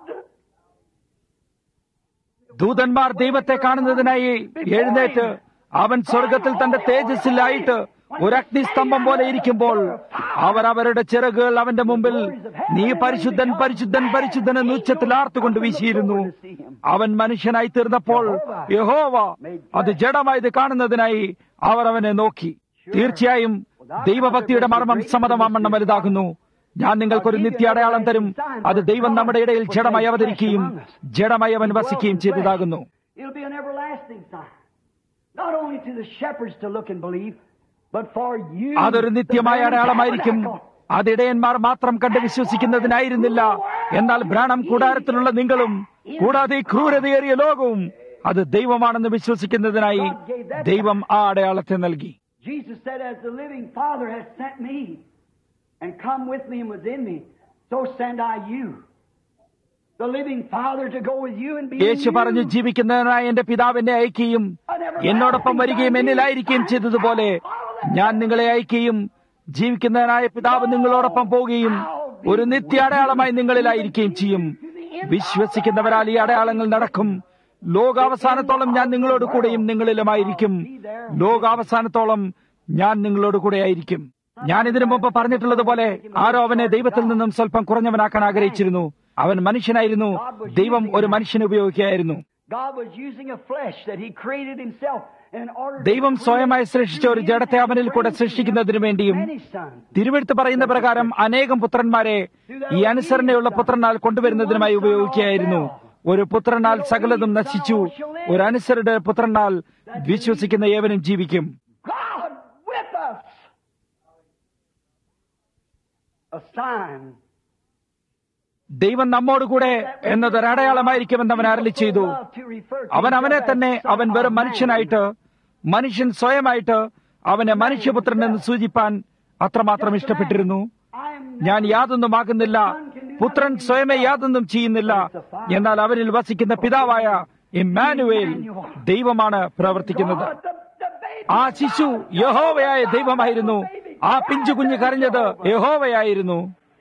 ദൂതന്മാർ ദൈവത്തെ കാണുന്നതിനായി എഴുന്നേറ്റ് അവൻ സ്വർഗത്തിൽ തന്റെ തേജസ്സിലായിട്ട് ഒരു അഗ്നിസ്തംഭം പോലെ ഇരിക്കുമ്പോൾ അവർ അവരുടെ ചിറകുകൾ അവന്റെ മുമ്പിൽ നീ പരിശുദ്ധൻ പരിശുദ്ധൻ പരിശുദ്ധൻ എന്ന് ഉച്ചത്തിൽ ആർത്തുകൊണ്ട് വീശിയിരുന്നു അവൻ മനുഷ്യനായി തീർന്നപ്പോൾ യഹോവ അത് ജഡമായത് കാണുന്നതിനായി അവർ അവനെ നോക്കി തീർച്ചയായും ദൈവഭക്തിയുടെ മർമ്മം സമ്മതമാമണ്ണം വലുതാകുന്നു ഞാൻ നിങ്ങൾക്കൊരു നിത്യ അടയാളം തരും അത് ദൈവം നമ്മുടെ ഇടയിൽ ജഡമായി അവതരിക്കുകയും ജഡമായി അവൻ വസിക്കുകയും ചെയ്തതാകുന്നു It'll be an everlasting sign. Not only to the shepherds to look and believe, but for you. അതൊരു നിത്യമായ the അടയാളമായിരിക്കും tabernacle. അത് ഇടയന്മാർ മാത്രം കണ്ട് വിശ്വസിക്കുന്നതിനായിരുന്നില്ല എന്നാൽ ബ്രാണം കൂടാരത്തിലുള്ള നിങ്ങളും കൂടാതെ ഈ ക്രൂരതയേറിയ ലോകവും അത് ദൈവമാണെന്ന് വിശ്വസിക്കുന്നതിനായി ദൈവം ആ അടയാളത്തെ നൽകി Jesus said, As the living Father has sent me and come with me and was in me, so send I you. The living Father to go with you and be in യേശു പറഞ്ഞു you. ജീവിക്കുന്നതിനായി എന്റെ പിതാവിനെ അയക്കുകയും എന്നോടൊപ്പം വരികയും എന്നിലായിരിക്കുകയും ചെയ്തതുപോലെ ഞാൻ നിങ്ങളെ അയക്കുകയും ജീവിക്കുന്നതിനായ പിതാവ് നിങ്ങളോടൊപ്പം പോവുകയും ഒരു നിത്യ അടയാളമായി നിങ്ങളിലായിരിക്കുകയും ചെയ്യും വിശ്വസിക്കുന്നവരാൽ ഈ അടയാളങ്ങൾ നടക്കും ലോകാവസാനത്തോളം ഞാൻ നിങ്ങളോട് കൂടെയും നിങ്ങളിലുമായിരിക്കും ലോകാവസാനത്തോളം ഞാൻ നിങ്ങളോട് കൂടെ ആയിരിക്കും ഞാൻ ഇതിനു മുമ്പ് പറഞ്ഞിട്ടുള്ളതുപോലെ ആരോ അവനെ ദൈവത്തിൽ നിന്നും സ്വല്പം കുറഞ്ഞവനാക്കാൻ ആഗ്രഹിച്ചിരുന്നു അവൻ മനുഷ്യനായിരുന്നു ദൈവം ഒരു മനുഷ്യനെ ഉപയോഗിക്കുകയായിരുന്നു God was using a flesh that He created Himself in order to ദൈവം സ്വയമായി സൃഷ്ടിച്ച ഒരു ജഡത്തെ അവനിൽ കൂടെ സൃഷ്ടിക്കുന്നതിനു വേണ്ടിയും many sons. തിരുവെടുത്ത് പറയുന്ന പ്രകാരം അനേകം പുത്രന്മാരെ ഈ അനുസരണയുള്ള പുത്രനാൽ കൊണ്ടുവരുന്നതിനുമായി ഉപയോഗിക്കുകയായിരുന്നു ഒരു പുത്രനാൽ സകലതും നശിച്ചു ഒരു അനുസരുടെ പുത്രനാൽ വിശ്വസിക്കുന്ന ഏവനും ജീവിക്കും God with us. A sign. ദൈവം നമ്മോടുകൂടെ എന്നതൊരു അടയാളമായിരിക്കുമെന്ന് അവൻ അരളി ചെയ്തു അവൻ അവനെ തന്നെ അവൻ വെറും മനുഷ്യനായിട്ട് മനുഷ്യൻ സ്വയമായിട്ട് അവനെ മനുഷ്യപുത്രൻ എന്ന് സൂചിപ്പാൻ അത്രമാത്രം ഇഷ്ടപ്പെട്ടിരുന്നു ഞാൻ യാതൊന്നുമാകുന്നില്ല പുത്രൻ സ്വയമേ യാതൊന്നും ചെയ്യുന്നില്ല എന്നാൽ അവരിൽ വസിക്കുന്ന പിതാവായ ഇമ്മാനുവേൽ ദൈവമാണ് പ്രവർത്തിക്കുന്നത് ആ ശിശു യഹോവയായ ദൈവമായിരുന്നു ആ പിഞ്ചു കുഞ്ഞ് കരഞ്ഞത് യഹോവയായിരുന്നു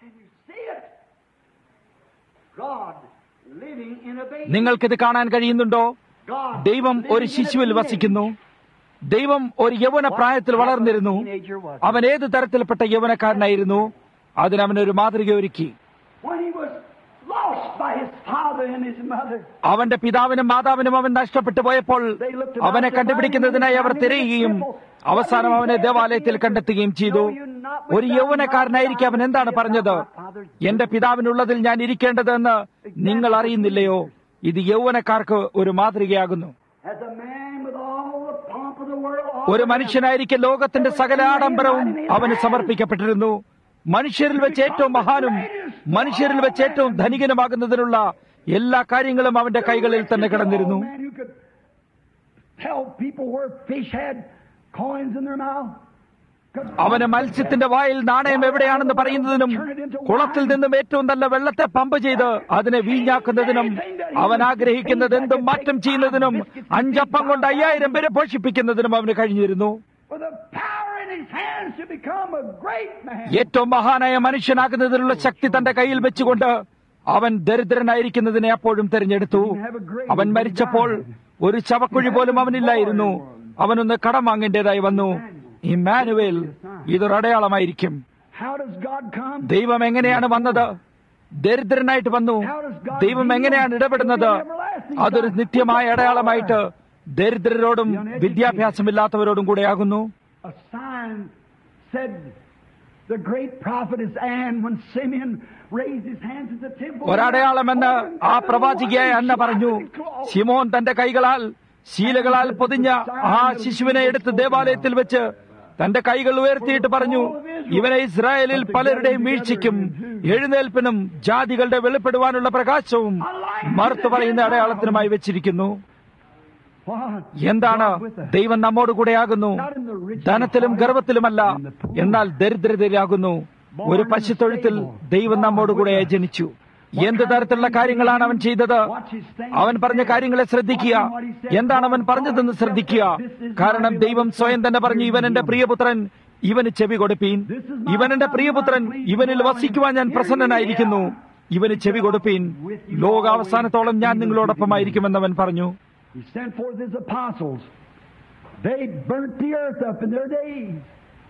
God living in a baby. നിങ്ങൾക്കിത് കാണാൻ കഴിയുന്നുണ്ടോ God ദൈവം ഒരു ശിശുവിൽ വസിക്കുന്നു ദൈവം ഒരു യൗവന പ്രായത്തിൽ വളർന്നിരുന്നു അവൻ ഏത് തരത്തിൽപ്പെട്ട യൗവനക്കാരനായിരുന്നു അതിനവനൊരു മാതൃക ഒരുക്കി when he was lost by his father and his mother. അവന്റെ പിതാവിനും മാതാവിനും അവൻ നഷ്ടപ്പെട്ടു പോയപ്പോൾ അവനെ കണ്ടുപിടിക്കുന്നതിനായി അവർ തിരയുകയും അവസാനം അവനെ ദേവാലയത്തിൽ കണ്ടെത്തുകയും ചെയ്തു ഒരു യൗവനക്കാരനായിരിക്കും അവൻ എന്താണ് പറഞ്ഞത് എന്റെ പിതാവിനുള്ളതിൽ ഞാൻ ഇരിക്കേണ്ടതെന്ന് നിങ്ങൾ അറിയുന്നില്ലയോ ഇത് യൗവനക്കാർക്ക് ഒരു മാതൃകയാകുന്നു As a man with all the pomp of the world, all ഒരു മനുഷ്യനായിരിക്കെ ലോകത്തിന്റെ സകല ആഡംബരവും അവന് സമർപ്പിക്കപ്പെട്ടിരുന്നു മനുഷ്യരിൽ വെച്ച് ഏറ്റവും മഹാനും മനുഷ്യരിൽ വെച്ച് ഏറ്റവും ധനികനുമാകുന്നതിനുള്ള എല്ലാ കാര്യങ്ങളും അവന്റെ കൈകളിൽ തന്നെ കിടന്നിരുന്നു man who could tell people where fish had coins in their mouth. Could അവന് മത്സ്യത്തിന്റെ വായിൽ നാണയം എവിടെയാണെന്ന് പറയുന്നതിനും കുളത്തിൽ നിന്നും ഏറ്റവും നല്ല വെള്ളത്തെ പമ്പ് ചെയ്ത് അതിനെ വീഞ്ഞാക്കുന്നതിനും അവൻ ആഗ്രഹിക്കുന്നത് എന്തും മാറ്റം ചെയ്യുന്നതിനും അഞ്ചപ്പം കൊണ്ട് അയ്യായിരം പേരെ പോഷിപ്പിക്കുന്നതിനും അവന് കഴിഞ്ഞിരുന്നു with the power in his hands to become a great man. ഏറ്റവും മഹാനായ മനുഷ്യനാകുന്നതിനുള്ള ശക്തി തന്റെ കയ്യിൽ വെച്ചുകൊണ്ട് അവൻ ദരിദ്രനായിരിക്കുന്നതിനെ അപ്പോഴും തിരഞ്ഞെടുത്തു അവൻ മരിച്ചപ്പോൾ ഒരു ശവക്കുഴി പോലും അവനില്ലായിരുന്നു അവനൊന്ന് കടം വാങ്ങേണ്ടതായി വന്നു ഇമ്മാനുവേൽ ഇതൊരു അടയാളമായിരിക്കും How does God come? ദൈവം എങ്ങനെയാണ് വന്നത് ദരിദ്രനായിട്ട് വന്നു ദൈവം എങ്ങനെയാണ് ഇടപെടുന്നത് അതൊരു നിത്യമായ അടയാളമായിട്ട് ദരിദ്രരോടും വിദ്യാഭ്യാസമില്ലാത്തവരോടും കൂടെയാകുന്നു A sign said the great prophetess Anne when Simeon raised his hands at the temple. ഒരടയാളമെന്ന് ആ പ്രവാചികയായ അന്ന പറഞ്ഞു ശിമോൻ തന്റെ കൈകളാൽ ശീലകളാൽ പൊതിഞ്ഞ ആ ശിശുവിനെ എടുത്ത് ദേവാലയത്തിൽ വെച്ച് തന്റെ കൈകൾ ഉയർത്തിയിട്ട് പറഞ്ഞു ഇവനെ ഇസ്രായേലിൽ പലരുടെയും വീഴ്ചയ്ക്കും എഴുന്നേൽപ്പിനും ജാതികളുടെ വെളിപ്പെടുവാനുള്ള പ്രകാശവും മറുത്തു പറയുന്ന അടയാളത്തിനുമായി വെച്ചിരിക്കുന്നു What? എന്താണ് ദൈവം നമ്മോട് കൂടെയാകുന്നു ധനത്തിലും ഗർവത്തിലുമല്ല എന്നാൽ ദരിദ്രതയിലാകുന്നു ഒരു പശുത്തൊഴുത്തിൽ ദൈവം നമ്മോട് കൂടെ ജനിച്ചു എന്ത് തരത്തിലുള്ള കാര്യങ്ങളാണ് അവൻ ചെയ്തത് അവൻ പറഞ്ഞ കാര്യങ്ങളെ ശ്രദ്ധിക്കുക എന്താണ് അവൻ പറഞ്ഞതെന്ന് ശ്രദ്ധിക്കുക കാരണം ദൈവം സ്വയം തന്നെ പറഞ്ഞു ഇവൻ എന്റെ പ്രിയപുത്രൻ ഇവന് ചെവി കൊടുപ്പീൻ ഇവൻ എന്റെ പ്രിയപുത്രൻ ഇവനിൽ വസിക്കുവാൻ ഞാൻ പ്രസന്നനായിരിക്കുന്നു ഇവന് ചെവി കൊടുപ്പീൻ ലോകാവസാനത്തോളം ഞാൻ നിങ്ങളോടൊപ്പമായിരിക്കുമെന്ന് അവൻ പറഞ്ഞു He sent forth his apostles. They burnt the earth up in their days.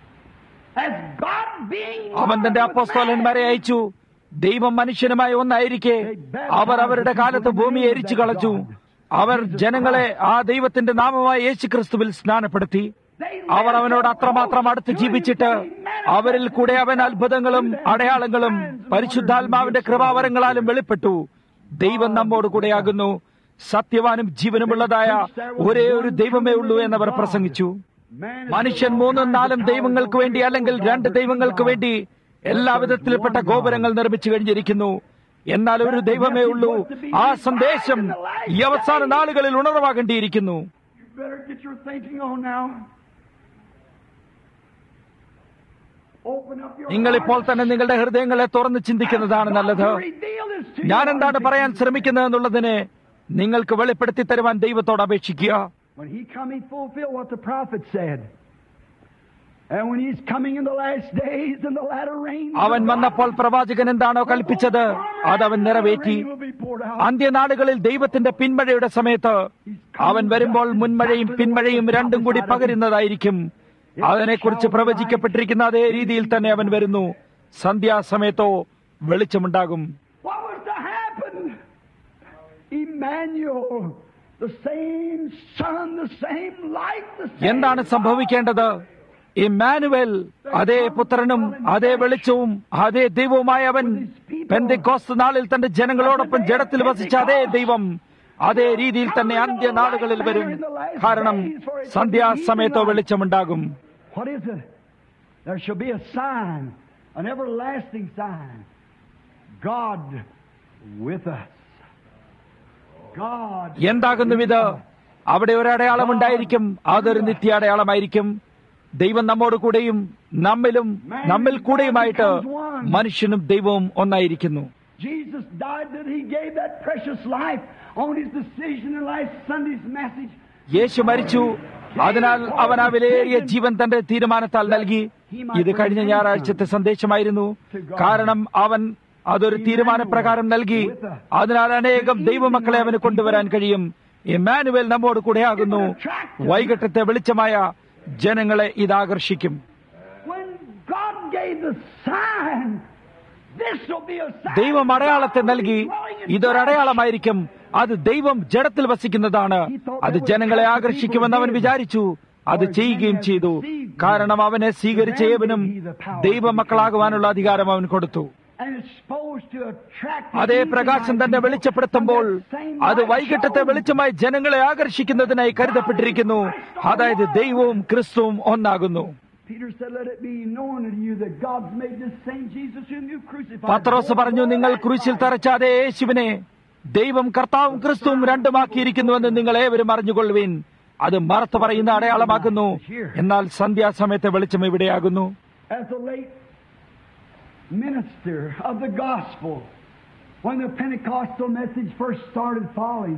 as God being അവൻ തന്റെ അപ്പോസ്തോലന്മാരെ അയച്ചു ദൈവം മനുഷ്യനുമായി ഒന്നായിരിക്കെ അവർ അവരുടെ കാലത്ത് ഭൂമിയെ എരിച്ചു കളച്ചു അവർ ജനങ്ങളെ ആ ദൈവത്തിന്റെ നാമമായ യേശു ക്രിസ്തുവിൽ സ്നാനപ്പെടുത്തി അവർ അവനോട് അത്രമാത്രം അടുത്ത് ജീവിച്ചിട്ട് അവരിൽ കൂടെ അവൻ അത്ഭുതങ്ങളും അടയാളങ്ങളും പരിശുദ്ധാത്മാവിന്റെ കൃപാവരങ്ങളാലും വെളിപ്പെട്ടു ദൈവം നമ്മോട് കൂടെയാകുന്നു സത്യവാനും ജീവനുമുള്ളതായ ഒരേ ഒരു ദൈവമേ ഉള്ളൂ എന്നവർ പ്രസംഗിച്ചു മനുഷ്യൻ മൂന്നും നാലും ദൈവങ്ങൾക്ക് വേണ്ടി അല്ലെങ്കിൽ രണ്ട് ദൈവങ്ങൾക്ക് വേണ്ടി എല്ലാ വിധത്തിൽപ്പെട്ട ഗോപുരങ്ങൾ നിർമ്മിച്ചു കഴിഞ്ഞിരിക്കുന്നു എന്നാൽ ഒരു ദൈവമേ ഉള്ളൂ ആ സന്ദേശം ഈ അവസാന നാളുകളിൽ ഉണർവാകേണ്ടിയിരിക്കുന്നു You better get your thinking on now. Open up your നിങ്ങൾ ഇപ്പോൾ heart. തന്നെ നിങ്ങളുടെ ഹൃദയങ്ങളെ തുറന്ന് ചിന്തിക്കുന്നതാണ് നല്ലത് God reveal this to you. ഞാൻ എന്താണ് പറയാൻ ശ്രമിക്കുന്നത് എന്നുള്ളതിനെ നിങ്ങൾക്ക് വെളിപ്പെടുത്തി തരുവാൻ ദൈവത്തോട് അപേക്ഷിക്കുക When he come, he fulfill what the prophet said. And when he's coming in the last days and the latter rain, അവൻ വന്നപ്പോൾ പ്രവാചകൻ എന്താണോ കൽപ്പിച്ചത് അതവൻ നിറവേറ്റി അന്ത്യനാളുകളിൽ ദൈവത്തിന്റെ പിന്മഴയുടെ സമയത്ത് അവൻ വരുമ്പോൾ മുൻമഴയും പിന്മഴയും രണ്ടും കൂടി പകരുന്നതായിരിക്കും അതിനെക്കുറിച്ച് പ്രവചിക്കപ്പെട്ടിരിക്കുന്ന അതേ രീതിയിൽ തന്നെ അവൻ വരുന്നു സന്ധ്യാസമയത്തോ വെളിച്ചമുണ്ടാകും What was to happen? Emmanuel, the same sun, the same light, the same എന്താണ് സംഭവിക്കേണ്ടത് ഇമ്മാനുവൽ അതേ പുത്രനും അതേ വെളിച്ചവും അതേ ദൈവവുമായ അവൻ പെന്തിക്കോസ്ത് നാളിൽ തന്റെ ജനങ്ങളോടൊപ്പം ജഡത്തിൽ വസിച്ച അതേ ദൈവം അതേ രീതിയിൽ തന്നെ അന്ത്യനാളുകളിൽ വരും കാരണം സന്ധ്യാസമയത്തോ വെളിച്ചമുണ്ടാകും What is it? There shall be a sign, an everlasting sign. God with us. God. എന്താകുന്നു ഇത് അവിടെ ഒരു അടയാളം ഉണ്ടായിരിക്കും അതൊരു നിത്യ അടയാളമായിരിക്കും ദൈവം നമ്മോട് കൂടെയും നമ്മിലും നമ്മിൽ കൂടെയുമായിട്ട് മനുഷ്യനും ദൈവവും ഒന്നായിരിക്കുന്നു Jesus died that He gave that precious life on His decision in last Sunday's message. യേശു മരിച്ചു അതിനാൽ അവൻ ആ വിലയേറിയ ജീവൻ തന്റെ തീരുമാനത്താൽ നൽകി ഇത് കഴിഞ്ഞ ഞായറാഴ്ചത്തെ സന്ദേശമായിരുന്നു കാരണം അവൻ അതൊരു തീരുമാനപ്രകാരം നൽകി അതിനാൽ അനേകം ദൈവമക്കളെ അവന് കൊണ്ടുവരാൻ കഴിയും ഇമ്മാനുവേൽ നമ്മോട് കൂടെയാകുന്നു വൈകിട്ടത്തെ വെളിച്ചമായ ജനങ്ങളെ ഇത് ആകർഷിക്കും When God gave the sign, this will be a sign. ദൈവം അടയാളത്തെ നൽകി ഇതൊരടയാളമായിരിക്കും അത് ദൈവം ജഡത്തിൽ വസിക്കുന്നതാണ് അത് ജനങ്ങളെ ആകർഷിക്കുമെന്ന് അവൻ വിചാരിച്ചു അത് ചെയ്യുകയും ചെയ്തു കാരണം അവനെ സ്വീകരിച്ച ഏവനും ദൈവമക്കളാകുവാനുള്ള അധികാരം അവൻ കൊടുത്തു And it's supposed to attract the അതേ evening പ്രകാശം light തന്നെ to വെളിച്ചപ്പെടുത്തുമ്പോൾ that same അത് light വൈകിട്ടത്തെ shone. വെളിച്ചമായി ജനങ്ങളെ ആകർഷിക്കുന്നതിനായി കരുതപ്പെട്ടിരിക്കുന്നു അതായത് ദൈവവും ക്രിസ്തുവും ഒന്നാകുന്നു Peter said, Let it be known unto you that God's made this same Jesus whom you crucified. പത്രോസ് പറഞ്ഞു നിങ്ങൾ ക്രൂശിൽ തറച്ച അതേ യേശുവിനെ ദൈവം കർത്താവും ക്രിസ്തുവും രണ്ടുമാക്കിയിരിക്കുന്നുവെന്ന് നിങ്ങൾ ഏവരും അറിഞ്ഞുകൊള്ളുവിൻ അത് മറത്തു പറയുന്ന അടയാളമാക്കുന്നു എന്നാൽ സന്ധ്യാസമയത്തെ വെളിച്ചം ഇവിടെയാകുന്നു As the late minister of the gospel, when the Pentecostal message first started falling,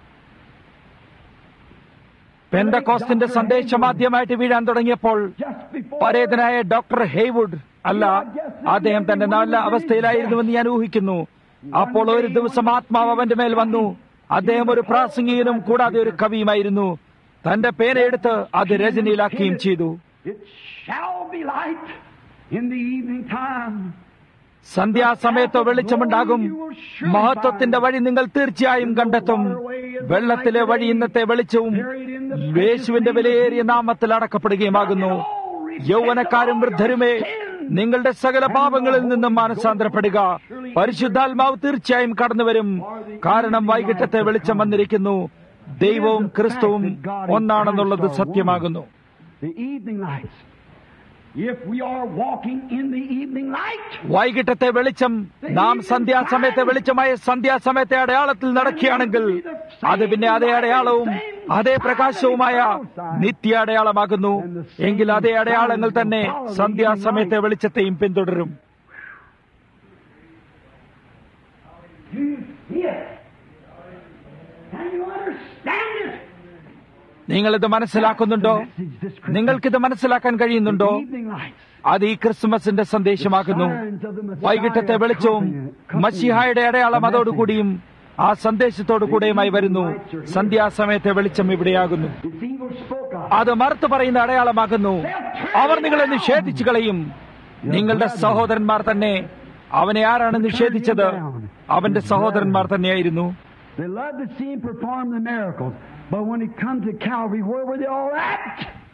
പെന്തക്കോസ്തിന്റെ സന്ദേശം ആദ്യമായിട്ട് വീഴാൻ തുടങ്ങിയപ്പോൾ just before പരേതനായ ഡോക്ടർ ഹെയ്വുഡ് അല്ല അദ്ദേഹം തന്റെ നല്ല അവസ്ഥയിലായിരുന്നുവെന്ന് ഞാൻ ഊഹിക്കുന്നു അപ്പോൾ ഒരു ദിവസം ആത്മാവ് അവന്റെ മേൽ വന്നു അദ്ദേഹം ഒരു പ്രാസംഗികനും കൂടാതെ ഒരു കവിയുമായിരുന്നു തന്റെ പേനയെടുത്ത് അത് രചനയിലാക്കുകയും ചെയ്തു it shall be light in the evening time. സന്ധ്യാസമയത്തോ വെളിച്ചമുണ്ടാകും മഹത്വത്തിന്റെ വഴി നിങ്ങൾ തീർച്ചയായും കണ്ടെത്തും വെള്ളത്തിലെ വഴി ഇന്നത്തെ വെളിച്ചവും യേശുവിന്റെ വിലയേറിയ നാമത്തിൽ അടക്കപ്പെടുകയുമാകുന്നു യൗവനക്കാരും വൃദ്ധരുമേ നിങ്ങളുടെ സകല പാപങ്ങളിൽ നിന്നും മാനസാന്തരപ്പെടുക പരിശുദ്ധാത്മാവ് തീർച്ചയായും കടന്നുവരും കാരണം വൈകിട്ടത്തെ വെളിച്ചം വന്നിരിക്കുന്നു ദൈവവും ക്രിസ്തുവും ഒന്നാണെന്നുള്ളത് സത്യമാകുന്നു The evening lights. If we are walking in the evening light, വൈകിട്ടത്തെ വെളിച്ചം നാം സന്ധ്യാസമയത്തെ വെളിച്ചമായ സന്ധ്യാസമയത്തെ അടയാളത്തിൽ നടക്കുകയാണെങ്കിൽ അത് പിന്നെ അതേ അടയാളവും അതേ പ്രകാശവുമായ നിത്യ അടയാളമാകുന്നു എങ്കിൽ അതേ അടയാളങ്ങൾ തന്നെ സന്ധ്യാസമയത്തെ വെളിച്ചത്തെയും പിന്തുടരും you see it. Can you understand it? നിങ്ങളിത് മനസ്സിലാക്കുന്നുണ്ടോ Message this Christmas. നിങ്ങൾക്കിത് മനസ്സിലാക്കാൻ കഴിയുന്നുണ്ടോ The evening lights. അത് ഈ ക്രിസ്മസിന്റെ സന്ദേശമാകുന്നു വൈകിട്ടത്തെ വെളിച്ചവും മഷിഹായുടെ അടയാളം അതോടുകൂടിയും ആ സന്ദേശത്തോടു കൂടെയുമായി വരുന്നു സന്ധ്യാസമയത്തെ വെളിച്ചം ഇവിടെയാകുന്നു It's evil spoke of. അത് മറുത്തു പറയുന്ന അടയാളമാകുന്നു അവർ നിങ്ങളെ നിഷേധിച്ചു കളയും നിങ്ങളുടെ സഹോദരന്മാർ തന്നെ അവനെ ആരാണ് നിഷേധിച്ചത് അവന്റെ സഹോദരന്മാർ തന്നെയായിരുന്നു They loved to see him perform the miracles. But when he come to Calvary, where were they all at?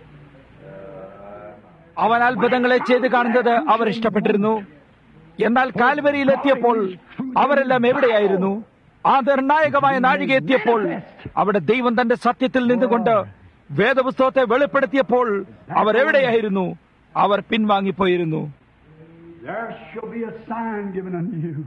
അവൻ അത്ഭുതങ്ങളെ ചെയ്ത് കാണുന്നത് അവർ ഇഷ്ടപ്പെട്ടിരുന്നു എന്നാൽ കാൽവരിയിൽ എത്തിയപ്പോൾ അവരെല്ലാം എവിടെയായിരുന്നു ആ നിർണായകമായ നാഴിക എത്തിയപ്പോൾ അവിടെ ദൈവം തന്റെ സത്യത്തിൽ നിന്നുകൊണ്ട് വേദപുസ്തകത്തെ വെളിപ്പെടുത്തിയപ്പോൾ അവർ എവിടെയായിരുന്നു അവർ പിൻവാങ്ങിപ്പോയിരുന്നു There shall be a sign given unto you.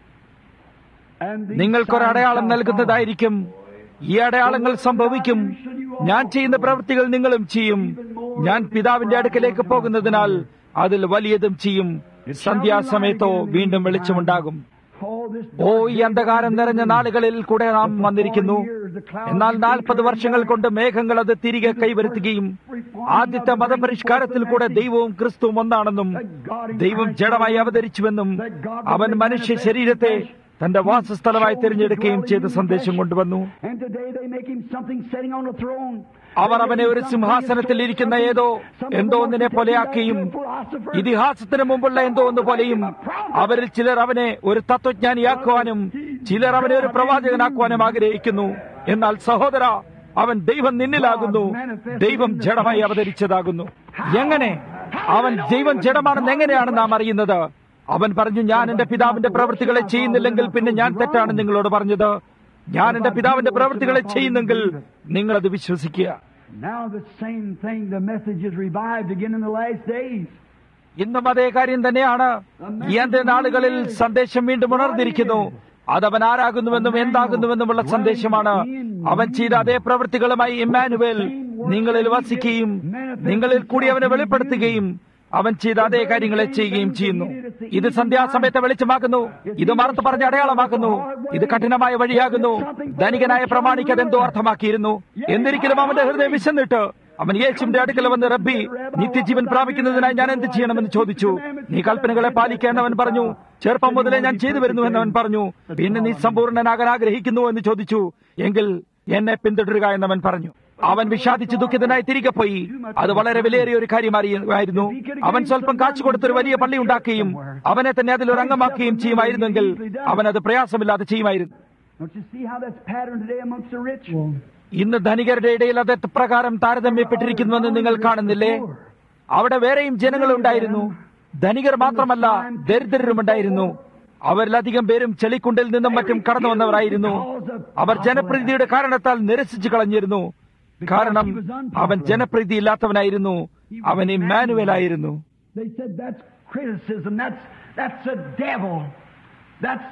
And these നിങ്ങൾക്കൊരു signs അടയാളം shall നൽകുന്നതായിരിക്കും ഈ അടയാളങ്ങൾ സംഭവിക്കും ഞാൻ ചെയ്യുന്ന പ്രവൃത്തികൾ നിങ്ങളും ചെയ്യും ഞാൻ പിതാവിന്റെ അടുക്കലേക്ക് പോകുന്നതിനാൽ അതിൽ വലിയതും ചെയ്യും സന്ധ്യാസമയത്തോ വീണ്ടും വെളിച്ചമുണ്ടാകും All this ഓ ഈ അന്ധകാരം നിറഞ്ഞ നാളുകളിൽ കൂടെ നാം വന്നിരിക്കുന്നു എന്നാൽ നാൽപ്പത് വർഷങ്ങൾ കൊണ്ട് മേഘങ്ങൾ അത് തിരികെ കൈവരുത്തുകയും ആദ്യത്തെ മതപരിഷ്കാരത്തിൽ കൂടെ ദൈവവും ക്രിസ്തുവും ഒന്നാണെന്നും ദൈവം ജഡമായി അവതരിച്ചുവെന്നും അവൻ മനുഷ്യ ശരീരത്തെ തന്റെ വാസസ്ഥലമായി തിരഞ്ഞെടുക്കുകയും ചെയ്ത സന്ദേശം കൊണ്ടുവന്നു And today they make him something sitting on a throne. അവർ അവനെ ഒരു സിംഹാസനത്തിൽ ഇരിക്കുന്ന ഏതോ എന്തോ ഒന്നിനെ പോലെയാക്കുകയും ഇതിഹാസത്തിന് മുമ്പുള്ള എന്തോ ഒന്ന് പോലെയും അവരിൽ ചിലർ അവനെ ഒരു തത്വജ്ഞാനിയാക്കുവാനും ചിലർ അവനെ ഒരു പ്രവാചകനാക്കുവാനും ആഗ്രഹിക്കുന്നു എന്നാൽ സഹോദര അവൻ ദൈവം നിന്നിലാകുന്നു ദൈവം ജഡമായി അവതരിച്ചതാകുന്നു എങ്ങനെ അവൻ ദൈവം ജഡമാണെന്ന് എങ്ങനെയാണ് നാം അറിയുന്നത് അവൻ പറഞ്ഞു ഞാൻ എന്റെ പിതാവിന്റെ പ്രവൃത്തികളെ ചെയ്യുന്നില്ലെങ്കിൽ പിന്നെ ഞാൻ തെറ്റാണ് നിങ്ങളോട് പറഞ്ഞത് ഞാൻ എന്റെ പിതാവിന്റെ പ്രവൃത്തികളെ ചെയ്യുന്നെങ്കിൽ നിങ്ങളത് വിശ്വസിക്കുക Now the same thing, the message is revived again in the last days. ഇന്നും അതേ കാര്യം തന്നെയാണ് ഈ അന്ത്യ നാളുകളിൽ സന്ദേശം വീണ്ടും ഉണർന്നിരിക്കുന്നു അതവൻ ആരാകുന്നുവെന്നും എന്താകുന്നുവെന്നുമുള്ള സന്ദേശമാണ് അവൻ ചെയ്ത അതേ പ്രവൃത്തികളുമായി ഇമ്മാനുവേൽ നിങ്ങളിൽ വസിക്കുകയും നിങ്ങളിൽ കൂടി അവനെ വെളിപ്പെടുത്തുകയും അവൻ ചെയ്ത അതേ കാര്യങ്ങളെ ചെയ്യുകയും ചെയ്യുന്നു ഇത് സന്ധ്യാസമയത്തെ വെളിച്ചമാക്കുന്നു ഇത് മറുത്ത് പറഞ്ഞ അടയാളമാക്കുന്നു ഇത് കഠിനമായ വഴിയാകുന്നു ധനികനായ പ്രമാണിക്ക് അതെന്തോ അർത്ഥമാക്കിയിരുന്നു എന്നിരിക്കലും അവന്റെ ഹൃദയം വിശന്നിട്ട് അവൻ യേശുവിന്റെ അടുക്കൽ വന്ന് റബ്ബി നിത്യജീവൻ പ്രാപിക്കുന്നതിനായി ഞാൻ എന്ത് ചെയ്യണമെന്ന് ചോദിച്ചു നീ കൽപ്പനകളെ പാലിക്കാൻ അവൻ പറഞ്ഞു ചെറുപ്പം മുതലേ ഞാൻ ചെയ്തു വരുന്നു എന്നവൻ പറഞ്ഞു പിന്നെ നീ സമ്പൂർണ്ണനാകാൻ ആഗ്രഹിക്കുന്നു എന്ന് ചോദിച്ചു എങ്കിൽ എന്നെ പിന്തുടരുക എന്നവൻ പറഞ്ഞു അവൻ വിഷാദിച്ച് ദുഃഖിതനായി തിരികെ പോയി അത് വളരെ വിലയേറിയ ഒരു കാര്യമായിരുന്നു അവൻ സ്വല്പം കാച്ചു കൊടുത്തൊരു വലിയ പള്ളി ഉണ്ടാക്കുകയും അവനെ തന്നെ അതിൽ ഒരു അംഗമാക്കുകയും ചെയ്യുമായിരുന്നെങ്കിൽ അവൻ അത് പ്രയാസമില്ലാതെ ചെയ്യുമായിരുന്നു Don't you see how that's patterned today amongst the rich? ഇന്ന് ധനികരുടെ ഇടയിൽ അത് പ്രകാരം താരതമ്യപ്പെട്ടിരിക്കുന്നുവെന്ന് നിങ്ങൾ കാണുന്നില്ലേ അവിടെ വേറെയും ജനങ്ങളുണ്ടായിരുന്നു ധനികർ മാത്രമല്ല ദരിദ്രരുമുണ്ടായിരുന്നു അവരിലധികം പേരും ചെളിക്കുണ്ടിൽ നിന്നും മറ്റും കടന്നു വന്നവരായിരുന്നു അവർ ജനപ്രീതിയുടെ കാരണത്താൽ നിരസിച്ചു കളഞ്ഞിരുന്നു കാരണം അവൻ ജനപ്രീതി ഇല്ലാത്തവനായിരുന്നു അവൻ ഇമ്മാനുവലായിരുന്നു They said that's criticism. That's that's a devil. That's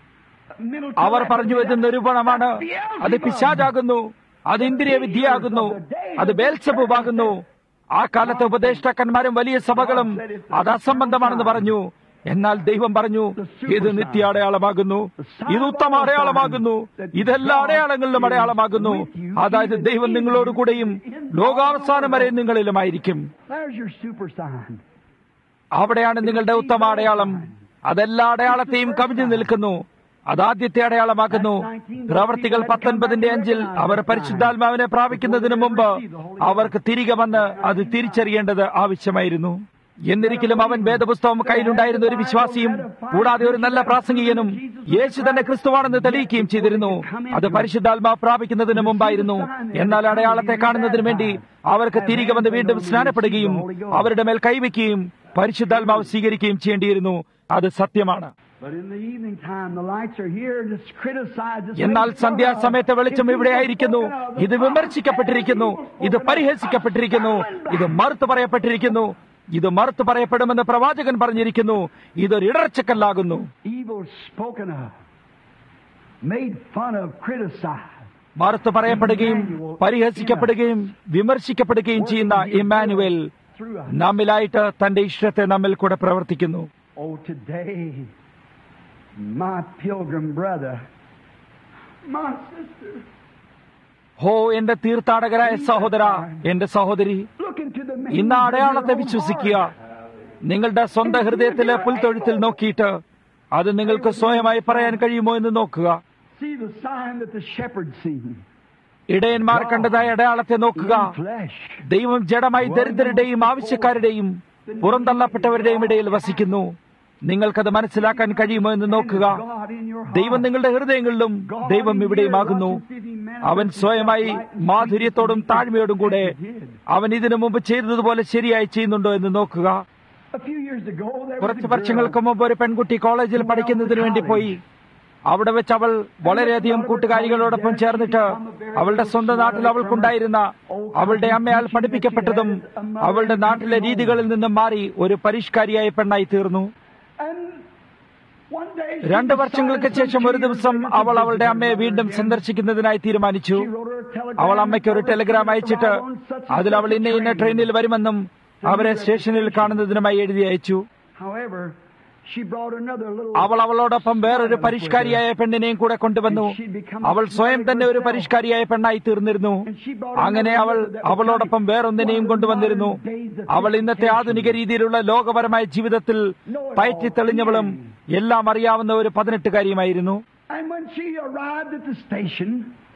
mental അവർ പറഞ്ഞു ഇത് നിരൂപണമാണ് അത് പിശാചാകുന്നു അത് ഇന്ദ്രിയ വിദ്യയാകുന്നു അത് ബേൽസബുവാകുന്നു ആ കാലത്തെ ഉപദേഷ്ടാക്കന്മാരും വലിയ സഭകളും അത് അസംബന്ധമാണെന്ന് പറഞ്ഞു എന്നാൽ ദൈവം പറഞ്ഞു ഇത് നിത്യ അടയാളമാകുന്നു ഇത് ഉത്തമ അടയാളമാകുന്നു ഇതെല്ലാ അടയാളങ്ങളിലും അടയാളമാകുന്നു അതായത് ദൈവം നിങ്ങളോട് കൂടെയും ലോകാവസാനം വരെ നിങ്ങളിലുമായിരിക്കും There's your super sign. അവിടെയാണ് നിങ്ങളുടെ ഉത്തമ അടയാളം അതെല്ലാ അടയാളത്തെയും കവിഞ്ഞു നിൽക്കുന്നു അതാദ്യത്തെ അടയാളമാക്കുന്നു പ്രവർത്തികൾ പത്തൊൻപതിന്റെ അഞ്ചിൽ അവർ പരിശുദ്ധാത്മാവിനെ പ്രാപിക്കുന്നതിന് മുമ്പ് അവർക്ക് തിരികെ വന്ന് അത് തിരിച്ചറിയേണ്ടത് ആവശ്യമായിരുന്നു എന്നിരിക്കലും അവൻ വേദപുസ്തകം കയ്യിലുണ്ടായിരുന്ന ഒരു വിശ്വാസിയും കൂടാതെ ഒരു നല്ല പ്രാസംഗികനും യേശു തന്നെ ക്രിസ്തുവാണെന്ന് തെളിയിക്കുകയും ചെയ്തിരുന്നു അത് പരിശുദ്ധാത്മാവ് പ്രാപിക്കുന്നതിന് മുമ്പായിരുന്നു എന്നാൽ അടയാളത്തെ കാണുന്നതിന് വേണ്ടി അവർക്ക് തിരികെ വന്ന് വീണ്ടും സ്നാനപ്പെടുകയും അവരുടെ മേൽ കൈവയ്ക്കുകയും പരിശുദ്ധാത്മാവ് സ്വീകരിക്കുകയും ചെയ്യേണ്ടിയിരുന്നു അത് സത്യമാണ് But in the evening time, the lights are here and it's criticized. It's എന്നാൽ made fun സന്ധ്യാസമയത്തെ of. വെളിച്ചം ഇവിടെയായിരിക്കുന്നു ഇത് വിമർശിക്കപ്പെട്ടിരിക്കുന്നു ഇത് പരിഹസിക്കപ്പെട്ടിരിക്കുന്നു ഇത് മറുത്തു പറയപ്പെട്ടിരിക്കുന്നു ഇത് മറുത്തു പറയപ്പെടുമെന്ന് പ്രവാചകൻ പറഞ്ഞിരിക്കുന്നു ഇതൊരു ഇടർച്ചക്കല്ലാകുന്നു Evil spoken of, made fun of, criticized. മറുത്തു പറയപ്പെടുകയും പരിഹസിക്കപ്പെടുകയും വിമർശിക്കപ്പെടുകയും ചെയ്യുന്ന ഇമ്മാനുവൽ Through us. നമ്മിലായിട്ട് തന്റെ ഇഷ്ടത്തെ നമ്മിൽ കൂടെ പ്രവർത്തിക്കുന്നു Oh, today, my pilgrim brother, my sister, ഹോ എന്റെ തീർത്ഥാടകരായ സഹോദര എന്റെ സഹോദരി look into the ഇന്ന് ആ maze of അടയാളത്തെ your own വിശ്വസിക്കുക heart. നിങ്ങളുടെ സ്വന്തം ഹൃദയത്തിലെ പുൽത്തൊഴുത്തിൽ നോക്കിയിട്ട് അത് നിങ്ങൾക്ക് സ്വയമായി പറയാൻ കഴിയുമോ എന്ന് നോക്കുക See the sign that the shepherd seen. ഇടയന്മാർ കണ്ടതായ അടയാളത്തെ നോക്കുക in flesh. ദൈവം ജഡമായി ദരിദ്രരുടെയും ആവശ്യക്കാരുടെയും പുറന്തള്ളപ്പെട്ടവരുടെയും ഇടയിൽ വസിക്കുന്നു നിങ്ങൾക്കത് മനസ്സിലാക്കാൻ കഴിയുമോ എന്ന് നോക്കുക God in your ദൈവം നിങ്ങളുടെ ഹൃദയങ്ങളിലും ദൈവം ഇവിടെയുമാകുന്നു അവൻ സ്വയമായി മാധുര്യത്തോടും താഴ്മയോടും കൂടെ അവൻ ഇതിനു മുമ്പ് ചെയ്തതുപോലെ ശരിയായി ചെയ്യുന്നുണ്ടോ എന്ന് നോക്കുക A few years ago, there was കുറച്ച് a വർഷങ്ങൾക്ക് മുമ്പ് ഒരു പെൺകുട്ടി കോളേജിൽ പഠിക്കുന്നതിന് വേണ്ടി പോയി അവിടെ വെച്ച് അവൾ വളരെയധികം കൂട്ടുകാരികളോടൊപ്പം ചേർന്നിട്ട് അവളുടെ സ്വന്തം നാട്ടിൽ അവൾക്കുണ്ടായിരുന്ന അവളുടെ അമ്മയാൽ പഠിപ്പിക്കപ്പെട്ടതും അവളുടെ നാട്ടിലെ രീതികളിൽ നിന്നും മാറി ഒരു പരിഷ്കാരിയായ പെണ്ണായി തീർന്നു And one day she രണ്ട് വർഷങ്ങൾക്ക് decided ശേഷം ഒരു ദിവസം some അവൾ years അവളുടെ to അമ്മയെ visit വീണ്ടും again. സന്ദർശിക്കുന്നതിനായി തീരുമാനിച്ചു She wrote her a telegram അവൾ അമ്മയ്ക്ക് ഒരു and told her telegram to അയച്ചിട്ട് arrive on such and അതിൽ such അവൾ a ഇന്ന ഇന്ന train. ട്രെയിനിൽ വരുമെന്നും അവരെ സ്റ്റേഷനിൽ കാണുന്നതിനുമായി എഴുതി അയച്ചു However, she brought another little അവൾ അവളോടൊപ്പം വേറൊരു പരിഷ്കാരിയായ പെണ്ണിനെയും കൂടെ കൊണ്ടുവന്നു അവൾ സ്വയം തന്നെ ഒരു പരിഷ്കാരിയായ പെണ്ണായി തീർന്നിരുന്നു അങ്ങനെ അവൾ അവളോടൊപ്പം വേറൊന്നിനെയും കൊണ്ടുവന്നിരുന്നു അവൾ ഇന്നത്തെ ആധുനിക രീതിയിലുള്ള ലോകപരമായ ജീവിതത്തിൽ പയറ്റി തെളിഞ്ഞവളും എല്ലാം അറിയാവുന്ന ഒരു പതിനെട്ടുകാരിയുമായിരുന്നു And when she arrived at the station,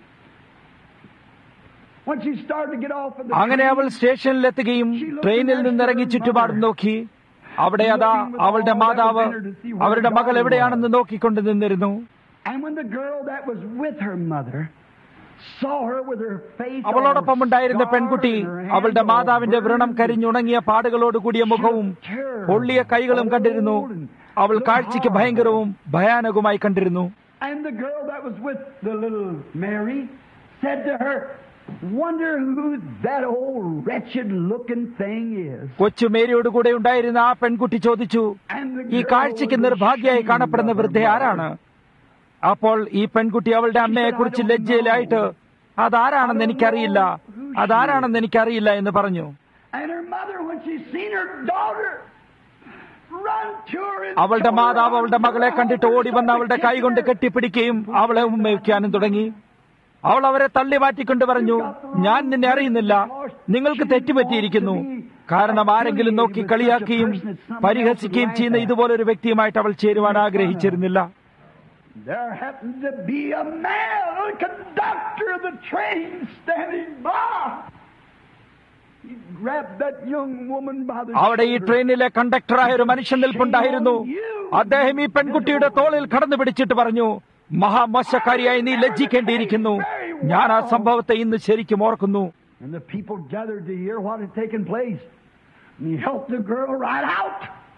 when she started to get off of the അങ്ങനെ train, അവൾ സ്റ്റേഷനിലെത്തുകയും ട്രെയിനിൽ നിന്നിറങ്ങി ചുറ്റുപാടും നോക്കി അവിടെ അതാ അവളുടെ മാതാവ് അവരുടെ മകൾ എവിടെയാണെന്ന് നോക്കിക്കൊണ്ട് നിന്നിരുന്നു and when the girl that was with her mother saw her with her face അവളോടൊപ്പം all ഉണ്ടായിരുന്ന scarred പെൺകുട്ടി and her hands അവളുടെ all മാതാവിന്റെ വ്രണം burned, കരിഞ്ഞുണങ്ങിയ പാടുകളോട് കൂടിയ മുഖവും പൊള്ളിയ കൈകളും കണ്ടിരുന്നു അവൾ കാഴ്ചയ്ക്ക് ഭയങ്കരവും ഭയാനകവുമായി കണ്ടിരുന്നു And the girl that was with the little Mary said to her, Wonder who that old wretched looking thing is. കൊച്ചു മേരിയോട് കൂടെ ഉണ്ടായിരുന്ന ആ പെൺകുട്ടി ചോദിച്ചു And the ഈ girl കാഴ്ചയ്ക്ക് was നിർഭാഗ്യയായി ashamed കാണപ്പെടുന്ന of her വൃദ്ധ mother. ആരാണ് അപ്പോൾ ഈ പെൺകുട്ടി അവളുടെ അമ്മയെ കുറിച്ച് ലജ്ജയിലായിട്ട് അതാരാണെന്ന് എനിക്കറിയില്ല അതാരാണെന്ന് എനിക്കറിയില്ല എന്ന് പറഞ്ഞു And her mother, when she seen her daughter, run to her and അവളുടെ tore her മാതാവ് അവളുടെ arms മകളെ around കണ്ടിട്ട് her, ഓടി വന്ന് started അവളുടെ കൈ കൊണ്ട് kissing her. കെട്ടിപ്പിടിക്കുകയും അവളെ ഉമ്മയ്ക്കാനും തുടങ്ങി അവൾ അവരെ തള്ളി മാറ്റിക്കൊണ്ട് പറഞ്ഞു ഞാൻ നിന്നെ അറിയുന്നില്ല നിങ്ങൾക്ക് തെറ്റുപറ്റിയിരിക്കുന്നു കാരണം ആരെങ്കിലും നോക്കി കളിയാക്കുകയും പരിഹസിക്കുകയും ചെയ്യുന്ന ഇതുപോലൊരു വ്യക്തിയുമായിട്ട് അവൾ ചേരുവാൻ ആഗ്രഹിച്ചിരുന്നില്ല There happened to be a man, a conductor of the train, standing by. He grabbed that young woman by the അവിടെ ഈ shoulder. ട്രെയിനിലെ കണ്ടക്ടറായ ഒരു മനുഷ്യൻ നിൽപ്പുണ്ടായിരുന്നു അദ്ദേഹം ഈ പെൺകുട്ടിയുടെ തോളിൽ കടന്നു പിടിച്ചിട്ട് പറഞ്ഞു മഹാമോശക്കാരിയായി നീ ലജ്ജിക്കേണ്ടിയിരിക്കുന്നു ഞാൻ ആ സംഭവത്തെ ഇന്ന് ശരിക്കും ഓർക്കുന്നു And the people gathered to hear what had taken place. And he helped the girl right out.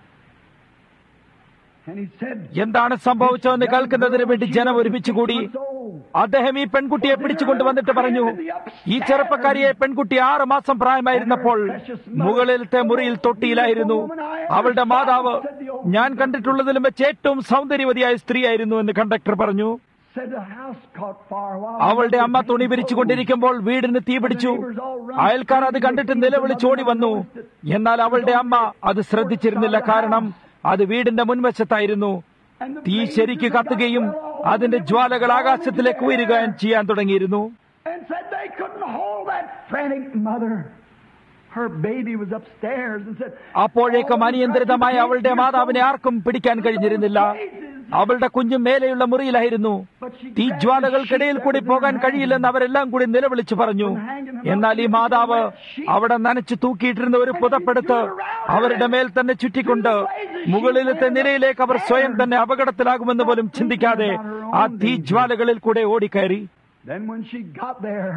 And he said, എന്താണ് സംഭവിച്ചതെന്ന് കേൾക്കുന്നതിന് വേണ്ടി ജനം ഒരുമിച്ച് കൂടി അദ്ദേഹം ഈ പെൺകുട്ടിയെ പിടിച്ചുകൊണ്ട് വന്നിട്ട് പറഞ്ഞു ഈ ചെറുപ്പക്കാരിയെ പെൺകുട്ടി ആറ് മാസം പ്രായമായിരുന്നപ്പോൾ മുകളിലത്തെ മുറിയിൽ തൊട്ടിയിലായിരുന്നു അവളുടെ മാതാവ് ഞാൻ കണ്ടിട്ടുള്ളതിലും വെച്ച് ഏറ്റവും സൗന്ദര്യവതിയായ സ്ത്രീയായിരുന്നു എന്ന് കണ്ടക്ടർ പറഞ്ഞു said the house caught fire while അവളുടെ അമ്മ തുണി പിരിച്ചുകൊണ്ടിരിക്കുമ്പോൾ വീടിന് തീ പിടിച്ചു അയൽക്കാർ അത് കണ്ടിട്ട് നിലവിളിച്ചോടി വന്നു എന്നാൽ അവളുടെ അമ്മ അത് ശ്രദ്ധിച്ചിരുന്നില്ല കാരണം അത് വീടിന്റെ മുൻവശത്തായിരുന്നു And the തീ flames ശരിക്ക് began to കത്തുകയും spread all അതിന്റെ over ജ്വാലകൾ the ആകാശത്തിലേക്ക് ഉയരുകയും ചെയ്യാൻ തുടങ്ങിയിരുന്നു And said they couldn't hold that frantic mother. Her baby was upstairs and said, അപ്പോഴേക്കും അനിയന്ത്രിതമായ അവളുടെ മാതാവിനെ ആർക്കും പിടിക്കാൻ കഴിഞ്ഞിരുന്നില്ല അവളുടെ കുഞ്ഞും മേലെയുള്ള മുറിയിലായിരുന്നു തീജ്വാലകൾക്കിടയിൽ കൂടി പോകാൻ കഴിയില്ലെന്ന് അവരെല്ലാം കൂടി നിലവിളിച്ചു പറഞ്ഞു എന്നാൽ ഈ മാതാവ് അവിടെ നനച്ചു തൂക്കിയിട്ടിരുന്ന ഒരു പുതപ്പെടുത്ത് അവരുടെ മേൽ തന്നെ ചുറ്റിക്കൊണ്ട് മുകളിലത്തെ നിലയിലേക്ക് അവർ സ്വയം തന്നെ അപകടത്തിലാകുമെന്ന് പോലും ചിന്തിക്കാതെ ആ തീജ്വാലകളിൽ കൂടെ ഓടിക്കയറി Then when she got there,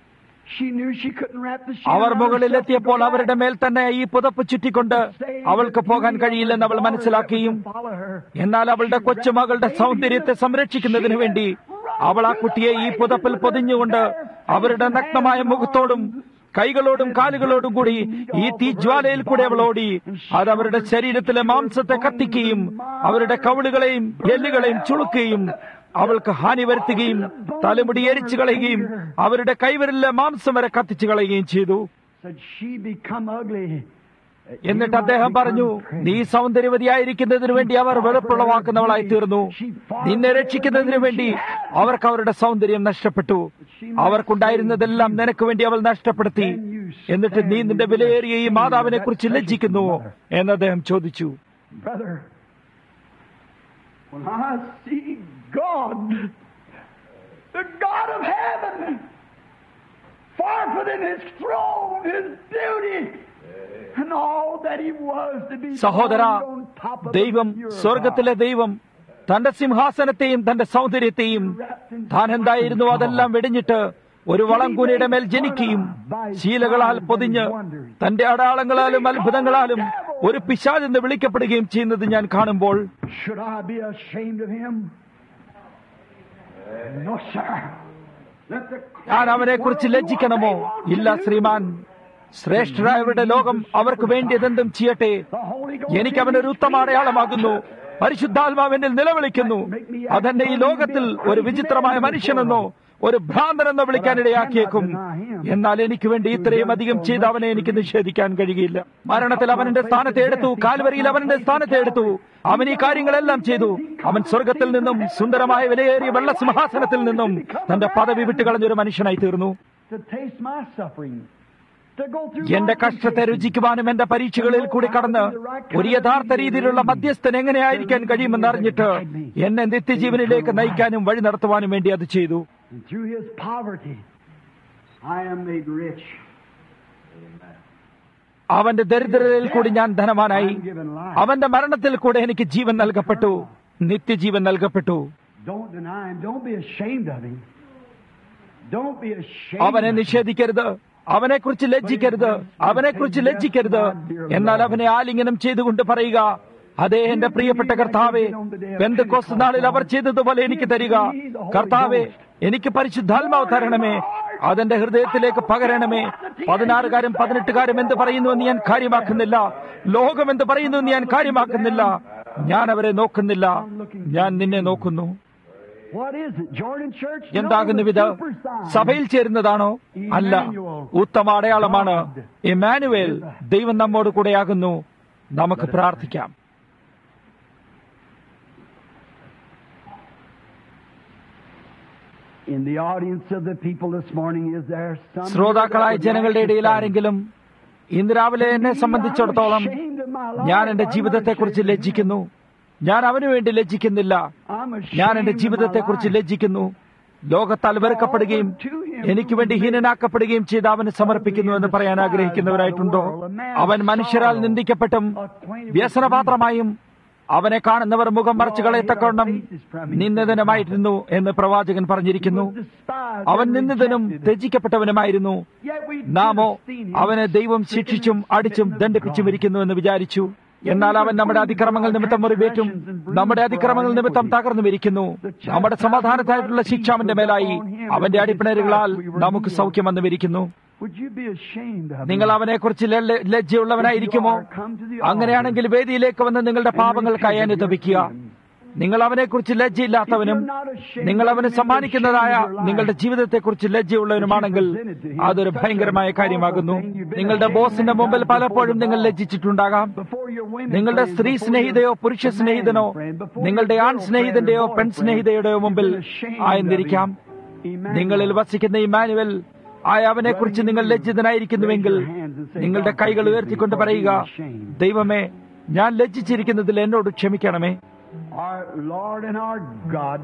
she knew she couldn't wrap the sheet our around മുകളിലെത്തിയപ്പോൾ herself to go അവരുടെ മേൽ തന്നെ ഈ പുതപ്പ് ചുറ്റിക്കൊണ്ട് അവൾക്ക് പോകാൻ കഴിയില്ലെന്ന് അവൾ മനസ്സിലാക്കുകയും follow her. എന്നാൽ അവളുടെ കൊച്ചുമകളുടെ സൗന്ദര്യത്തെ സംരക്ഷിക്കുന്നതിന് വേണ്ടി അവൾ ആ കുട്ടിയെ ഈ പുതപ്പിൽ പൊതിഞ്ഞുകൊണ്ട് അവരുടെ നഗ്നമായ മുഖത്തോടും കൈകളോടും കാലുകളോടും കൂടി ഈ തീജ്വാലയിൽ കൂടി അവൾ ഓടി അത് അവരുടെ ശരീരത്തിലെ മാംസത്തെ കത്തിക്കുകയും അവരുടെ കവിളുകളെയും എല്ലുകളെയും ചുളുക്കുകയും അവൾക്ക് ഹാനി വരുത്തുകയും തലമുടി എരിച്ചു കളയുകയും അവരുടെ കൈവരിലെ മാംസം വരെ കത്തിച്ചു കളയുകയും ചെയ്തു Said she become ugly. എന്നിട്ട് അദ്ദേഹം പറഞ്ഞു നീ സൗന്ദര്യവതിയായിരിക്കുന്നതിനു വേണ്ടി അവർ വെറുപ്പുളവാക്കുന്നവളായി തീർന്നു നിന്നെ രക്ഷിക്കുന്നതിനു വേണ്ടി അവർക്ക് അവരുടെ സൗന്ദര്യം നഷ്ടപ്പെട്ടു അവർക്കുണ്ടായിരുന്നതെല്ലാം നിനക്ക് വേണ്ടി അവൾ നഷ്ടപ്പെടുത്തി എന്നിട്ട് നീ നിന്റെ വിലയേറിയ ഈ മാതാവിനെ കുറിച്ച് ലജ്ജിക്കുന്നുവോ എന്ന് അദ്ദേഹം ചോദിച്ചു Brother, when I see God, the God of heaven, far from his throne, his beauty, and all that he was to be സഹോദര born on top of ദൈവം the pure സ്വർഗത്തിലെ ദൈവം തന്റെ സിംഹാസനത്തെയും തന്റെ സൗന്ദര്യത്തെയും താൻ എന്തായിരുന്നു അതെല്ലാം വെടിഞ്ഞിട്ട് ഒരു വളംകൂനയുടെ മേൽ ജനിക്കുകയും ശീലകളാൽ പൊതിഞ്ഞ് തന്റെ അടയാളങ്ങളാലും അത്ഭുതങ്ങളാലും ഒരു പിശാചെന്ന് വിളിക്കപ്പെടുകയും ചെയ്യുന്നത് ഞാൻ കാണുമ്പോൾ Should I be ashamed of him? No, sir. Let the ഞാൻ അവനെ കുറിച്ച് ലജ്ജിക്കണമോ ഇല്ല ശ്രീമാൻ ശ്രേഷ്ഠരായവരുടെ ലോകം അവർക്ക് വേണ്ടിയതെന്തും ചെയ്യട്ടെ The Holy Ghost എനിക്ക് അവനൊരു ഉത്തമ അടയാളമാകുന്നു പരിശുദ്ധാത്മാവിനിൽ നിലവിളിക്കുന്നു അതെന്നെ ഈ ലോകത്തിൽ ഒരു വിചിത്രമായ മനുഷ്യനെന്നോ ഒരു ഭ്രാന്തനെന്നോ വിളിക്കാനിടയാക്കിയേക്കും എന്നാൽ എനിക്ക് വേണ്ടി ഇത്രയും അധികം ചെയ്ത് അവനെ എനിക്ക് നിഷേധിക്കാൻ കഴിയില്ല മരണത്തിൽ അവന്റെ സ്ഥാനത്തെ എടുത്തു കാൽവരിയിൽ അവന്റെ സ്ഥാനത്തെ എടുത്തു അവൻ ഈ കാര്യങ്ങളെല്ലാം ചെയ്തു അവൻ സ്വർഗത്തിൽ നിന്നും സുന്ദരമായ വിലയേറിയ വെള്ള സിംഹാസനത്തിൽ നിന്നും തന്റെ പദവി വിട്ടുകളഞ്ഞൊരു മനുഷ്യനായി തീർന്നു to taste my suffering, to go through എന്റെ my കഷ്ടത്തെ രുചിക്കുവാനും എന്റെ പരീക്ഷകളിൽ കൂടി കടന്ന് ഒരു യഥാർത്ഥ രീതിയിലുള്ള മധ്യസ്ഥൻ എങ്ങനെയായിരിക്കാൻ കഴിയുമെന്ന് അറിഞ്ഞിട്ട് എന്നെ നിത്യജീവനിലേക്ക് നയിക്കാനും വഴി നടത്തുവാനും വേണ്ടി അത് ചെയ്തു And through his poverty, I am made rich. അവന്റെ ദരിദ്രതയിൽ കൂടി ഞാൻ ധനവാനായി I'm given life. അവന്റെ മരണത്തിൽ കൂടെ എനിക്ക് ജീവൻ നൽകപ്പെട്ടു നിത്യജീവൻ നൽകപ്പെട്ടു Don't deny him. Don't be ashamed of him. Don't be ashamed. അവനെ of him. നിഷേധിക്കരുത് അവനെക്കുറിച്ച് ലജ്ജിക്കരുത് അവനെക്കുറിച്ച് ലജ്ജിക്കരുത് എന്നാൽ അവനെ ആലിംഗനം ചെയ്തുകൊണ്ട് പറയുക അതേ എന്റെ പ്രിയപ്പെട്ട കർത്താവെ പെന്തക്കോസ് നാളിൽ അവർ ചെയ്തതുപോലെ എനിക്ക് തരിക കർത്താവെ എനിക്ക് പരിശുദ്ധാത്മാവ് തരണമേ അതെന്റെ ഹൃദയത്തിലേക്ക് പകരണമേ പതിനാറുകാരും പതിനെട്ടുകാരും എന്ത് പറയുന്നുവെന്ന് ഞാൻ കാര്യമാക്കുന്നില്ല ലോകം എന്ത് പറയുന്നുവെന്ന് ഞാൻ കാര്യമാക്കുന്നില്ല ഞാൻ അവരെ നോക്കുന്നില്ല ഞാൻ നിന്നെ നോക്കുന്നു What is it? Jordan Church? No, എന്താകുന്നു the ഇത് super sign. സഭയിൽ ചേരുന്നതാണോ അല്ല ഉത്തമ അടയാളമാണ് ഇമാനുവേൽ ദൈവം നമ്മോട് കൂടെയാകുന്നു നമുക്ക് പ്രാർത്ഥിക്കാം In the audience of the people this morning, is there some ശ്രോതാക്കളായ ജനങ്ങളുടെ ഇടയിൽ ആരെങ്കിലും ഇന്ന് രാവിലെ എന്നെ സംബന്ധിച്ചിടത്തോളം ഞാൻ എന്റെ ജീവിതത്തെക്കുറിച്ച് ലജ്ജിക്കുന്നു ഞാൻ അവനു വേണ്ടി ലജ്ജിക്കുന്നില്ല ഞാൻ എന്റെ ജീവിതത്തെക്കുറിച്ച് ലജ്ജിക്കുന്നു ലോകത്താൽ വെറുക്കപ്പെടുകയും എനിക്ക് വേണ്ടി ഹീനനാക്കപ്പെടുകയും ചെയ്ത് അവന് സമർപ്പിക്കുന്നു എന്ന് പറയാൻ ആഗ്രഹിക്കുന്നവരായിട്ടുണ്ടോ അവൻ മനുഷ്യരാൽ നിന്ദിക്കപ്പെട്ടും വ്യസനപാത്രമായും അവനെ കാണുന്നവർ മുഖം മറച്ചു കളയത്തക്കവണ്ണം നിന്ദിതനുമായിരുന്നു എന്ന് പ്രവാചകൻ പറഞ്ഞിരിക്കുന്നു അവൻ നിന്ദിതനും ത്യജിക്കപ്പെട്ടവനുമായിരുന്നു നാമോ അവനെ ദൈവം ശിക്ഷിച്ചും അടിച്ചും ദണ്ഡിപ്പിച്ചും ഇരിക്കുന്നു എന്ന് വിചാരിച്ചു എന്നാൽ അവൻ നമ്മുടെ അതിക്രമങ്ങൾ നിമിത്തം മുറിവേറ്റും നമ്മുടെ അതിക്രമങ്ങൾ നിമിത്തം തകർന്നു ഇരിക്കുന്നു നമ്മുടെ സമാധാനത്തായിട്ടുള്ള ശിക്ഷ അവന്റെ മേലായി അവന്റെ അടിപ്പിണരുകളാൽ നമുക്ക് സൗഖ്യം വന്നു വിരിക്കുന്നു Would you be ashamed of നിങ്ങൾ him? അവനെക്കുറിച്ച് ല- ലജ്ജയുള്ളവനായിരിക്കുമോ അങ്ങനെയാണെങ്കിൽ വേദിയിലേക്ക് വന്ന് നിങ്ങളുടെ പാപങ്ങൾ കയ്യാനുതപിക്കുക നിങ്ങൾ അവനെക്കുറിച്ച് ലജ്ജയില്ലാത്തവനും നിങ്ങൾ അവന് സമ്മാനിക്കുന്നതായ നിങ്ങളുടെ ജീവിതത്തെക്കുറിച്ച് ലജ്ജയുള്ളവനുമാണെങ്കിൽ അതൊരു ഭയങ്കരമായ കാര്യമാകുന്നു നിങ്ങളുടെ ബോസിന്റെ മുമ്പിൽ പലപ്പോഴും നിങ്ങൾ ലജ്ജിച്ചിട്ടുണ്ടാകാം Before your women നിങ്ങളുടെ friends, സ്ത്രീ before സ്നേഹിതയോ your പുരുഷ man സ്നേഹിതനോ friend, before നിങ്ങളുടെ your ആൺ സ്നേഹിതന്റെയോ girlfriend, പെൺ boyfriend, സ്നേഹിതയുടെയോ മുമ്പിൽ you've been ashamed of ആയിരുന്നിരിക്കാം him. Emmanuel. നിങ്ങളിൽ വസിക്കുന്ന ഇമാനുവൽ ആയ അവനെ കുറിച്ച് നിങ്ങൾ ലജ്ജിതനായിരിക്കുന്നുവെങ്കിൽ നിങ്ങളുടെ കൈകൾ ഉയർത്തിക്കൊണ്ട് പറയുക ദൈവമേ ഞാൻ ലജ്ജിച്ചിരിക്കുന്നതിൽ എന്നോട് ക്ഷമിക്കണമേ Our Lord and our God,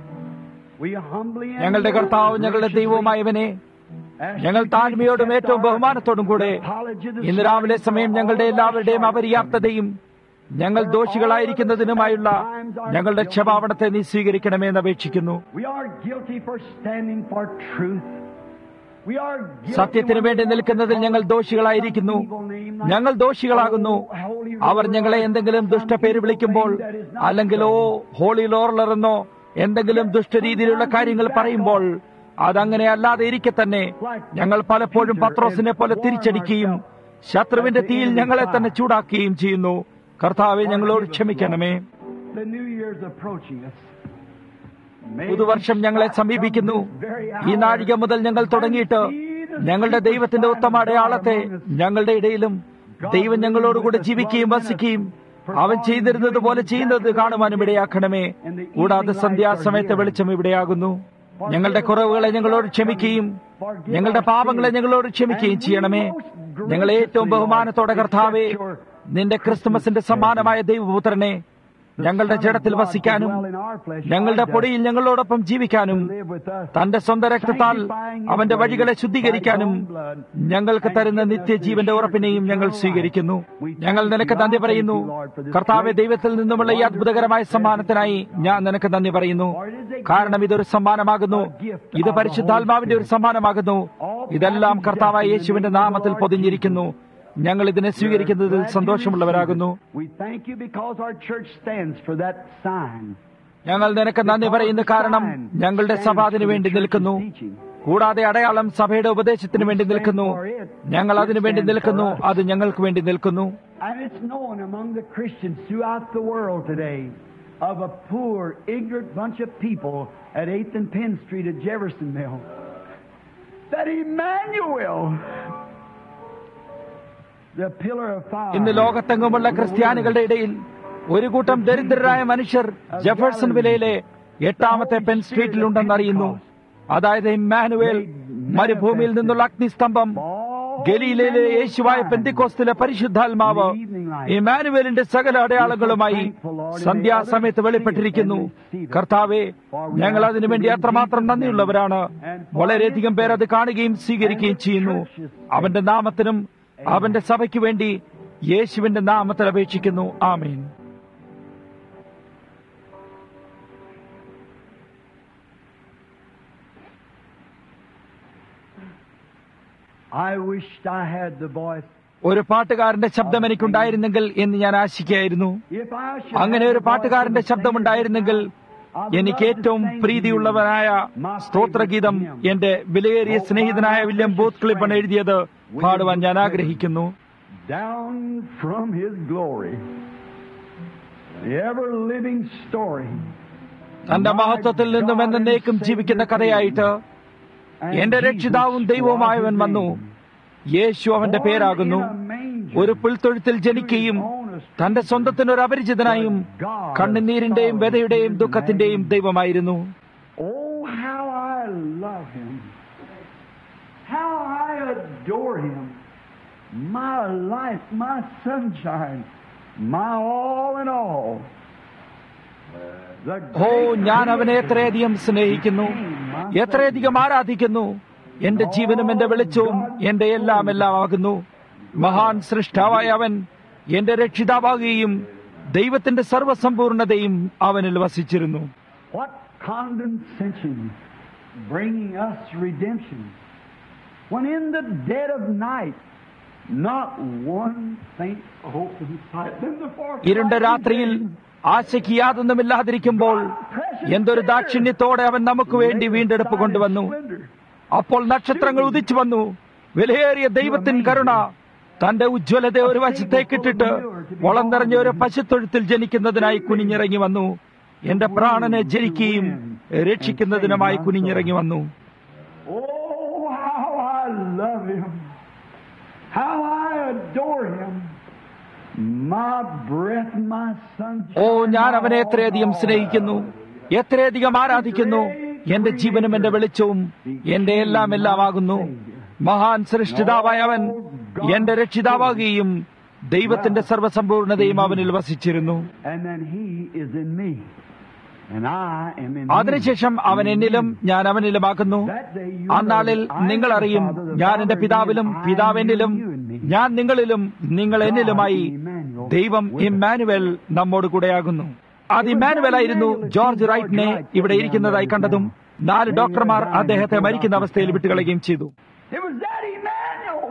we humbly and ഞങ്ങളുടെ കർത്താവ് ഞങ്ങളുടെ ദൈവവുമായവനെ ഞങ്ങൾ താഴ്മയോടും ഏറ്റവും ബഹുമാനത്തോടും കൂടെ ഇന്ന് രാവിലെ സമയം ഞങ്ങളുടെ എല്ലാവരുടെയും അപര്യാപ്തതയും ഞങ്ങൾ ദോഷികളായിരിക്കുന്നതിനുമായുള്ള ഞങ്ങളുടെ ക്ഷമാപണത്തെ നീ സ്വീകരിക്കണമേ എന്ന് അപേക്ഷിക്കുന്നു We are guilty for standing for truth. We are guilty സത്യത്തിന് വേണ്ടി when we നിൽക്കുന്നതിൽ ഞങ്ങൾ ദോഷികളായിരിക്കുന്നു ഞങ്ങൾ ദോഷികളാകുന്നു അവർ ഞങ്ങളെ എന്തെങ്കിലും ദുഷ്ടപേര് വിളിക്കുമ്പോൾ അല്ലെങ്കിൽ ഓ ഹോളി ലോർലർ എന്നോ എന്തെങ്കിലും ദുഷ്ടരീതിയിലുള്ള കാര്യങ്ങൾ പറയുമ്പോൾ അതങ്ങനെ അല്ലാതെ ഇരിക്കെ തന്നെ ഞങ്ങൾ പലപ്പോഴും പത്രോസിനെ പോലെ തിരിച്ചടിക്കുകയും ശത്രുവിന്റെ തീയിൽ ഞങ്ങളെ തന്നെ ചൂടാക്കുകയും ചെയ്യുന്നു കർത്താവെ ഞങ്ങളോട് ക്ഷമിക്കണമേ The new year's approaching us. May പുതുവർഷം ഞങ്ങളെ സമീപിക്കുന്നു ഈ നാഴിക മുതൽ ഞങ്ങൾ തുടങ്ങിയിട്ട് ഞങ്ങളുടെ ദൈവത്തിന്റെ ഉത്തമ അടയാളത്തെ ഞങ്ങളുടെ ഇടയിലും ദൈവം ഞങ്ങളോടുകൂടെ ജീവിക്കുകയും വസിക്കുകയും അവൻ ചെയ്തിരുന്നത് പോലെ ചെയ്യുന്നത് കാണുവാനും ഇടയാക്കണമേ കൂടാതെ സന്ധ്യാസമയത്തെ വെളിച്ചം ഇവിടെയാകുന്നു ഞങ്ങളുടെ കുറവുകളെ ഞങ്ങളോട് ക്ഷമിക്കുകയും ഞങ്ങളുടെ പാപങ്ങളെ ഞങ്ങളോട് ക്ഷമിക്കുകയും ചെയ്യണമേ ഞങ്ങൾ ഏറ്റവും ബഹുമാനത്തോടെ കർത്താവേ നിന്റെ ക്രിസ്തുമസിന്റെ സമ്മാനമായ ദൈവപുത്രനെ ഞങ്ങളുടെ ജഡത്തിൽ വസിക്കാനും ഞങ്ങളുടെ പൊടിയിൽ ഞങ്ങളോടൊപ്പം ജീവിക്കാനും തന്റെ സ്വന്തം രക്തത്താൽ അവന്റെ വഴികളെ ശുദ്ധീകരിക്കാനും ഞങ്ങൾക്ക് തരുന്ന നിത്യജീവന്റെ ഉറപ്പിനെയും ഞങ്ങൾ സ്വീകരിക്കുന്നു ഞങ്ങൾ നിനക്ക് നന്ദി പറയുന്നു കർത്താവെ ദൈവത്തിൽ നിന്നുമുള്ള ഈ അത്ഭുതകരമായ സമ്മാനത്തിനായി ഞാൻ നിനക്ക് നന്ദി പറയുന്നു കാരണം ഇതൊരു സമ്മാനമാകുന്നു ഇത് പരിശുദ്ധാത്മാവിന്റെ ഒരു സമ്മാനമാകുന്നു ഇതെല്ലാം കർത്താവായ യേശുവിന്റെ നാമത്തിൽ പൊതിഞ്ഞിരിക്കുന്നു ഞങ്ങൾ ഇതിനെ സ്വീകരിക്കുന്നതിൽ സന്തോഷമുള്ളവരാകുന്നു We thank you because our church stands for that sign. ഞങ്ങൾ നിനക്ക് നന്ദി പറയുന്നു കാരണം ഞങ്ങളുടെ സഭ അതിനു വേണ്ടി നിൽക്കുന്നു കൂടാതെ അടയാളം സഭയുടെ ഉപദേശത്തിന് വേണ്ടി നിൽക്കുന്നു ഞങ്ങൾ അതിനു വേണ്ടി നിൽക്കുന്നു അത് ഞങ്ങൾക്ക് വേണ്ടി നിൽക്കുന്നു And it's known among the Christians throughout the world today of a poor, ignorant bunch of people at 8th and Penn Street at Jeffersonville. That Emmanuel, the pillar of fire, ഇന്ന് ലോകത്തെങ്ങുമുള്ള ക്രിസ്ത്യാനികളുടെ ഇടയിൽ ഒരു കൂട്ടം ദരിദ്രരായ മനുഷ്യർ ജെഫേഴ്സൺ വിലയിലെ എട്ടാമത്തെ pen സ്ട്രീറ്റിലുണ്ടെന്നറിയുന്നു അതായത് Emmanuel മരുഭൂമിയിൽ നിന്നുള്ള അഗ്നിസ്തംഭം ഗലീലയിലെ യേശുവായ പെന്തിക്കോസ്തിലെ പരിശുദ്ധാത്മാവ് ഇമാനുവേലിന്റെ സകല അടയാളങ്ങളുമായി സന്ധ്യാസമയത്ത് വെളിപ്പെട്ടിരിക്കുന്നു കർത്താവെ ഞങ്ങൾ അതിനുവേണ്ടി അത്രമാത്രം നന്ദിയുള്ളവരാണ് വളരെയധികം പേർ അത് കാണുകയും സ്വീകരിക്കുകയും ചെയ്യുന്നു അവന്റെ നാമത്തിനും അവന്റെ സഭയ്ക്ക് വേണ്ടി യേശുവിന്റെ നാമത്തിൽ അപേക്ഷിക്കുന്നു ആമേൻ I wished I had the voice. ഒരു പാട്ടുകാരന്റെ ശബ്ദം എനിക്കുണ്ടായിരുന്നെങ്കിൽ എന്ന് ഞാൻ ആശിക്കുകയായിരുന്നു If I should അങ്ങനെ have ഒരു the voice പാട്ടുകാരന്റെ of the ശബ്ദമുണ്ടായിരുന്നെങ്കിൽ singer, I'd എനിക്ക് love to ഏറ്റവും sing to പ്രീതിയുള്ളവനായ you my സ്തോത്രഗീതം favorite hymn. എന്റെ വിലയേറിയ സ്നേഹിതനായ വില്യം ബൂത്ത് ക്ലിപ്പൺ എഴുതിയത് പാടുവാൻ ഞാൻ ആഗ്രഹിക്കുന്നു Down from his glory, the ever living story. തന്റെ മഹത്വത്തിൽ നിന്നും എന്നേക്കും ജീവിക്കുന്ന കഥയായിട്ട് And എന്റെ Jesus രക്ഷിതാവും ദൈവവുമായവൻ was his വന്നു name. യേശു അവന്റെ പേരാകുന്നു Born in a manger, ഒരു പുൽത്തൊഴുത്തിൽ ജനിക്കുകയും തന്റെ സ്വന്തത്തിനൊരു അപരിചിതനായും കണ്ണുനീരിന്റെയും വ്യതയുടെയും ദുഃഖത്തിന്റെയും ദൈവമായിരുന്നു Oh, how I love him. How I adore him. My life, my sunshine, my all in all. The oh great ഞാൻ അവനെ എത്രയധികം സ്നേഹിക്കുന്നു എത്രയധികം ആരാധിക്കുന്നു എന്റെ ജീവനും എന്റെ വെളിച്ചവും എന്റെ എല്ലാം എല്ലാം ആകുന്നു മഹാൻ സൃഷ്ടാവായ അവൻ എന്റെ രക്ഷിതാവാകുകയും ദൈവത്തിന്റെ സർവസമ്പൂർണതയും അവനിൽ വസിച്ചിരുന്നു What condescension bringing us redemption. When in the dead of night, not one faint hope in sight. Then the fourth ഇരുണ്ട രാത്രിയിൽ ആശയ്ക്ക് യാതൊന്നുമില്ലാതിരിക്കുമ്പോൾ എന്തൊരു ദാക്ഷിണ്യത്തോടെ അവൻ നമുക്ക് വേണ്ടി വീണ്ടെടുപ്പ് കൊണ്ടുവന്നു അപ്പോൾ നക്ഷത്രങ്ങൾ ഉദിച്ചു വന്നു വിലയേറിയ ദൈവത്തിൻ കരുണ തന്റെ ഉജ്ജ്വലത ഒരു വശത്തേക്കിട്ടിട്ട് വളം നിറഞ്ഞ ഒരു പശുത്തൊഴുത്തിൽ ജനിക്കുന്നതിനായി കുനിഞ്ഞിറങ്ങി വന്നു എന്റെ പ്രാണനെ ജനിക്കുകയും രക്ഷിക്കുന്നതിനുമായി കുനിഞ്ഞിറങ്ങി വന്നു Oh, how I love him. How I adore him. My breath, my sunshine. ഓ ഞാൻ അവനെ എത്രയധികം സ്നേഹിക്കുന്നു എത്രയധികം ആരാധിക്കുന്നു എന്റെ ജീവനും എന്റെ വെളിച്ചവും എന്റെ എല്ലാം എല്ലാമാകുന്നു മഹാൻ സൃഷ്ടിതാവായ അവൻ എന്റെ രക്ഷിതാവാകുകയും ദൈവത്തിന്റെ സർവസമ്പൂർണതയും അവനിൽ വസിച്ചിരുന്നു And then he is in me. And I am in him. അതിനുശേഷം അവൻ എന്നിലും ഞാൻ അവനിലുമാക്കുന്നു അന്നാളിൽ നിങ്ങൾ അറിയും ഞാൻ എന്റെ പിതാവിലും പിതാവ് എന്നിലും ഞാൻ നിങ്ങളിലും നിങ്ങൾ എന്നിലുമായി ദൈവം ഇമ്മാനുവൽ നമ്മോട് കൂടെയാകുന്നു അത് ഇമ്മാനുവൽ ആയിരുന്നു ജോർജ് റൈറ്റിനെ ഇവിടെ ഇരിക്കുന്നതായി കണ്ടതും നാല് ഡോക്ടർമാർ അദ്ദേഹത്തെ മരിക്കുന്ന അവസ്ഥയിൽ വിട്ടുകളയുകയും ചെയ്തു It was that Emmanuel.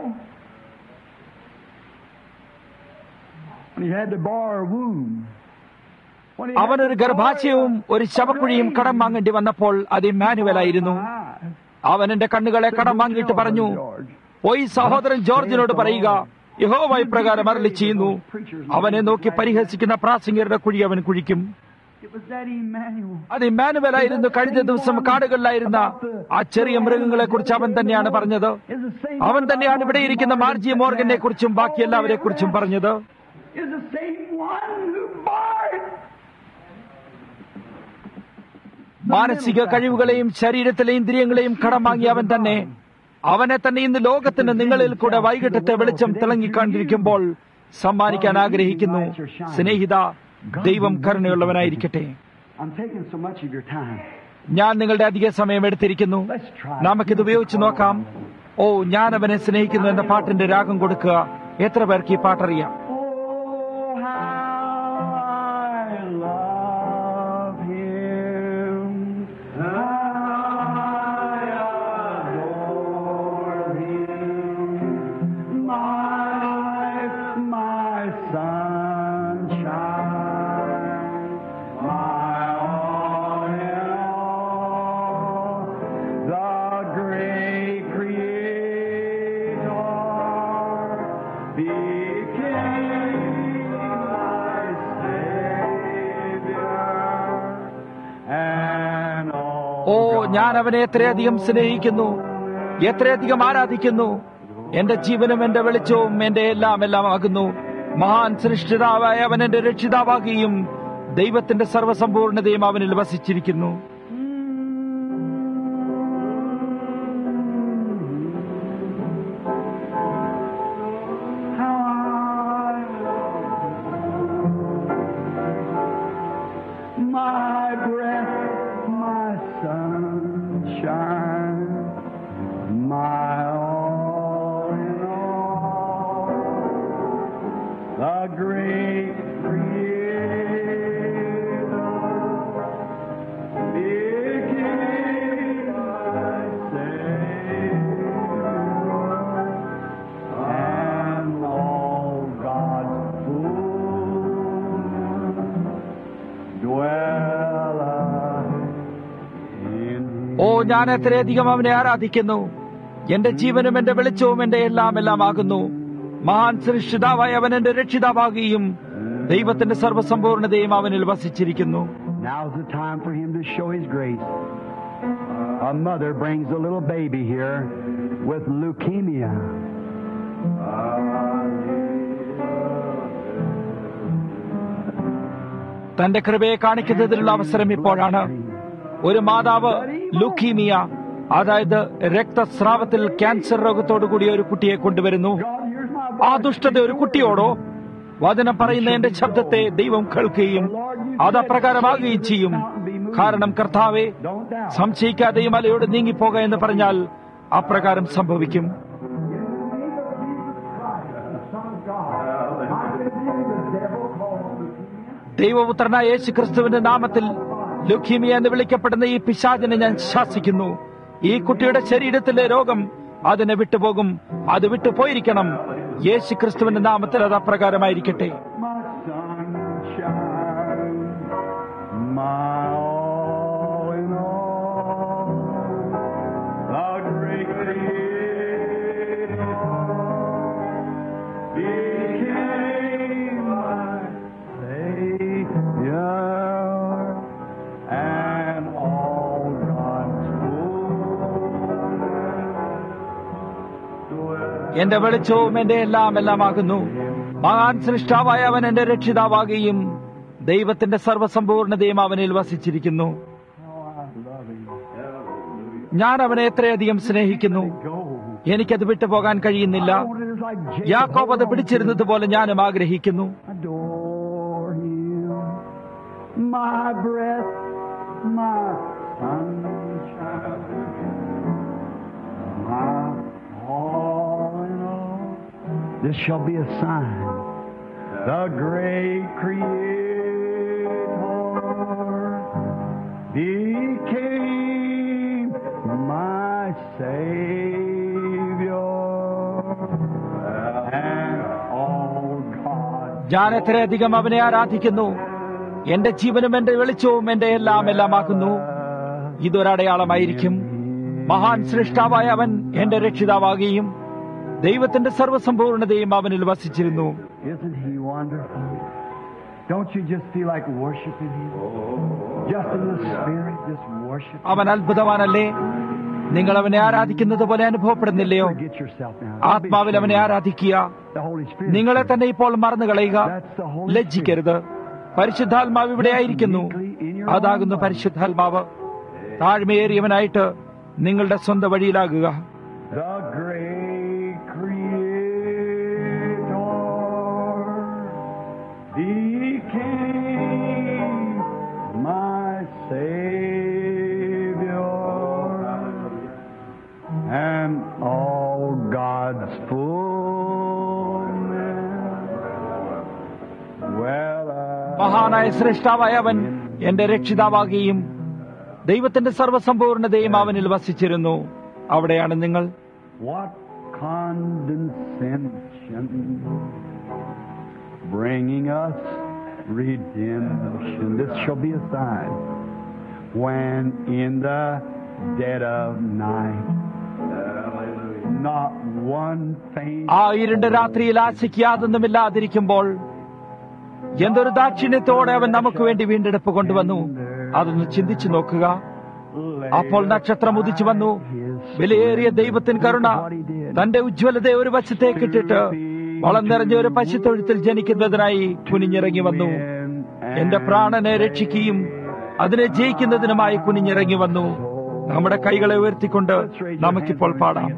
When he had to borrow a womb. When he had അവനൊരു to ഗർഭാശയവും borrow ഒരു ശവക്കുഴിയും കടം വാങ്ങേണ്ടി വന്നപ്പോൾ അത് ഇമ്മാനുവൽ ആയിരുന്നു my അവൻ എന്റെ കണ്ണുകളെ കടം വാങ്ങിയിട്ട് പറഞ്ഞു George. പോയി സഹോദരൻ ജോർജിനോട് പറയുക യഹോവ ഇപ്രകാരം അരളി ചെയ്യുന്നു അവനെ നോക്കി പരിഹസിക്കുന്ന പ്രാസംഗികരുടെ കുഴി അവൻ കുഴിക്കും It was that Emmanuel. അത് ഇമ്മാനുവൽ ആയിരുന്നു കഴിഞ്ഞ ദിവസം കാടുകളിലായിരുന്ന ആ ചെറിയ മൃഗങ്ങളെ കുറിച്ച് അവൻ തന്നെയാണ് പറഞ്ഞത് Is the same അവൻ തന്നെയാണ് ഇവിടെ ഇരിക്കുന്ന മാർജി മോർഗനെ കുറിച്ചും ബാക്കി എല്ലാവരെ കുറിച്ചും പറഞ്ഞത് Is the same one who bore it. മാനസിക കഴിവുകളെയും ശരീരത്തിലെ ഇന്ദ്രിയങ്ങളെയും കടം വാങ്ങിയ അവൻ തന്നെ അവനെ തന്നെ ഇന്ന് ലോകത്തിന് നിങ്ങളിൽ കൂടെ വൈകിട്ടത്തെ വെളിച്ചം തിളങ്ങിക്കണ്ടിരിക്കുമ്പോൾ സമ്മാനിക്കാൻ ആഗ്രഹിക്കുന്നു സ്നേഹിത ദൈവം കരുണയുള്ളവനായിരിക്കട്ടെ I'm taking so much of your time. ഞാൻ നിങ്ങളുടെ അധിക സമയം എടുത്തിരിക്കുന്നു Let's try. നമുക്കിത് ഉപയോഗിച്ച് നോക്കാം ഓ ഞാൻ അവനെ സ്നേഹിക്കുന്നു എന്ന പാട്ടിന്റെ രാഗം കൊടുക്കുക എത്ര പേർക്ക് ഈ പാട്ടറിയാം Oh, how I love him. I adore him. My, my sunshine. My all in all. The great creator became my Savior and all ഓ ഞാൻ അവനെ എത്രയധികം സ്നേഹിക്കുന്നു എത്രയധികം ആരാധിക്കുന്നു എന്റെ ജീവനും എന്റെ വെളിച്ചവും എന്റെ എല്ലാം എല്ലാം ആകുന്നു മഹാൻ സൃഷ്ടിതാവായ അവൻ എന്റെ രക്ഷിതാവാകുകയും ദൈവത്തിന്റെ സർവ്വസമ്പൂർണതയും അവനിൽ വസിച്ചിരിക്കുന്നു How I love my breath, my sunshine, my all in all, the great Creator became my Savior and all God's fullness dwelleth in ഓ ഞാൻ എത്രയധികം അവനെ ആരാധിക്കുന്നു എന്റെ ജീവനും എന്റെ വെളിച്ചവും എന്റെ എല്ലാം എല്ലാം ആകുന്നു മഹാൻ സൃഷ്ടിതാവായ അവൻ എന്റെ രക്ഷിതാവാകുകയും ദൈവത്തിന്റെ സർവ്വസമ്പൂർണതയും അവനിൽ വസിച്ചിരിക്കുന്നു Now's the time for him to show his grace. A mother brings a little baby here with leukemia. തന്റെ കൃപയെ കാണിക്കുന്നതിനുള്ള അവസരം ഇപ്പോഴാണ് ഒരു മാതാവ് ലുക്കീമിയ അതായത് രക്തസ്രാവത്തിൽ ക്യാൻസർ രോഗത്തോടു കൂടിയ ഒരു കുട്ടിയെ കൊണ്ടുവരുന്നു God, here's my ആ ദുഷ്ടത ഒരു കുട്ടിയോടോ വചനം പറയുന്ന എന്റെ ശബ്ദത്തെ ദൈവം കേൾക്കുകയും അത് അപ്രകാരമാകുകയും ചെയ്യും കാരണം കർത്താവെ Don't doubt. സംശയിക്കാതെ ഈ മലയോട് നീങ്ങിപ്പോക എന്ന് പറഞ്ഞാൽ അപ്രകാരം സംഭവിക്കും ദൈവപുത്രനായ യേശു ക്രിസ്തുവിന്റെ നാമത്തിൽ ലുഖീമിയ എന്ന് വിളിക്കപ്പെടുന്ന ഈ പിശാചിനെ ഞാൻ ശാസിക്കുന്നു ഈ കുട്ടിയുടെ ശരീരത്തിലെ രോഗം അതിനെ വിട്ടുപോകും അത് വിട്ടുപോയിരിക്കണം യേശു ക്രിസ്തുവിന്റെ നാമത്തിൽ അത് അപ്രകാരമായിരിക്കട്ടെ My sunshine, my all in all, the great Creator became my Savior and all God's fullness എന്റെ വെളിച്ചവും എന്റെ എല്ലാം എല്ലാമാകുന്നു മഹാൻ സൃഷ്ടാവായ അവൻ എന്റെ രക്ഷിതാവാകുകയും ദൈവത്തിന്റെ സർവ്വസമ്പൂർണതയും അവനിൽ വസിച്ചിരിക്കുന്നു ഞാൻ അവനെ എത്രയധികം സ്നേഹിക്കുന്നു എനിക്കത് വിട്ടുപോകാൻ കഴിയുന്നില്ല യാക്കോബ് അത് പിടിച്ചിരുന്നത് പോലെ ഞാനും ആഗ്രഹിക്കുന്നു adore him. My breath, my sunshine, my all in all. This shall be a sign. The great Creator became my Savior and all God. ഞാൻ എത്രയധികം അവനെ ആരാധിക്കുന്നു എന്റെ ജീവനും എന്റെ വെളിച്ചവും എന്റെ എല്ലാം എല്ലാമാക്കുന്നു ഇതൊരടയാളമായിരിക്കും മഹാൻ സൃഷ്ടാവായ അവൻ എന്റെ രക്ഷിതാവാകുകയും ദൈവത്തിന്റെ സർവ്വസമ്പൂർണതയും അവനിൽ വസിച്ചിരുന്നു Isn't he wonderful? Don't you just feel like worshiping him? Just in the spirit, just worship. അവൻ അത്ഭുതവാനല്ലേ നിങ്ങൾ അവനെ ആരാധിക്കുന്നത് പോലെ അനുഭവപ്പെടുന്നില്ലയോ Forget yourself now. ആത്മാവിൽ അവനെ ആരാധിക്കുക The Holy Spirit. നിങ്ങളെ തന്നെ ഇപ്പോൾ മറന്നു കളയുക That's the Holy ലജ്ജിക്കരുത് പരിശുദ്ധാത്മാവ് ഇവിടെ ആയിരിക്കുന്നു അതാകുന്നു പരിശുദ്ധാത്മാവ് താഴ്മയേറിയവനായിട്ട് നിങ്ങളുടെ സ്വന്തം വഴിയിലാകുക The great Creator became മഹാനായ ശ്രേഷ്ഠാവായ അവൻ എന്റെ രക്ഷിതാവാകുകയും ദൈവത്തിന്റെ സർവസമ്പൂർണതയും അവനിൽ വസിച്ചിരുന്നു അവിടെയാണ് നിങ്ങൾ What condescension bringing us redemption. This shall be a sign when in the dead of night not one faint ആ ഇരുണ്ട രാത്രിയിൽ ആശയ്ക്ക് യാതൊന്നുമില്ലാതിരിക്കുമ്പോൾ എന്തൊരു ദാക്ഷിണ്യത്തോടെ അവൻ നമുക്ക് വേണ്ടി വീണ്ടെടുപ്പ് കൊണ്ടുവന്നു അതൊന്ന് ചിന്തിച്ചു നോക്കുക അപ്പോൾ നക്ഷത്രം ഉദിച്ചു വന്നു വിലയേറിയ ദൈവത്തിൻ കരുണ തന്റെ ഉജ്ജ്വലതയെ ഒരു വശത്തേക്ക് ഇട്ടിട്ട് വളം നിറഞ്ഞ ഒരു പശുത്തൊഴുത്തിൽ ജനിക്കുന്നതിനായി കുനിഞ്ഞിറങ്ങി വന്നു എന്റെ പ്രാണനെ രക്ഷിക്കുകയും അതിനെ ജയിക്കുന്നതിനുമായി കുനിഞ്ഞിറങ്ങി വന്നു നമ്മുടെ കൈകളെ ഉയർത്തിക്കൊണ്ട് നമുക്കിപ്പോൾ പാടാം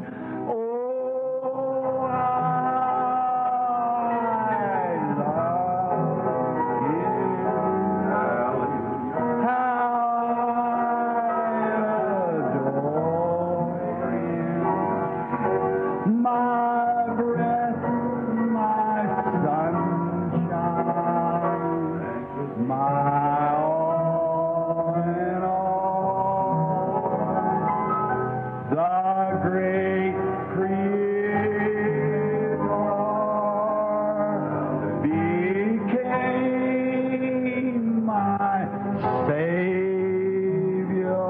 My breath, my sunshine, my all in all. The great Creator became my Savior.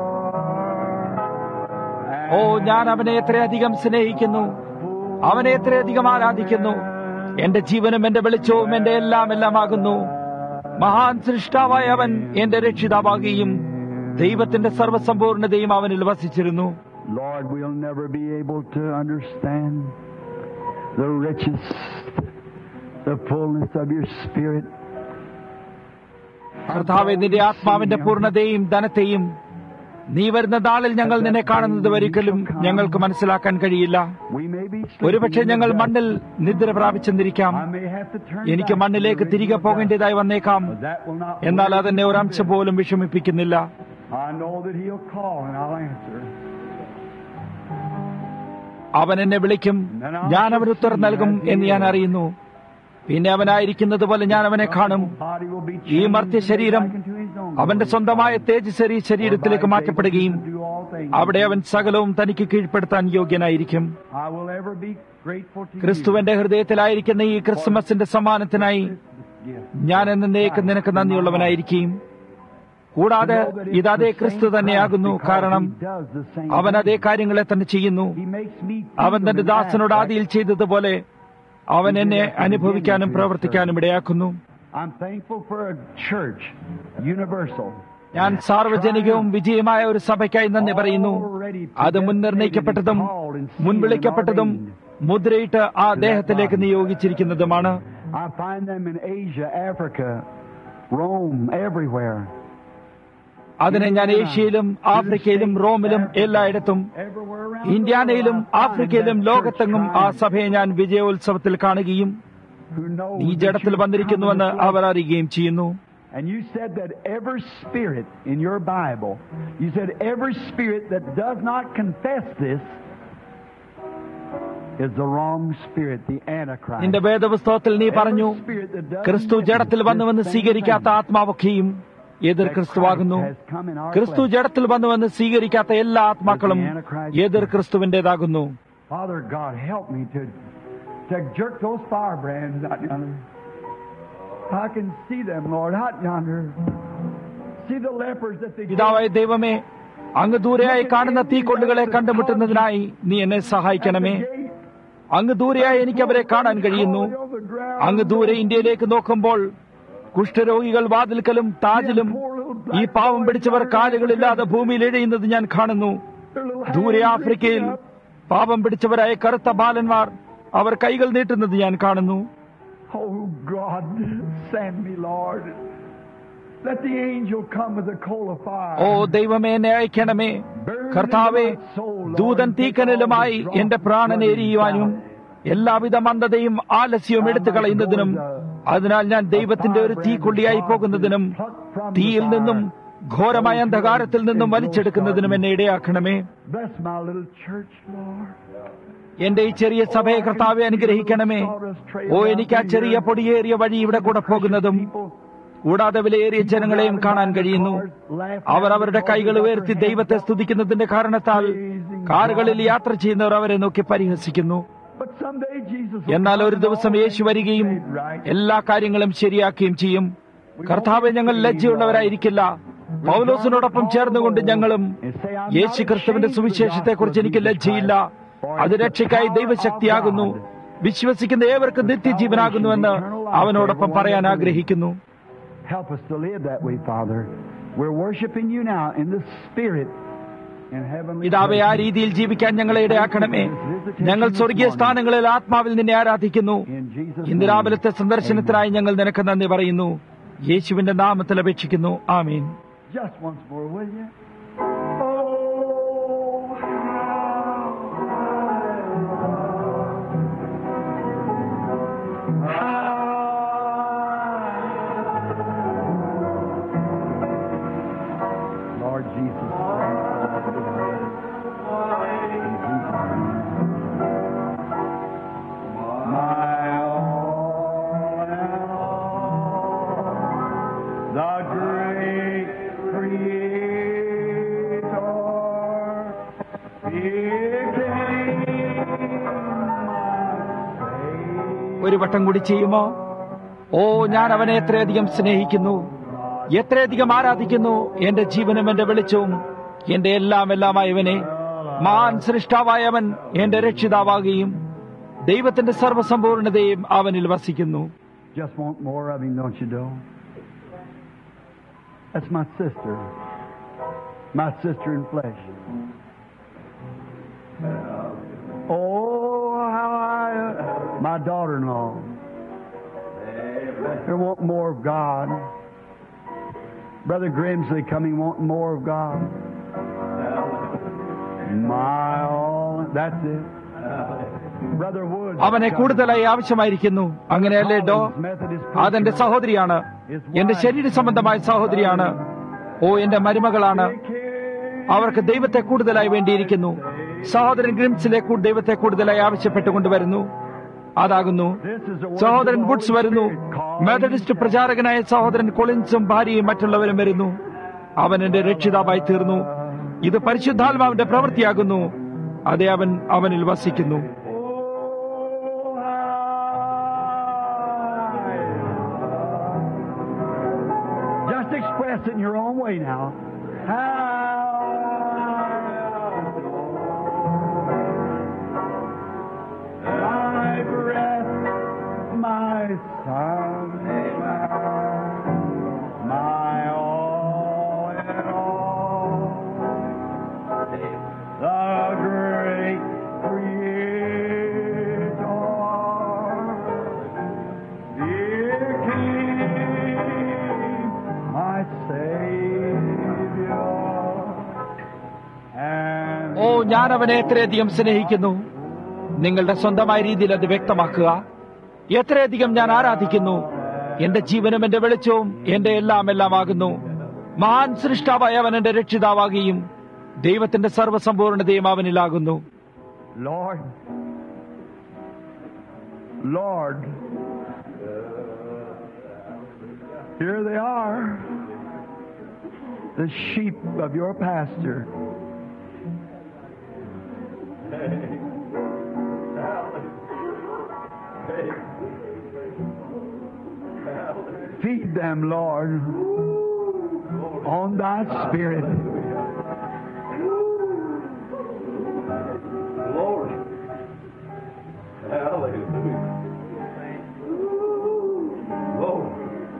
ഓ ഞാൻ അവനെ എത്രയധികം സ്നേഹിക്കുന്നു അവനെ എത്രയധികം ആരാധിക്കുന്നു എന്റെ ജീവനും എന്റെ വെളിച്ചവും എന്റെ എല്ലാം എല്ലാമാകുന്നു മഹാൻ സൃഷ്ടാവായ അവൻ എന്റെ രക്ഷിതാവാകുകയും ദൈവത്തിന്റെ സർവസമ്പൂർണതയും അവനിൽ വസിച്ചിരുന്നു Lord, we'll never be able to understand the riches, the fullness of your Spirit. കർത്താവെ നിന്റെ ആത്മാവിന്റെ പൂർണ്ണതയും ധനത്തെയും നീ വരുന്ന നാളിൽ ഞങ്ങൾ നിന്നെ കാണുന്നത് ഒരിക്കലും ഞങ്ങൾക്ക് മനസ്സിലാക്കാൻ കഴിയില്ല We may be ഒരുപക്ഷെ sleeping ഞങ്ങൾ in the മണ്ണിൽ നിദ്ര പ്രാപിച്ചെന്നിരിക്കാം I may have to turn എനിക്ക് back മണ്ണിലേക്ക് to the തിരികെ original പോകേണ്ടതായി വന്നേക്കാം But that will not എന്നാൽ worry അതെന്നെ me ഒരംശം one bit. പോലും വിഷമിപ്പിക്കുന്നില്ല I know that He'll call and I'll answer. അവൻ എന്നെ വിളിക്കും ഞാൻ അവന് ഉത്തരം നൽകും എന്ന് ഞാൻ അറിയുന്നു പിന്നെ അവനായിരിക്കുന്നത് പോലെ ഞാൻ അവനെ കാണും Body will be ഈ changed മർത്യ and made ശരീരം like unto His own അവന്റെ glory. സ്വന്തമായ തേജസ്സരി ശരീരത്തിലേക്ക് മാറ്റപ്പെടുകയും Do all things. അവിടെ അവൻ സകലവും തനിക്ക് കീഴ്പ്പെടുത്താൻ യോഗ്യനായിരിക്കും I will ever be grateful to ക്രിസ്തുവിന്റെ ഹൃദയത്തിലായിരിക്കുന്ന ഈ ക്രിസ്മസിന്റെ സമ്മാനത്തിനായി you. Yes. ഞാൻ എന്നേക്ക് നിനക്ക് നന്ദിയുള്ളവനായിരിക്കും കൂടാതെ ഇത് അതേ ക്രിസ്തു തന്നെയാകുന്നു കാരണം അവൻ അതേ കാര്യങ്ങളെ തന്നെ ചെയ്യുന്നു അവൻ തന്റെ ദാസനോട് ആദിയിൽ ചെയ്തതുപോലെ അവൻ എന്നെ അനുഭവിക്കാനും പ്രവർത്തിക്കാനും ഇടയാക്കുന്നു I'm thankful for a church, universal. ഞാൻ സാർവജനികവും വിജയമായ ഒരു സഭയ്ക്കായി നന്ദി പറയുന്നു അത് മുൻനിർണയിക്കപ്പെട്ടതും മുൻവിളിക്കപ്പെട്ടതും മുദ്രയിട്ട് ആ ദേഹത്തിലേക്ക് നിയോഗിച്ചിരിക്കുന്നതുമാണ് I find them in Asia, Africa, Rome, everywhere. അതിനെ ഞാൻ ഏഷ്യയിലും ആഫ്രിക്കയിലും റോമിലും എല്ലായിടത്തും Everywhere around ഇന്ത്യാനയിലും the world, I find ആഫ്രിക്കയിലും that ലോകത്തെങ്ങും church ആ crying, സഭയെ ഞാൻ വിജയോത്സവത്തിൽ കാണുകയും who knows നീ that ജഡത്തിൽ you've വന്നിരിക്കുന്നുവെന്ന് come in the അവർ അറിയുകയും ചെയ്യുന്നു And you said that every spirit in your Bible, you said every spirit that does not confess this is the wrong spirit, the Antichrist. നിന്റെ വേദപുസ്തകത്തിൽ നീ പറഞ്ഞു Every spirit that doesn't ക്രിസ്തു ജഡത്തിൽ witness വന്നുവെന്ന് this സ്വീകരിക്കാത്ത same thing ആത്മാവൊക്കെയും എതിർ that ക്രിസ്തുവാകുന്നു Christ has come in our ക്രിസ്തു flesh. ജഡത്തിൽ വന്നുവെന്ന് സ്വീകരിക്കാത്ത എല്ലാ ആത്മാക്കളും എതിർ ക്രിസ്തുവിന്റേതാകുന്നു Father God, help me to, to jerk those firebrands out yonder. I can see them, Lord, out yonder. See the lepers that they പിതാവായ ദൈവമേ അങ്ങ് ദൂരെയായി കാണുന്ന തീക്കൊള്ളുകളെ കണ്ടുമുട്ടുന്നതിനായി നീ എന്നെ സഹായിക്കണമേ അങ്ങ് ദൂരെയായി എനിക്ക് അവരെ കാണാൻ കഴിയുന്നു അങ്ങ് ദൂരെ ഇന്ത്യയിലേക്ക് നോക്കുമ്പോൾ കുഷ്ഠരോഗികൾ വാതിൽക്കലും താജിലും ഈ പാവം പിടിച്ചവർ കാലുകളില്ലാതെ ഭൂമിയിൽ എഴയുന്നത് ഞാൻ കാണുന്നു ദൂരെ ആഫ്രിക്കയിൽ പാപം പിടിച്ചവരായ കറുത്ത ബാലന്മാർ അവർ കൈകൾ നീട്ടുന്നത് ഞാൻ കാണുന്നു Oh God, send me, Lord. Let the angel come with a coal of fire. ഓ ദൈവമേ എന്നെ അയക്കണമേ കർത്താവെ ദൂതൻ തീക്കനലുമായി എന്റെ പ്രാണനെ എരിയുവാനും എല്ലാവിധ മന്ദതയും ആലസ്യവും എടുത്തു കളയുന്നതിനും അതിനാൽ ഞാൻ ദൈവത്തിന്റെ ഒരു തീക്കൊള്ളിയായി പോകുന്നതിനും തീയിൽ നിന്നും ഘോരമായ അന്ധകാരത്തിൽ നിന്നും വലിച്ചെടുക്കുന്നതിനും എന്നെ ഇടയാക്കണമേ Bless my little church, Lord. എന്റെ ഈ ചെറിയ സഭയെ കർത്താവെ അനുഗ്രഹിക്കണമേ ഓ എനിക്ക് ആ ചെറിയ പൊടിയേറിയ വഴി ഇവിടെ കൂടെ പോകുന്നതും കൂടാതെ വിലയേറിയ ജനങ്ങളെയും കാണാൻ കഴിയുന്നു അവർ അവരുടെ കൈകൾ ഉയർത്തി ദൈവത്തെ സ്തുതിക്കുന്നതിന്റെ കാരണത്താൽ കാറുകളിൽ യാത്ര ചെയ്യുന്നവർ അവരെ നോക്കി പരിഹസിക്കുന്നു But someday Jesus will എന്നാൽ ഒരു ദിവസം യേശു വരികയും എല്ലാ കാര്യങ്ങളും ശരിയാക്കുകയും ചെയ്യും കർത്താവ് ഞങ്ങൾ ലജ്ജയുള്ളവരായിരിക്കില്ല പൗലോസിനോടൊപ്പം ചേർന്നുകൊണ്ട് ഞങ്ങളും യേശു ക്രിസ്തുവിന്റെ സുവിശേഷത്തെക്കുറിച്ച് എനിക്ക് ലജ്ജയില്ല അത് രക്ഷയ്ക്കായി ദൈവശക്തിയാകുന്നു വിശ്വസിക്കുന്ന ഏവർക്കും നിത്യജീവനാകുന്നുവെന്ന് അവനോടൊപ്പം പറയാൻ ആഗ്രഹിക്കുന്നു help us to live that way, Father. We're worshiping you now in the Spirit in heavenly പിതാവെ ആ places. രീതിയിൽ ജീവിക്കാൻ ഞങ്ങളെ ഇടയാക്കണമേ ഞങ്ങൾ സ്വർഗീയ സ്ഥാനങ്ങളിൽ ആത്മാവിൽ നിന്നെ ആരാധിക്കുന്നു In Jesus' ഇന്ന് name. രാവിലത്തെ സന്ദർശനത്തിനായി ഞങ്ങൾ നിനക്ക് നന്ദി പറയുന്നു യേശുവിന്റെ നാമത്തിൽ അപേക്ഷിക്കുന്നു ആമീൻ Just once more, will you? Lord Jesus. In Jesus' name. My all and all, the great Creator, became my ഒരു വട്ടം കൂടി ചെയ്യുമോ ഓ ഞാൻ അവനെ എത്രയധികം സ്നേഹിക്കുന്നു എത്രയധികം ആരാധിക്കുന്നു എന്റെ ജീവനും എന്റെ വെളിച്ചവും എന്റെ എല്ലാം എല്ലാമായവനെ മാൻ സൃഷ്ടാവായവൻ എന്റെ രക്ഷിതാവാകുകയും ദൈവത്തിന്റെ സർവ്വസമ്പൂർണതയും അവനിൽ വസിക്കുന്നു Just want more of him, don't you, Joe? That's my sister. My sister in flesh. Oh, how I, my daughter-in-law. They want more of God. Brother Grimsley coming wanting more of God. My all, that's it. Brother Woods. അവനെ കൂടുതലായി ആവശ്യമായിരിക്കുന്നു അങ്ങനെയല്ലേ ഡോ അതെന്റെ സഹോദരിയാണ് എന്റെ ശരീര സംബന്ധമായ സഹോദരിയാണ് ഓ എന്റെ മരുമകളാണ് അവർക്ക് ദൈവത്തെ കൂടുതലായി വേണ്ടിയിരിക്കുന്നു സഹോദരൻ ഗ്രിംസിലെ കൂ- ദൈവത്തെ കൂടുതലായി ആവശ്യപ്പെട്ടുകൊണ്ടുവരുന്നു അതാകുന്നു സഹോദരൻ വുഡ്സ് വരുന്നു മെത്തഡിസ്റ്റ് പ്രചാരകനായ സഹോദരൻ കൊളിൻസും ഭാര്യയും മറ്റുള്ളവരും വരുന്നു അവൻ എന്റെ രക്ഷിതാവായി തീർന്നു ഇത് പരിശുദ്ധാത്മാവിന്റെ പ്രവൃത്തിയാകുന്നു അതെ അവൻ അവനിൽ വസിക്കുന്നു Just express it in your own way now. My breath, my son, my all in all, the great Creator. Dear King, my Savior, and ഓ ഞാൻ അവനെ എത്രയധികം സ്നേഹിക്കുന്നു നിങ്ങളുടെ സ്വന്തമായ രീതിയിൽ അത് വ്യക്തമാക്കുക എത്രയധികം ഞാൻ ആരാധിക്കുന്നു എന്റെ ജീവനും എന്റെ വെളിച്ചവും എന്റെ എല്ലാം എല്ലാമാകുന്നു മഹാൻ സൃഷ്ടാവായ അവൻ എന്റെ രക്ഷിതാവാകുകയും ദൈവത്തിന്റെ സർവ്വസമ്പൂർണതയും അവനിലാകുന്നു Lord, Lord, here they are, the sheep of your pasture. Feed them, Lord, on thy spirit. Glory. Hallelujah. Glory.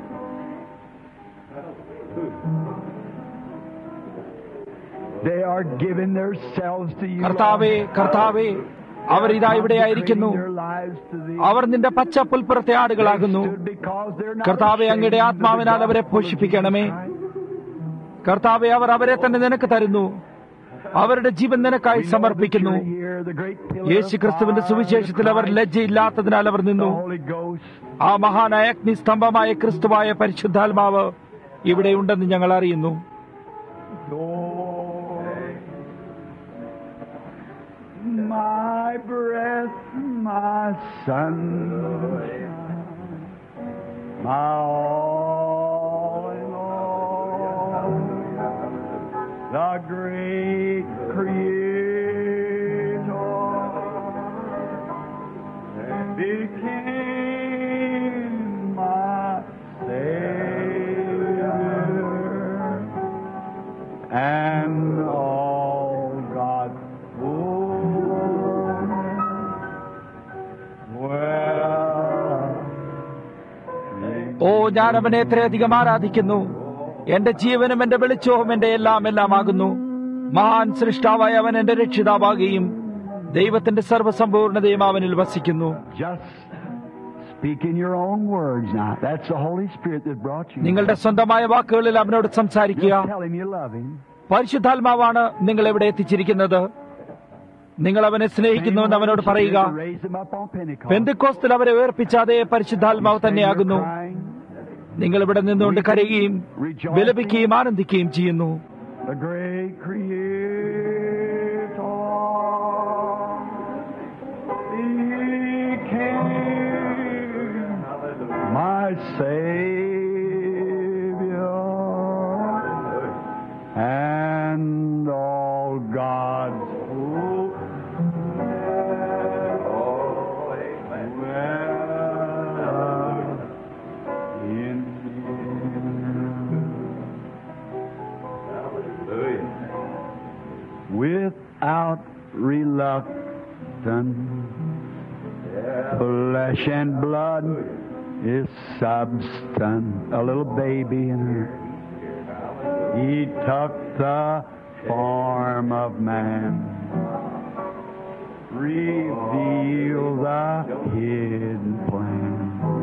They are giving themselves to you. കർത്താവേ Lord. കർത്താവേ അവർ ഇതാ ഇവിടെയായിരിക്കുന്നു Consecrating their lives to thee. അവർ നിന്റെ പച്ച പുൽപ്പുറത്തെ ആടുകളാകുന്നു Stood because they're not കർത്താവെ അങ്ങയുടെ ashamed of the ആത്മാവിനാൽ അവരെ gospel of പോഷിപ്പിക്കണമേ Jesus Christ. കർത്താവെ അവർ അവരെ തന്നെ നിനക്ക് തരുന്നു അവരുടെ ജീവൻ നിനക്കായി We know സമർപ്പിക്കുന്നു that you're here, the great pillar of യേശു ക്രിസ്തുവിന്റെ fire, സുവിശേഷത്തിൽ അവർ the Christ, ലജ്ജയില്ലാത്തതിനാൽ അവർ the നിന്നു Holy Ghost. ആ മഹാനായ അഗ്നിസ്തംഭമായ ക്രിസ്തുവായ പരിശുദ്ധാത്മാവ് ഇവിടെയുണ്ടെന്ന് ഞങ്ങൾ അറിയുന്നു My breath, my sunshine, my all ഓ ഞാൻ അവനെ എത്രയധികം ആരാധിക്കുന്നു എന്റെ ജീവനും എന്റെ വെളിച്ചവും എന്റെ എല്ലാം എല്ലാമാകുന്നു മഹാൻ സൃഷ്ടാവായ അവൻ എന്റെ രക്ഷിതാവാകുകയും ദൈവത്തിന്റെ സർവ്വസമ്പൂർണതയും അവനിൽ വസിക്കുന്നു Just speak in your own words now. That's the Holy Spirit that brought you. നിങ്ങളുടെ സ്വന്തമായ വാക്കുകളിൽ അവനോട് സംസാരിക്കുക Just tell him you love him. പരിശുദ്ധാത്മാവാണ് നിങ്ങൾ എവിടെ എത്തിച്ചിരിക്കുന്നത് നിങ്ങൾ അവനെ സ്നേഹിക്കുന്നുവെന്ന് അവനോട് പറയുക Raise him up on Pentecost. പെന്തിക്കോസ്തിൽ അവരെ ഉയർപ്പിച്ച അതേ പരിശുദ്ധാത്മാവ് തന്നെയാകുന്നു Crying, നിങ്ങൾ ഇവിടെ നിന്നുകൊണ്ട് കരയുകയും വിലപിക്കുകയും ആനന്ദിക്കുകയും ചെയ്യുന്നു The great creator. He came, my Savior, and all God's in without reluctance, flesh and blood is substance. A little baby in her. He took the form of man, revealed the hidden plan.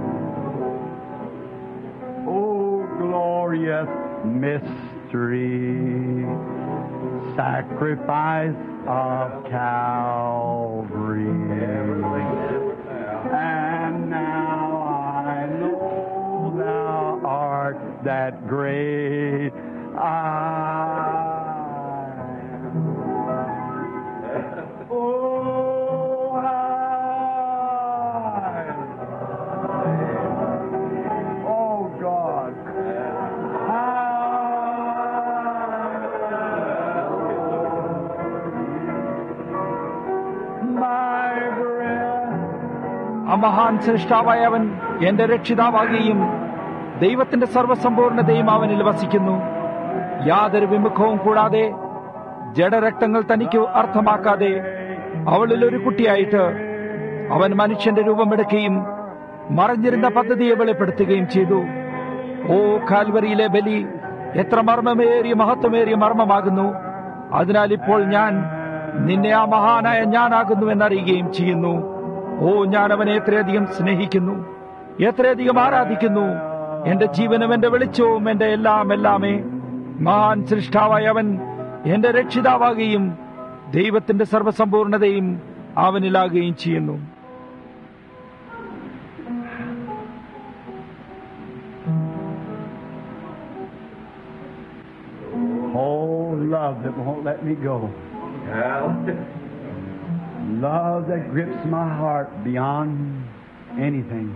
Oh, glorious mystery, sacrifice of Calvary. And now I know thou art that great I am. Oh, I Oh God. My breath ആ മഹാൻ സൃഷ്ടാവായ അവൻ എന്റെ രക്ഷിതാവാകുകയും ദൈവത്തിന്റെ സർവ്വസമ്പൂർണതയും അവനിൽ വസിക്കുന്നു യാതൊരു വിമുഖവും കൂടാതെ ജഡരക്തങ്ങൾ തനിക്ക് അർത്ഥമാക്കാതെ അവളിൽ ഒരു കുട്ടിയായിട്ട് അവൻ മനുഷ്യന്റെ രൂപമെടുക്കുകയും മറഞ്ഞിരുന്ന പദ്ധതിയെ വെളിപ്പെടുത്തുകയും ചെയ്തു ഓ കാൽവരിയിലെ ബലി എത്ര മർമ്മമേറിയ മഹത്വമേറിയ മർമ്മമാകുന്നു അതിനാൽ ഇപ്പോൾ ഞാൻ നിന്നെ ആ മഹാനായ ഞാനാകുന്നു എന്നറിയുകയും ചെയ്യുന്നു ഓ ഞാൻ അവനെ എത്രയധികം സ്നേഹിക്കുന്നു എത്രയധികം ആരാധിക്കുന്നു എന്റെ ജീവനും എന്റെ വെളിച്ചവും എന്റെ എല്ലാം എല്ലാമേ മഹാൻ സൃഷ്ടാവായ അവൻ എന്റെ രക്ഷിതാവാകുകയും ദൈവത്തിന്റെ സർവസമ്പൂർണതയും അവനിലാകുകയും ചെയ്യുന്നു Oh, love that won't let me go. Love that grips my heart beyond anything.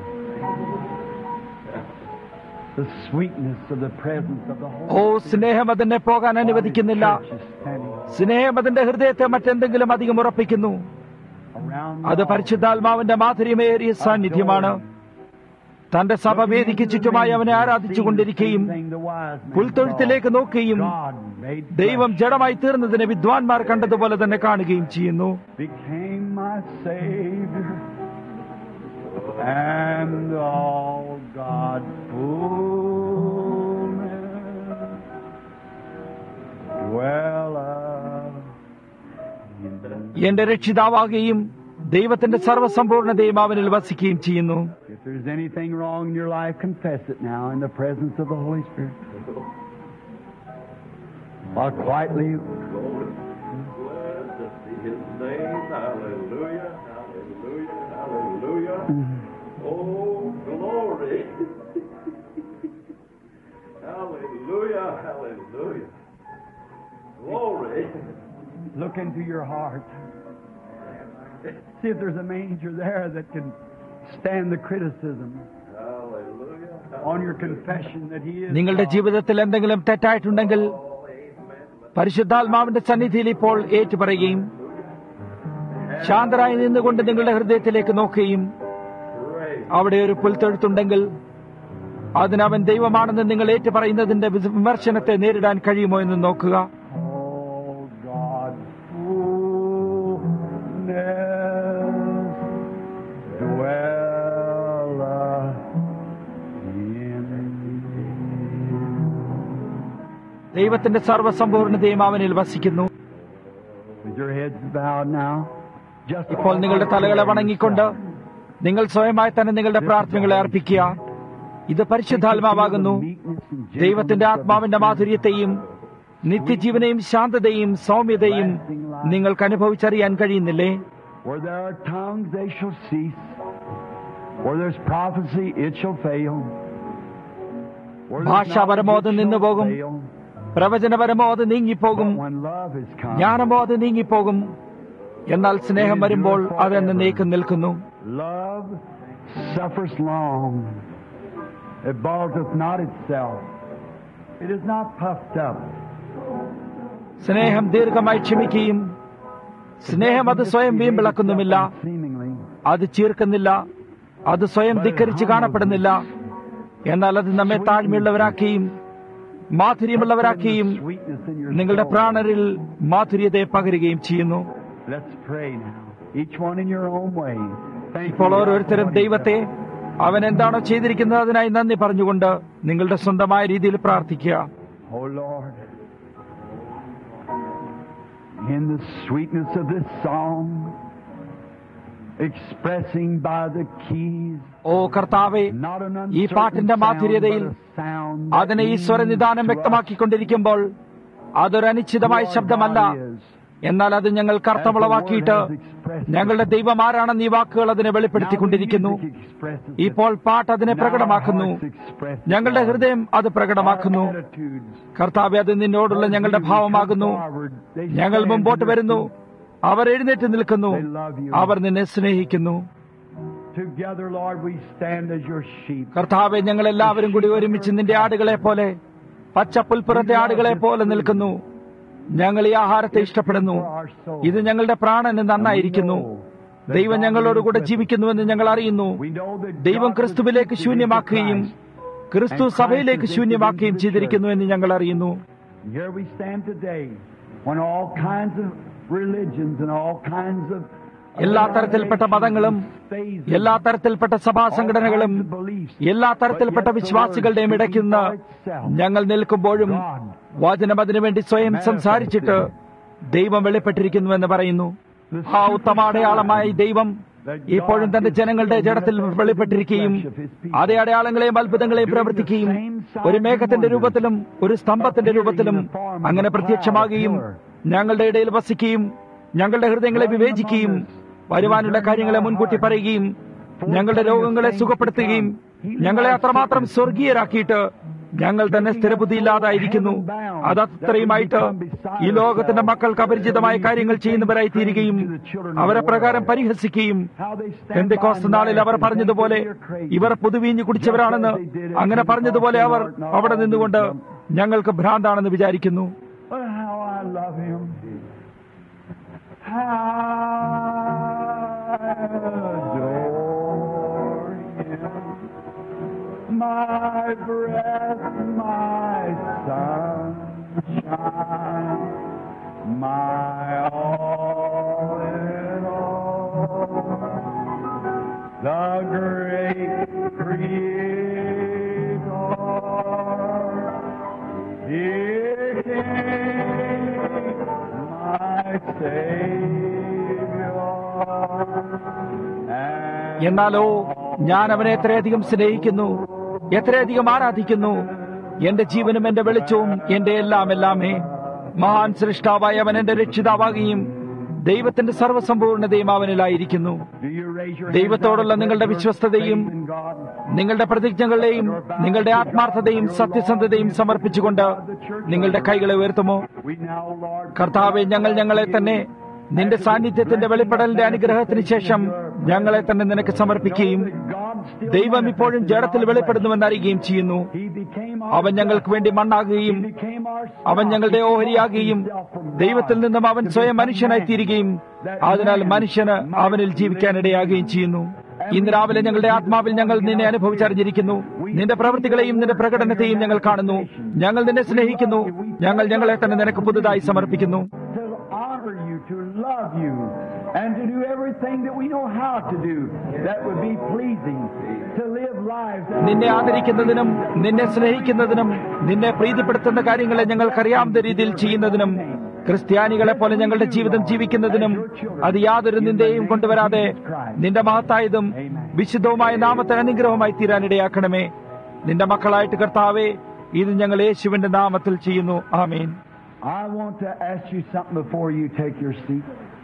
The sweetness of the presence of the oh Holy സ്നേഹം അതിനെ പോകാൻ അനുവദിക്കുന്നില്ല Church is standing സ്നേഹം അതിന്റെ ഹൃദയത്തെ മറ്റെന്തെങ്കിലും അധികം ഉറപ്പിക്കുന്നു around അത് പരിശുദ്ധാത്മാവിന്റെ മാധുര്യമേറിയ സാന്നിധ്യമാണ് തന്റെ സഭ വേദിക്ക് ചുറ്റുമായി അവനെ ആരാധിച്ചുകൊണ്ടിരിക്കുകയും പുൽത്തൊഴുത്തിലേക്ക് നോക്കുകയും ദൈവം ജഡമായി തീർന്നതിനെ വിദ്വാൻമാർ കണ്ടതുപോലെ തന്നെ കാണുകയും ചെയ്യുന്നു became my Savior and all God's fullness dwelleth in me. എന്റെ രക്ഷിതാവാകുകയും ദൈവത്തിന്റെ സർവ്വസമ്പൂർണതയും അവനിൽ വസിക്കുകയും ചെയ്യുന്നു If there's anything wrong in your life, confess it now in the presence of the Holy Spirit. While quietly Blessed be his name. Hallelujah. Hallelujah. Hallelujah. Oh, glory. hallelujah. Hallelujah. Glory. look into your heart. See if there's a manger there that can stand the criticism Hallelujah. on your confession that He is. നിങ്ങളുടെ God. ജീവിതത്തിൽ എന്തെങ്കിലും തെറ്റായിട്ടുണ്ടെങ്കിൽ പരിശുദ്ധാത്മാവിന്റെ സന്നിധിയിൽ ഇപ്പോൾ ഏറ്റുപറയുകയും ശാന്തരായി നിന്നുകൊണ്ട് നിങ്ങളുടെ ഹൃദയത്തിലേക്ക് നോക്കുകയും Praise. അവിടെ ഒരു പുൽത്തൊഴുത്തുണ്ടെങ്കിൽ അതിനവൻ ദൈവമാണെന്ന് നിങ്ങൾ ഏറ്റുപറയുന്നതിന്റെ വിസ- വിമർശനത്തെ നേരിടാൻ കഴിയുമോ എന്ന് നോക്കുക Oh, God, fullness dwelleth in ദൈവത്തിന്റെ സർവ്വസമ്പൂർണതയും അവനിൽ വസിക്കുന്നു With your heads bowed now, just ഇപ്പോൾ നിങ്ങളുടെ തലകളെ വണങ്ങിക്കൊണ്ട് നിങ്ങൾ സ്വയമായി തന്നെ നിങ്ങളുടെ പ്രാർത്ഥനകളെ അർപ്പിക്കുക ഇത് പരിശുദ്ധാത്മാവാകുന്നു ദൈവത്തിന്റെ ആത്മാവിന്റെ മാധുര്യത്തെയും നിത്യജീവനെയും ശാന്തതയും സൗമ്യതയും നിങ്ങൾക്ക് അനുഭവിച്ചറിയാൻ കഴിയുന്നില്ലേ Where there are tongues, they shall cease. Where there's prophecy, it shall fail. Where there's ഭാഷാപരമോ അത് knowledge, it നിന്നു shall പോകും. fail. പ്രവചനപരമോ അത് നീങ്ങിപ്പോകും But when love is come, ജ്ഞാനമോ അത് നീങ്ങിപ്പോകും എന്നാൽ സ്നേഹം വരുമ്പോൾ അതെന്ന് നീക്കം നിൽക്കുന്നു love suffers long. It balketh not itself. It is not puffed up. സ്നേഹം ദീർഘമായി ക്ഷമിക്കുകയും സ്നേഹം അത് സ്വയം വീമ്പിളക്കുന്നുമില്ല Seemingly. അത് ചീർക്കുന്നില്ല അത് സ്വയം ധിക്കരിച്ച് കാണപ്പെടുന്നില്ല എന്നാൽ അത് നമ്മെ താഴ്മയുള്ളവരാക്കുകയും മാധുര്യമുള്ളവരാക്കുകയും Sweetness in your നിങ്ങളുടെ soul. പ്രാണരിൽ മാധുര്യത്തെ പകരുകയും ചെയ്യുന്നു Let's pray now. Each one in your own way. Thank ഇപ്പോൾ you, God, ഓരോരുത്തരും for what ദൈവത്തെ അവൻ എന്താണോ ചെയ്തിരിക്കുന്നത് അതിനായി നന്ദി പറഞ്ഞുകൊണ്ട് നിങ്ങളുടെ സ്വന്തമായ രീതിയിൽ പ്രാർത്ഥിക്കുക Oh Lord, in the sweetness of this song, expressing by the keys, ഓ കർത്താവെ not an ഈ uncertain പാട്ടിന്റെ sound, മാധുര്യതയിൽ but a sound that അതിനെ ഈ means സ്വരനിദാനം to us വ്യക്തമാക്കിക്കൊണ്ടിരിക്കുമ്പോൾ അതൊരു അനിശ്ചിതമായ who our ശബ്ദമല്ല God is. എന്നാൽ അത് ഞങ്ങൾക്ക് അർത്ഥമുളവാക്കിയിട്ട് ഞങ്ങളുടെ ദൈവം ആരാണെന്ന് ഈ വാക്കുകൾ അതിനെ വെളിപ്പെടുത്തിക്കൊണ്ടിരിക്കുന്നു Now the music expresses it. ഇപ്പോൾ പാട്ട് അതിനെ Now our പ്രകടമാക്കുന്നു hearts express it, ഞങ്ങളുടെ Lord. ഹൃദയം അത് പ്രകടമാക്കുന്നു Our attitudes. കർത്താവെ അത് നിന്നോടുള്ള ഞങ്ങളുടെ ഭാവമാകുന്നു ഞങ്ങൾ മുമ്പോട്ട് വരുന്നു അവർ എഴുന്നേറ്റ് നിൽക്കുന്നു അവർ നിന്നെ സ്നേഹിക്കുന്നു Together, Lord, we stand as your sheep. കർത്താവെ ഞങ്ങൾ എല്ലാവരും കൂടി ഒരുമിച്ച് നിന്റെ ആടുകളെ പോലെ പച്ചപ്പുൽപ്പുറത്തെ ആടുകളെ പോലെ നിൽക്കുന്നു ഞങ്ങൾ ഈ ആഹാരത്തെ ഇഷ്ടപ്പെടുന്നു ഇത് ഞങ്ങളുടെ പ്രാണന് നന്നായിരിക്കുന്നു ദൈവം ഞങ്ങളോടുകൂടെ ജീവിക്കുന്നുവെന്ന് ഞങ്ങൾ അറിയുന്നു We know that ദൈവം God ക്രിസ്തുവിലേക്ക് was ശൂന്യമാക്കുകയും ക്രിസ്തു സഭയിലേക്ക് ശൂന്യമാക്കുകയും ചെയ്തിരിക്കുന്നു എന്ന് ഞങ്ങൾ അറിയുന്നു And Here we stand today when all kinds of religions and all kinds of എല്ലാ തരത്തിൽപ്പെട്ട മതങ്ങളും എല്ലാ തരത്തിൽപ്പെട്ട സഭാ സംഘടനകളും എല്ലാ തരത്തിൽപ്പെട്ട വിശ്വാസികളുടെയും ഇടയ്ക്ക് നിന്ന് ഞങ്ങൾ നിൽക്കുമ്പോഴും വചനം അതിനുവേണ്ടി സ്വയം സംസാരിച്ചിട്ട് ദൈവം വെളിപ്പെട്ടിരിക്കുന്നുവെന്ന് പറയുന്നു ആ ഉത്തമാടയാളമായ ദൈവം ഇപ്പോഴും തന്റെ ജനങ്ങളുടെ ജഡത്തിൽ വെളിപ്പെട്ടിരിക്കുകയും അതേ അടയാളങ്ങളെയും അത്ഭുതങ്ങളെയും പ്രവർത്തിക്കുകയും ഒരു മേഘത്തിന്റെ രൂപത്തിലും ഒരു സ്തംഭത്തിന്റെ രൂപത്തിലും അങ്ങനെ പ്രത്യക്ഷമാകുകയും ഞങ്ങളുടെ ഇടയിൽ വസിക്കുകയും ഞങ്ങളുടെ ഹൃദയങ്ങളെ വിവേചിക്കുകയും വരുവാനുള്ള കാര്യങ്ങളെ മുൻകൂട്ടി പറയുകയും ഞങ്ങളുടെ രോഗങ്ങളെ സുഖപ്പെടുത്തുകയും ഞങ്ങളെ അത്രമാത്രം സ്വർഗീയരാക്കിയിട്ട് ഞങ്ങൾ തന്നെ സ്ഥിരബുദ്ധിയില്ലാതായിരിക്കുന്നു അതത്രയുമായിട്ട് ഈ ലോകത്തിന്റെ മക്കൾക്ക് അപരിചിതമായ കാര്യങ്ങൾ ചെയ്യുന്നവരായി തീരുകയും അവരെ പ്രകാരം പരിഹസിക്കുകയും എന്തൊക്കെ നാളിൽ അവർ പറഞ്ഞതുപോലെ ഇവർ പുതുവീഞ്ഞു കുടിച്ചവരാണെന്ന് അങ്ങനെ പറഞ്ഞതുപോലെ അവർ അവിടെ നിന്നുകൊണ്ട് ഞങ്ങൾക്ക് ഭ്രാന്താണെന്ന് വിചാരിക്കുന്നു But how I love him. How I adore him. My breath, my sunshine, my all in all. The great Creator. Dear King, my Savior, and എന്നാലോ ഞാൻ അവനെ എത്രയധികം സ്നേഹിക്കുന്നു എത്രയധികം ആരാധിക്കുന്നു എന്റെ ജീവനും എന്റെ വെളിച്ചവും എന്റെ എല്ലാം എല്ലാമേ മഹാൻ സൃഷ്ടാവായ അവൻ എന്റെ രക്ഷിതാവാകുകയും ദൈവത്തിന്റെ സർവ്വസമ്പൂർണതയും അവനിലായിരിക്കുന്നു Do you raise your ദൈവത്തോടുള്ള നിങ്ങളുടെ വിശ്വസ്തതയും in God? നിങ്ങളുടെ പ്രതിജ്ഞകളെയും നിങ്ങളുടെ ആത്മാർത്ഥതയും സത്യസന്ധതയും സമർപ്പിച്ചുകൊണ്ട് നിങ്ങളുടെ കൈകളെ ഉയർത്തുമോ We now, Lord, കർത്താവെ ഞങ്ങൾ ഞങ്ങളെ തന്നെ നിന്റെ സാന്നിധ്യത്തിന്റെ വെളിപ്പെടലിന്റെ അനുഗ്രഹത്തിന് ശേഷം ഞങ്ങളെ തന്നെ നിനക്ക് സമർപ്പിക്കുകയും God still ദൈവം ഇപ്പോഴും ജഡത്തിൽ വെളിപ്പെടുന്നുവെന്ന് അറിയുകയും ചെയ്യുന്നു He became our അവൻ ഞങ്ങൾക്ക് വേണ്ടി മണ്ണാകുകയും He became our അവൻ ഞങ്ങളുടെ ഓഹരിയാകുകയും ദൈവത്തിൽ നിന്നും അവൻ സ്വയം മനുഷ്യനായി തീരുകയും അതിനാൽ മനുഷ്യന് അവനിൽ ജീവിക്കാനിടയാകുകയും ചെയ്യുന്നു ഇന്ന് രാവിലെ ഞങ്ങളുടെ ആത്മാവിൽ ഞങ്ങൾ നിന്നെ അനുഭവിച്ചറിഞ്ഞിരിക്കുന്നു നിന്റെ പ്രവൃത്തികളെയും നിന്റെ പ്രകടനത്തെയും ഞങ്ങൾ കാണുന്നു ഞങ്ങൾ നിന്നെ സ്നേഹിക്കുന്നു ഞങ്ങൾ ഞങ്ങളെ തന്നെ നിനക്ക് പുതുതായി സമർപ്പിക്കുന്നു to honor you, to love you, and to do everything that we know how to do that would be pleasing to live lives that നിന്നെ ആദരിക്കുന്നതിനും നിന്നെ സ്നേഹിക്കുന്നതിനും നിന്നെ പ്രീതിപ്പെടുത്തുന്ന കാര്യങ്ങളെ ഞങ്ങൾക്കറിയാവുന്ന രീതിയിൽ ചെയ്യുന്നതിനും ക്രിസ്ത്യാനികളെ പോലെ ഞങ്ങളുടെ ജീവിതം ജീവിക്കുന്നതിനും അത് യാതൊരു നിന്ദയും കൊണ്ടുവരാതെ നിന്റെ മഹത്തായതും വിശുദ്ധവുമായ നാമത്തിന് അനുഗ്രഹമായി തീരാനിടയാക്കണമേ നിന്റെ മക്കളായിട്ട് കർത്താവേ ഇത് ഞങ്ങൾ യേശുവിന്റെ നാമത്തിൽ ചെയ്യുന്നു ആമീൻ I want to ask you something before you take your seat.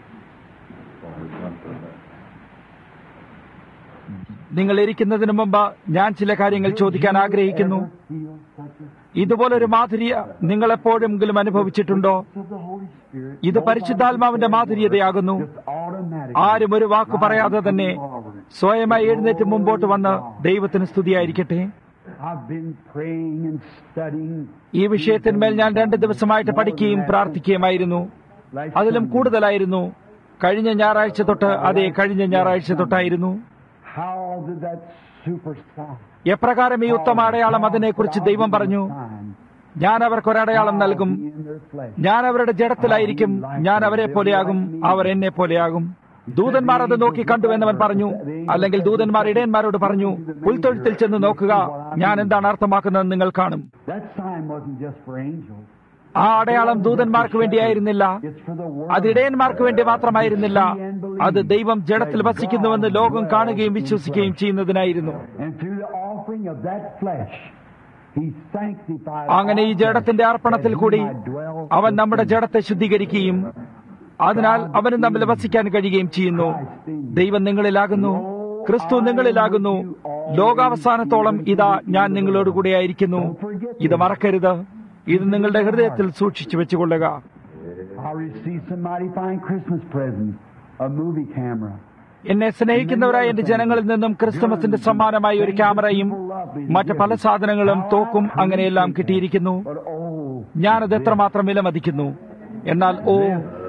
നിങ്ങൾ ഇരിക്കുന്നതിന് മുമ്പ് ഞാൻ ചില കാര്യങ്ങൾ ചോദിക്കാൻ ആഗ്രഹിക്കുന്നു ഇതുപോലൊരു മാധുര്യ നിങ്ങൾ എപ്പോഴെങ്കിലും അനുഭവിച്ചിട്ടുണ്ടോ ഇത് പരിശുദ്ധാത്മാവിന്റെ മാധുര്യതയാകുന്നു ആരും ഒരു വാക്ക് പറയാതെ തന്നെ സ്വയമായി എഴുന്നേറ്റ് മുമ്പോട്ട് വന്ന് ദൈവത്തിന് സ്തുതിയായിരിക്കട്ടെ I've been praying and studying. ഈ വിഷയത്തിന്മേൽ ഞാൻ രണ്ട് ദിവസമായിട്ട് പഠിക്കുകയും പ്രാർത്ഥിക്കുകയുമായിരുന്നു അതിലും കൂടുതലായിരുന്നു കഴിഞ്ഞ ഞായറാഴ്ച തൊട്ട് അതെ കഴിഞ്ഞ ഞായറാഴ്ച തൊട്ടായിരുന്നു How did that super song? എപ്രകാരം ഈ ഉത്തമ അടയാളം അതിനെക്കുറിച്ച് ദൈവം പറഞ്ഞു ഞാൻ അവർക്ക് ഒരടയാളം നൽകും In their flesh. ഞാൻ അവരുടെ ജഡത്തിലായിരിക്കും ഞാൻ അവരെ പോലെയാകും അവർ എന്നെ പോലെയാകും ദൂതന്മാർ അത് നോക്കി കണ്ടു എന്നവൻ പറഞ്ഞു അല്ലെങ്കിൽ ദൂതന്മാർ ഇടയന്മാരോട് പറഞ്ഞു പുൽത്തൊഴുത്തിൽ ചെന്ന് നോക്കുക ഞാൻ എന്താണ് അർത്ഥമാക്കുന്നതെന്ന് നിങ്ങൾ കാണും That sign wasn't just for angels. ആ അടയാളം ദൂതന്മാർക്ക് വേണ്ടിയായിരുന്നില്ല It's for the world. അത് ഇടയന്മാർക്ക് വേണ്ടി മാത്രമായിരുന്നില്ല അത് ദൈവം ജഡത്തിൽ വസിക്കുന്നുവെന്ന് ലോകം കാണുകയും വിശ്വസിക്കുകയും ചെയ്യുന്നതിനായിരുന്നു And through the offering of that flesh, He sanctified അങ്ങനെ ഈ ജഡത്തിന്റെ അർപ്പണത്തിൽ കൂടി അവൻ നമ്മുടെ ജഡത്തെ ശുദ്ധീകരിക്കുകയും അതിനാൽ അവനും തമ്മിൽ വസിക്കാൻ കഴിയുകയും ചെയ്യുന്നു ദൈവം നിങ്ങളിലാകുന്നു ക്രിസ്തു നിങ്ങളിലാകുന്നു ലോകാവസാനത്തോളം ഇതാ ഞാൻ നിങ്ങളോട് കൂടെയായിരിക്കുന്നു ഇത് മറക്കരുത് ഇത് നിങ്ങളുടെ ഹൃദയത്തിൽ സൂക്ഷിച്ചു വെച്ചുകൊള്ളുക I received some mighty fine Christmas presents, a movie camera. എന്നെ സ്നേഹിക്കുന്നവരായ എന്റെ ജനങ്ങളിൽ നിന്നും ക്രിസ്തുമസിന്റെ സമ്മാനമായി ഒരു ക്യാമറയും മറ്റ് പല സാധനങ്ങളും തോക്കും അങ്ങനെയെല്ലാം കിട്ടിയിരിക്കുന്നു But oh, ഞാനത് എത്രമാത്രം വിലമതിക്കുന്നു എന്നാൽ ഓ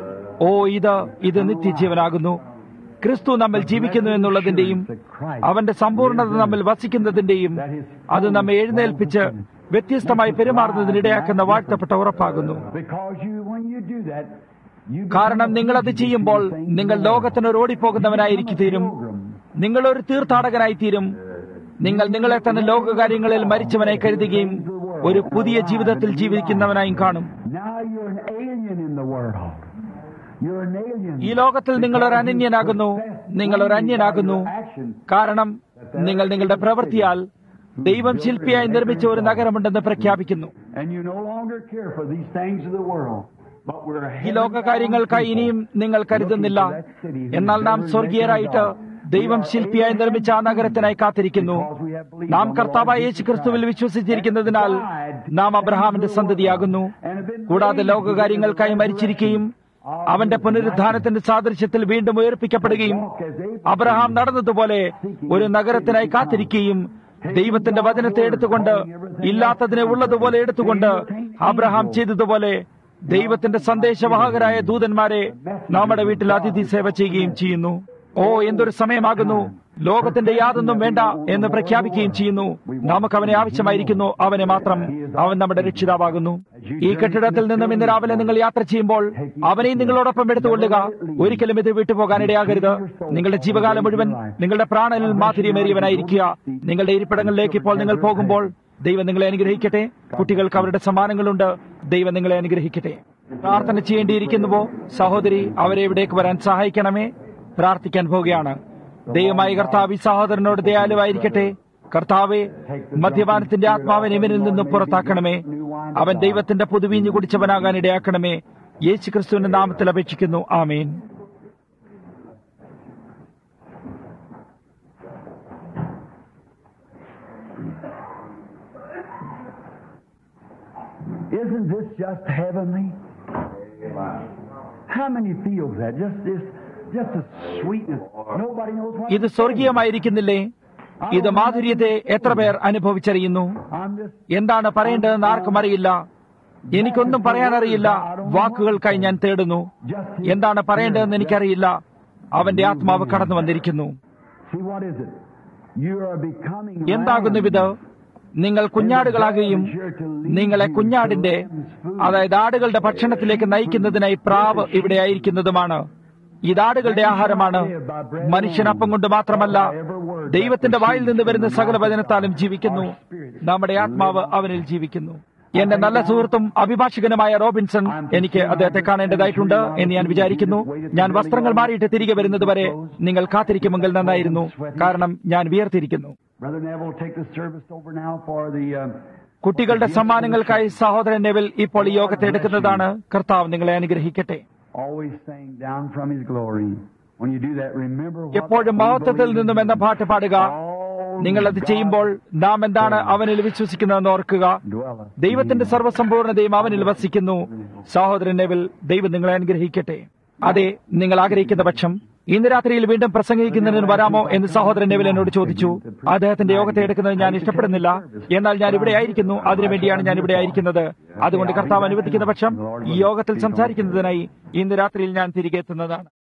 ഓ ഇത് ഇത് നിത്യജീവനാകുന്നു ക്രിസ്തു നമ്മിൽ ജീവിക്കുന്നു എന്നുള്ളതിന്റെയും അവന്റെ സമ്പൂർണ്ണത നമ്മിൽ വസിക്കുന്നതിന്റെയും അത് നമ്മെ എഴുന്നേൽപ്പിച്ച് വ്യത്യസ്തമായി പെരുമാറുന്നതിനിടയാക്കുന്ന വാഴ്ത്തപ്പെട്ട ഉറപ്പാകുന്നു because you, when you do that, you കാരണം നിങ്ങളത് ചെയ്യുമ്പോൾ നിങ്ങൾ ലോകത്തിനൊരു ഓടിപ്പോകുന്നവനായിരിക്കും തീരും നിങ്ങളൊരു തീർത്ഥാടകനായി തീരും നിങ്ങൾ നിങ്ങളെ തന്നെ ലോകകാര്യങ്ങളിൽ മരിച്ചവനായി കരുതുകയും ഒരു പുതിയ ജീവിതത്തിൽ ജീവിക്കുന്നവനായും കാണും now you're an alien in the world. You're an alien. ഈ ലോകത്തിൽ നിങ്ങൾ ഒരു അനന്യനാകുന്നു നിങ്ങൾ ഒരു അന്യനാകുന്നു കാരണം നിങ്ങൾ നിങ്ങളുടെ പ്രവൃത്തിയാൽ ദൈവം ശില്പിയായി നിർമ്മിച്ച ഒരു നഗരമുണ്ടെന്ന് പ്രഖ്യാപിക്കുന്നു And you no longer care for these things of the world. But we're ഈ ലോകകാര്യങ്ങൾക്കായി ഇനിയും നിങ്ങൾ കരുതുന്നില്ല എന്നാൽ നാം സ്വർഗീയരായിട്ട് ദൈവം ശില്പിയായി നിർമ്മിച്ച ആ നഗരത്തിനായി കാത്തിരിക്കുന്നു നാം കർത്താവായ യേശു ക്രിസ്തുവിൽ വിശ്വസിച്ചിരിക്കുന്നതിനാൽ നാം അബ്രഹാമിന്റെ സന്തതിയാകുന്നു കൂടാതെ ലോകകാര്യങ്ങൾക്കായി മരിച്ചിരിക്കുകയും അവന്റെ പുനരുദ്ധാനത്തിന്റെ സാദൃശ്യത്തിൽ വീണ്ടും ഉയർപ്പിക്കപ്പെടുകയും അബ്രഹാം നടന്നതുപോലെ ഒരു നഗരത്തിനായി കാത്തിരിക്കുകയും ദൈവത്തിന്റെ വചനത്തെ എടുത്തുകൊണ്ട് ഇല്ലാത്തതിനെ ഉള്ളതുപോലെ എടുത്തുകൊണ്ട് അബ്രഹാം ചെയ്തതുപോലെ ദൈവത്തിന്റെ സന്ദേശവാഹകരായ ദൂതന്മാരെ നമ്മുടെ വീട്ടിൽ അതിഥി സേവ ചെയ്യുകയും ചെയ്യുന്നു ഓ എന്തൊരു സമയമാകുന്നു ലോകത്തിന്റെ യാതൊന്നും വേണ്ട എന്ന് പ്രഖ്യാപിക്കുകയും ചെയ്യുന്നു നമുക്ക് അവനെ ആവശ്യമായിരിക്കുന്നു അവനെ മാത്രം അവൻ നമ്മുടെ രക്ഷിതാവാകുന്നു ഈ കെട്ടിടത്തിൽ നിന്നും ഇന്ന് രാവിലെ നിങ്ങൾ യാത്ര ചെയ്യുമ്പോൾ അവനെയും നിങ്ങളോടൊപ്പം എടുത്തുകൊള്ളുക ഒരിക്കലും ഇത് വിട്ടുപോകാൻ ഇടയാകരുത് നിങ്ങളുടെ ജീവകാലം മുഴുവൻ നിങ്ങളുടെ പ്രാണനിൽ മാധുര്യമേറിയവനായിരിക്കുക നിങ്ങളുടെ ഇരിപ്പിടങ്ങളിലേക്ക് ഇപ്പോൾ നിങ്ങൾ പോകുമ്പോൾ ദൈവം നിങ്ങളെ അനുഗ്രഹിക്കട്ടെ കുട്ടികൾക്ക് അവരുടെ സമ്മാനങ്ങളുണ്ട് ദൈവം നിങ്ങളെ അനുഗ്രഹിക്കട്ടെ പ്രാർത്ഥന ചെയ്യേണ്ടിയിരിക്കുന്നുവോ സഹോദരി അവരെ ഇവിടേക്ക് വരാൻ സഹായിക്കണമേ പ്രാർത്ഥിക്കാൻ പോവുകയാണ് ദൈവമായി കർത്താവ് ഈ സഹോദരനോട് ദയാലുവായിരിക്കട്ടെ കർത്താവെ മദ്യപാനത്തിന്റെ ആത്മാവിനെ ഇവനിൽ നിന്ന് പുറത്താക്കണമേ അവൻ ദൈവത്തിന്റെ പുതുവീഞ്ഞു കുടിച്ചവനാകാൻ ഇടയാക്കണമേ യേശു ക്രിസ്തുവിന്റെ നാമത്തിൽ അപേക്ഷിക്കുന്നു ആമേൻ Isn't this just heavenly? How many feels that? Just this, just a sweetness. Nobody knows what. ഇത് സ്വർഗീയമായിരിക്കുന്നില്ലേ ഇത് മാധുര്യത്തെ എത്ര പേർ അനുഭവിച്ചറിയുന്നു I'm just എന്താണ് പറയേണ്ടതെന്ന് ആർക്കും അറിയില്ല എനിക്കൊന്നും പറയാനറിയില്ല വാക്കുകൾക്കായി ഞാൻ തേടുന്നു എന്താണ് പറയേണ്ടതെന്ന് എനിക്കറിയില്ല അവന്റെ ആത്മാവ് കടന്നു വന്നിരിക്കുന്നു see what is it? You are becoming. എന്താകുന്നു ഇത് നിങ്ങൾ കുഞ്ഞാടുകളാകുകയും നിങ്ങളെ കുഞ്ഞാടിന്റെ അതായത് ആടുകളുടെ ഭക്ഷണത്തിലേക്ക് നയിക്കുന്നതിനായി പ്രാവ് ഇവിടെ ആയിരിക്കുന്നതുമാണ് ഇത് ആടുകളുടെ ആഹാരമാണ് മനുഷ്യനപ്പം കൊണ്ട് മാത്രമല്ല ദൈവത്തിന്റെ വായിൽ നിന്ന് വരുന്ന സകല വചനത്താലും ജീവിക്കുന്നു നമ്മുടെ ആത്മാവ് അവനിൽ ജീവിക്കുന്നു എന്റെ നല്ല സുഹൃത്തും അഭിഭാഷകനുമായ റോബിൻസൺ എനിക്ക് അദ്ദേഹത്തെ കാണേണ്ടതായിട്ടുണ്ട് എന്ന് ഞാൻ വിചാരിക്കുന്നു ഞാൻ വസ്ത്രങ്ങൾ മാറിയിട്ട് തിരികെ വരുന്നത് വരെ നിങ്ങൾ കാത്തിരിക്കുമെങ്കിൽ നന്നായിരുന്നു കാരണം ഞാൻ വിയർത്തിരിക്കുന്നു Brother Neville will take the service over now for the. Uh, കുട്ടികളുടെ സമ്മാനങ്ങൾക്കായി സഹോദരൻ നെവിൽ ഇപ്പോൾ ഈ യോഗത്തെ എടുക്കുന്നതാണ് കർത്താവ് നിങ്ങളെ അനുഗ്രഹിക്കട്ടെ always saying down from His glory. When you do that, remember what എപ്പോഴും we മഹത്വത്തിൽ believe നിന്നും എന്ന പാട്ട് പാടുക all നിങ്ങൾ അത് ചെയ്യുമ്പോൾ നാം എന്താണ് അവനിൽ വിശ്വസിക്കുന്നതെന്ന് ഓർക്കുക dwelleth. ദൈവത്തിന്റെ സർവ്വസമ്പൂർണതയും അവനിൽ വസിക്കുന്നു സഹോദരൻ നെവിൽ ദൈവം നിങ്ങളെ അനുഗ്രഹിക്കട്ടെ അതെ നിങ്ങൾ ആഗ്രഹിക്കുന്ന പക്ഷം ഇന്ന് രാത്രിയിൽ വീണ്ടും പ്രസംഗിക്കുന്നതിന് വരാമോ എന്ന് സഹോദരൻ നെവിൽ എന്നോട് ചോദിച്ചു അദ്ദേഹത്തിന്റെ യോഗത്തെ എടുക്കുന്നത് ഞാൻ ഇഷ്ടപ്പെടുന്നില്ല എന്നാൽ ഞാൻ ഇവിടെ ആയിരിക്കുന്നു അതിനുവേണ്ടിയാണ് ഞാൻ ഇവിടെ ആയിരിക്കുന്നത് അതുകൊണ്ട് കർത്താവ് അനുവദിക്കുന്ന പക്ഷം ഈ യോഗത്തിൽ സംസാരിക്കുന്നതിനായി ഇന്ന് രാത്രിയിൽ ഞാൻ തിരികെ എത്തുന്നതാണ്